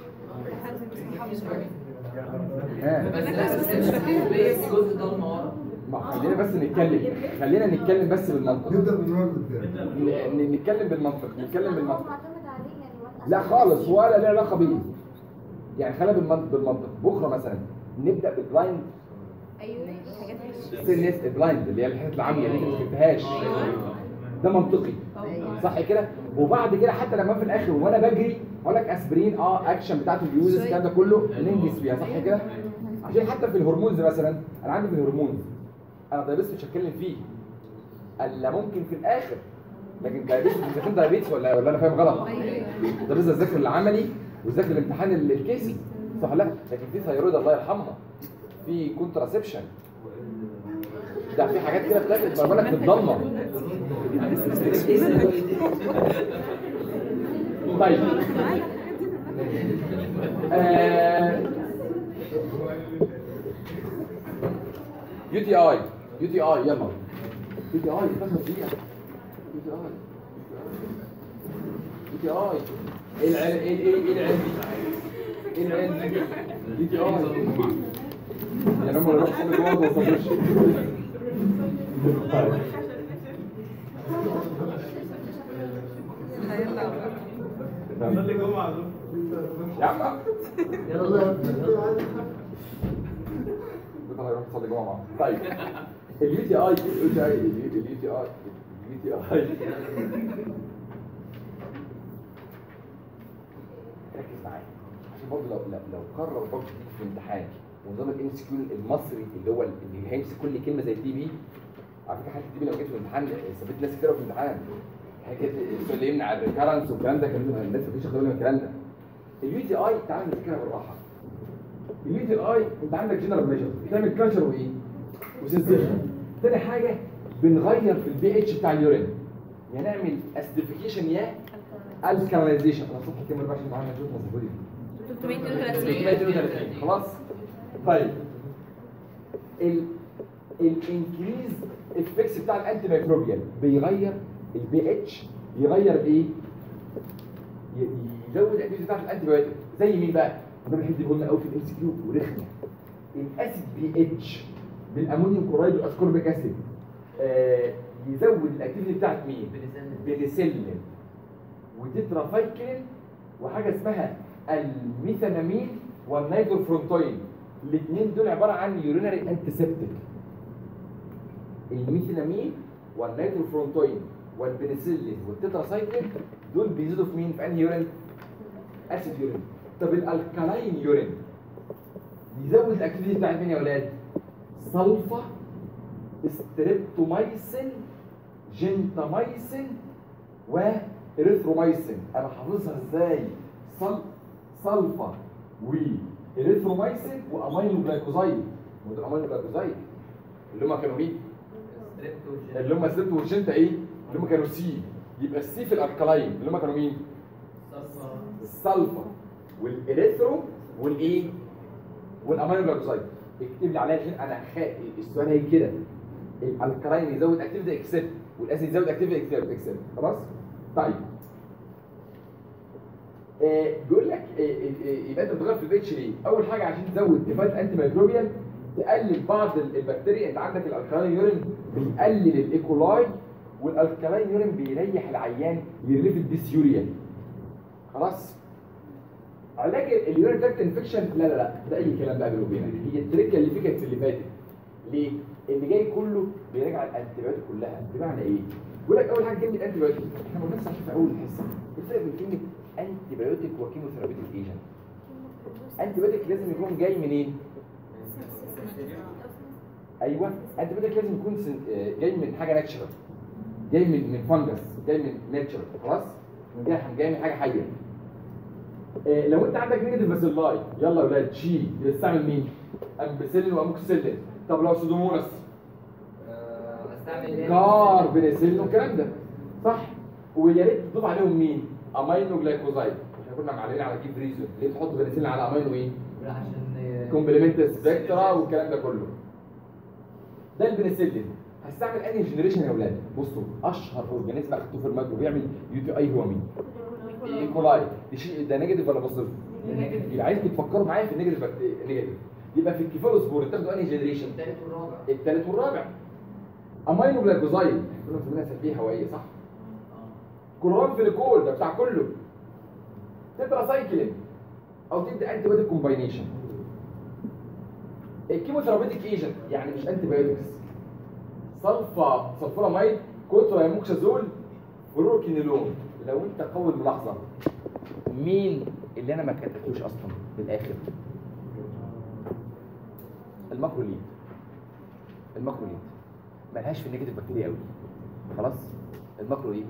ها بس لا بس مش بس الجزء ده ورا ما خلينا بس نتكلم خلينا نتكلم بس بالمنطق نبدا من ورا لقدام ن- نتكلم بالمنطق نتكلم بالمنطق معتمد عليه يعني ولا لا خالص ولا له علاقه بيه يعني خلينا بالمنطق بالمنطق بكره مثلا نبدا بالبلايند ايوه حاجات سنس البلايند اللي هي الحاجات العاميه اللي انت ما فهمتهاش ده منطقي صح كده وبعد كده حتى لما في الاخر وانا بجري اقول لك اسبرين اه اكشن بتاعت اليوز الكلام ده كله ننجز فيها صح كده عشان حتى في الهرمونز مثلا انا عندي في الهرمونز انا دايبيتس مش هتكلم فيه الا ممكن في الاخر لكن دايبيتس مش هتكون دايبيتس ولا ولا انا فاهم غلط ده بس الذاكر العملي والذاكر الامتحان ال- الكيسي صح ولا لا لكن في ثيرويد الله يرحمها في كونتراسبشن ده في حاجات كده بتاخد بالك في الضلمه طيب يو تي اي يو تي اي يلا يو تي اي 12 دقيقة يو تي اي يو تي اي ايه العلم ايه ايه ايه العلم ايه العلم يو تي اي يعني هم اللي راحوا كل جوه ما وصلوش طيب تمام. صلي جمعه دول يا عم يلا يا ابني بكره هيروح يصلي جمعه معاهم طيب اليو تي اي اليو تي اي اليو تي اي اليو تي اي ركز معايا عشان برضه لو لو لو قرر برضه تيجي في الامتحان ونظام الام اس كيو المصري اللي هو اللي هيمسك كل كلمه زي الدي بي على فكره حاجه الدي بي لو جيت في الامتحان ثبت ناس كتير أوي في الامتحان حاجه السؤال اللي يمنع الريكارنس والكلام ده كان الناس ما فيش خدوا من الكلام ده اليو تي اي تعالى نذاكرها بالراحه اليو تي اي انت عندك جنرال ميجر بتعمل كلتشر وايه؟ وسنسيشن تاني حاجه بنغير في البي اتش بتاع اليورين يا نعمل اسيديفيكيشن يا الكاليزيشن انا الصبح كام 24 معانا شوف مظبوط 332 خلاص طيب ال الانكريز افكس بتاع الانتي ميكروبيال بيغير البي اتش يغير ايه؟ ي- يزود الاكتيفيتي بتاعت الانتي بايوتيك زي مين بقى؟ ده بنحب دي قلنا قوي في الام سي كيو ورخمه الاسيد بي اتش بالامونيوم كلورايد والاسكوربيك اسيد آه يزود الاكتيفيتي بتاعت مين؟ بنسلين وتترافايكلين وحاجه اسمها الميثانامين والنيتروفرونتوين الاثنين دول عباره عن يورينري انتيسبتيك الميثيلامين والنيتروفرونتوين والبنسلين والتتراسايكلين دول بيزيدوا في مين في انهي يورين اسيد يورين طب الالكالاين يورين يزود الاكتيفيتي بتاعت مين يا ولاد سلفا ستريبتومايسين جنتامايسين وإريثرومايسين انا حافظها ازاي صل سلفا وإريثرومايسين وامينو جلايكوزايد ودول امينو جلايكوزايد اللي هم كانوا مين اللي هم ستريبتو وجنتا ايه اللي هم كانوا سي يبقى السي في الالكالاين اللي هم كانوا مين السلفا والإريثرو والايه والامينو جلايكوزايد اكتب لي عليها عشان انا خا... السؤال هيجي كده الالكالاين يزود اكتيفيتي اكسبت والاسيد يزود اكتيفيتي اكسبت خلاص طيب آه، بيقول لك آه، آه، آه، يبقى انت بتغير في البيتش ليه؟ اول حاجه عشان تزود ديفايت انتي ميكروبيال تقلل بعض ال- البكتيريا انت عندك الالكالاين يورين بيقلل الايكولاي والالكالاين يورين بيريح العيان يريليف الديسيوريا خلاص علاج اليورين تراكت انفكشن لا لا لا ده اي كلام بقى بينه وبينك هي التركه اللي فيه كانت في اللي فاتت ليه؟ اللي جاي كله بيراجع الانتيبيوتيك كلها بمعنى ايه؟ بيقول لك اول حاجه كلمه انتيبيوتيك احنا ما بنسمعش في اول الحصه الفرق بين كلمه انتيبيوتيك وكيموثيرابيوتيك ايجنت انتيبيوتيك لازم يكون جاي منين؟ ايوه انتيبيوتيك لازم يكون سن- آه، جاي من حاجه ناتشرال جاي من من فانجس جاي من ناتشرال خلاص؟ جاي جاي من حاجه حيه آه، لو انت عندك نيجاتيف باسيلاي يلا يا ولاد شيل بتستعمل مين؟ امبسيلين واموكسيلين طب لو سودوموناس استعمل كار بنسلين والكلام ده صح ويا ريت تضيف عليهم مين؟ امينو جلايكوزايد احنا كنا معلمين على جيب ريزون ليه تحط بنسلين على امينو ايه؟ لا عشان كومبلمنت سبكترا والكلام ده كله ده البنسلين هستعمل انهي جنريشن يا اولاد بصوا اشهر اورجانيزم اخدته في المايكرو بيعمل يو تي اي هو مين ايكولاي ده نيجاتيف ولا بوزيتيف يبقى عايزكم تفكروا معايا في النيجاتيف بكت- نيجاتيف يبقى في الكيفالوسبور تاخدوا انهي جنريشن الثالث والرابع الثالث والرابع امينو جلايكوزايد كنا بنسميها سلبيه هوائيه صح كلوران فينيكول ده بتاع كله تترا سايكلين او تبدا انتي بايوتيك كومباينيشن الكيموثيرابيتيك ايجنت يعني مش انتي بايوتكس صلفا صلفوناميد كوتريموكسازول فلوروكينيلون لو انت قوي الملاحظه مين اللي انا ما كتبتوش اصلا في الاخر الماكروليد الماكروليد ملهاش في النيجاتيف بكتيريا قوي خلاص الماكروليد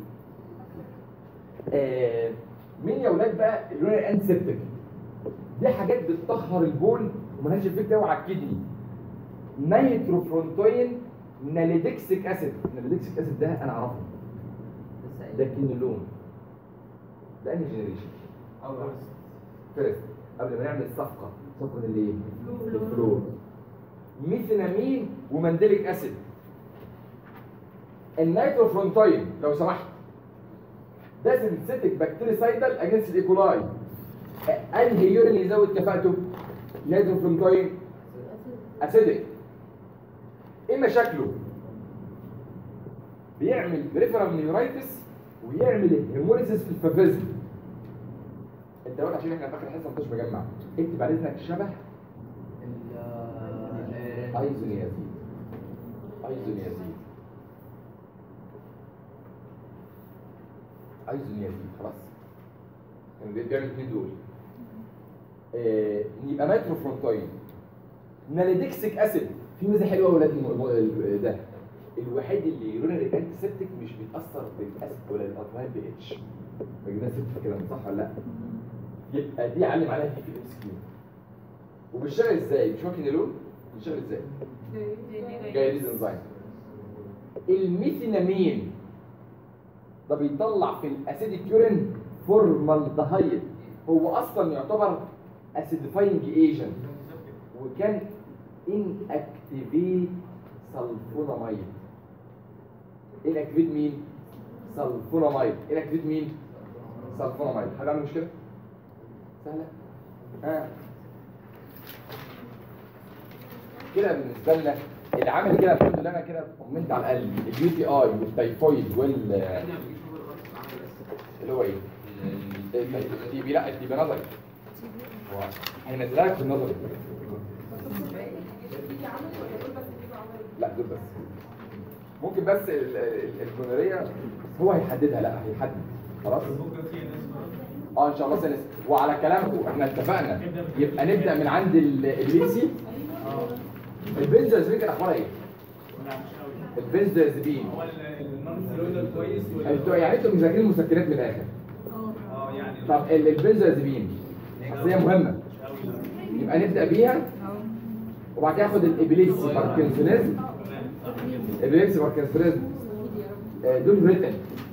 آه مين يا ولاد بقى اللون الانسبتك دي حاجات بتطهر البول وملهاش افكت قوي على الكدني نيتروفرونتوين ناليدكسيك اسيد ناليدكسيك اسيد ده انا اعرفه لسه ده قايل. كينولون ده انهي جنريشن فيرست قبل ما نعمل الصفقه صفقه الايه الفلور ميثينامين ومنديليك اسيد النيتروفرونتوين لو سمحت ده سينثيتك بكتيريسايدال اجنست الايكولاي انهي يورين اللي يزود كفاءته نيتروفرونتوين اسيدك ايه مشاكله بيعمل بريفرال نيورايتس ويعمل هيموليسيس في الفافيزم انت دلوقتي عشان احنا فاكر الحصه ما كنتش بجمع اكتب على اذنك شبه ال- آه، ايزونيازيد ايزونيازيد ايزونيازيد خلاص كان بي- بيعمل الاثنين دول آه يبقى مايتروفرونتوين ناليدكسيك اسيد في ميزه حلوه يا ولاد الم- ال- ده الوحيد اللي يورينري انتي سيبتيك مش بيتاثر بالاسيد ولا الالكلاين بي اتش فاكرين ست الكلام ده صح ولا لا؟ يبقى دي علم عليها دي في الام اس كيو وبيشتغل ازاي؟ مش واكل لون؟ بيشتغل ازاي؟ جاي دي انزايم الميثينامين ده بيطلع في الاسيديك يورين فورمالدهايد هو اصلا يعتبر اسيديفاينج ايجنت وكان ان اكتيفيت سلفوناميد ان اكتيفيت مين؟ سلفوناميد ان اكتيفيت مين؟ سلفوناميد حد عنده مشكله؟ سهله؟ ها كده بالنسبه لنا اللي عامل كده الحمد لله انا كده طمنت على الاقل اليو تي اي والتيفويد وال اللي هو ايه؟ التي بي لا التي بي نظري هو هينزلها لك في النظري لا دول بس ممكن بس ال- ال- الجونوريه هو هيحددها لا هيحدد خلاص بكره في ناس اه ان شاء الله سنس وعلى كلامكم احنا اتفقنا يبقى نبدا من عند البي سي البنزودازبين كان اخبارها ايه؟ لا مش قوي البنزودازبين هو النون كويس انتوا يعني انتوا مذاكرين مسكنات من الاخر اه يعني طب ال- البنزودازبين اصل هي مهمه مش قوي لا. يبقى نبدا بيها وبعد كده اخد الابيليبسي باركنسونيزم تمام صح الابيليبسي باركنسونيزم آه، دول ريتن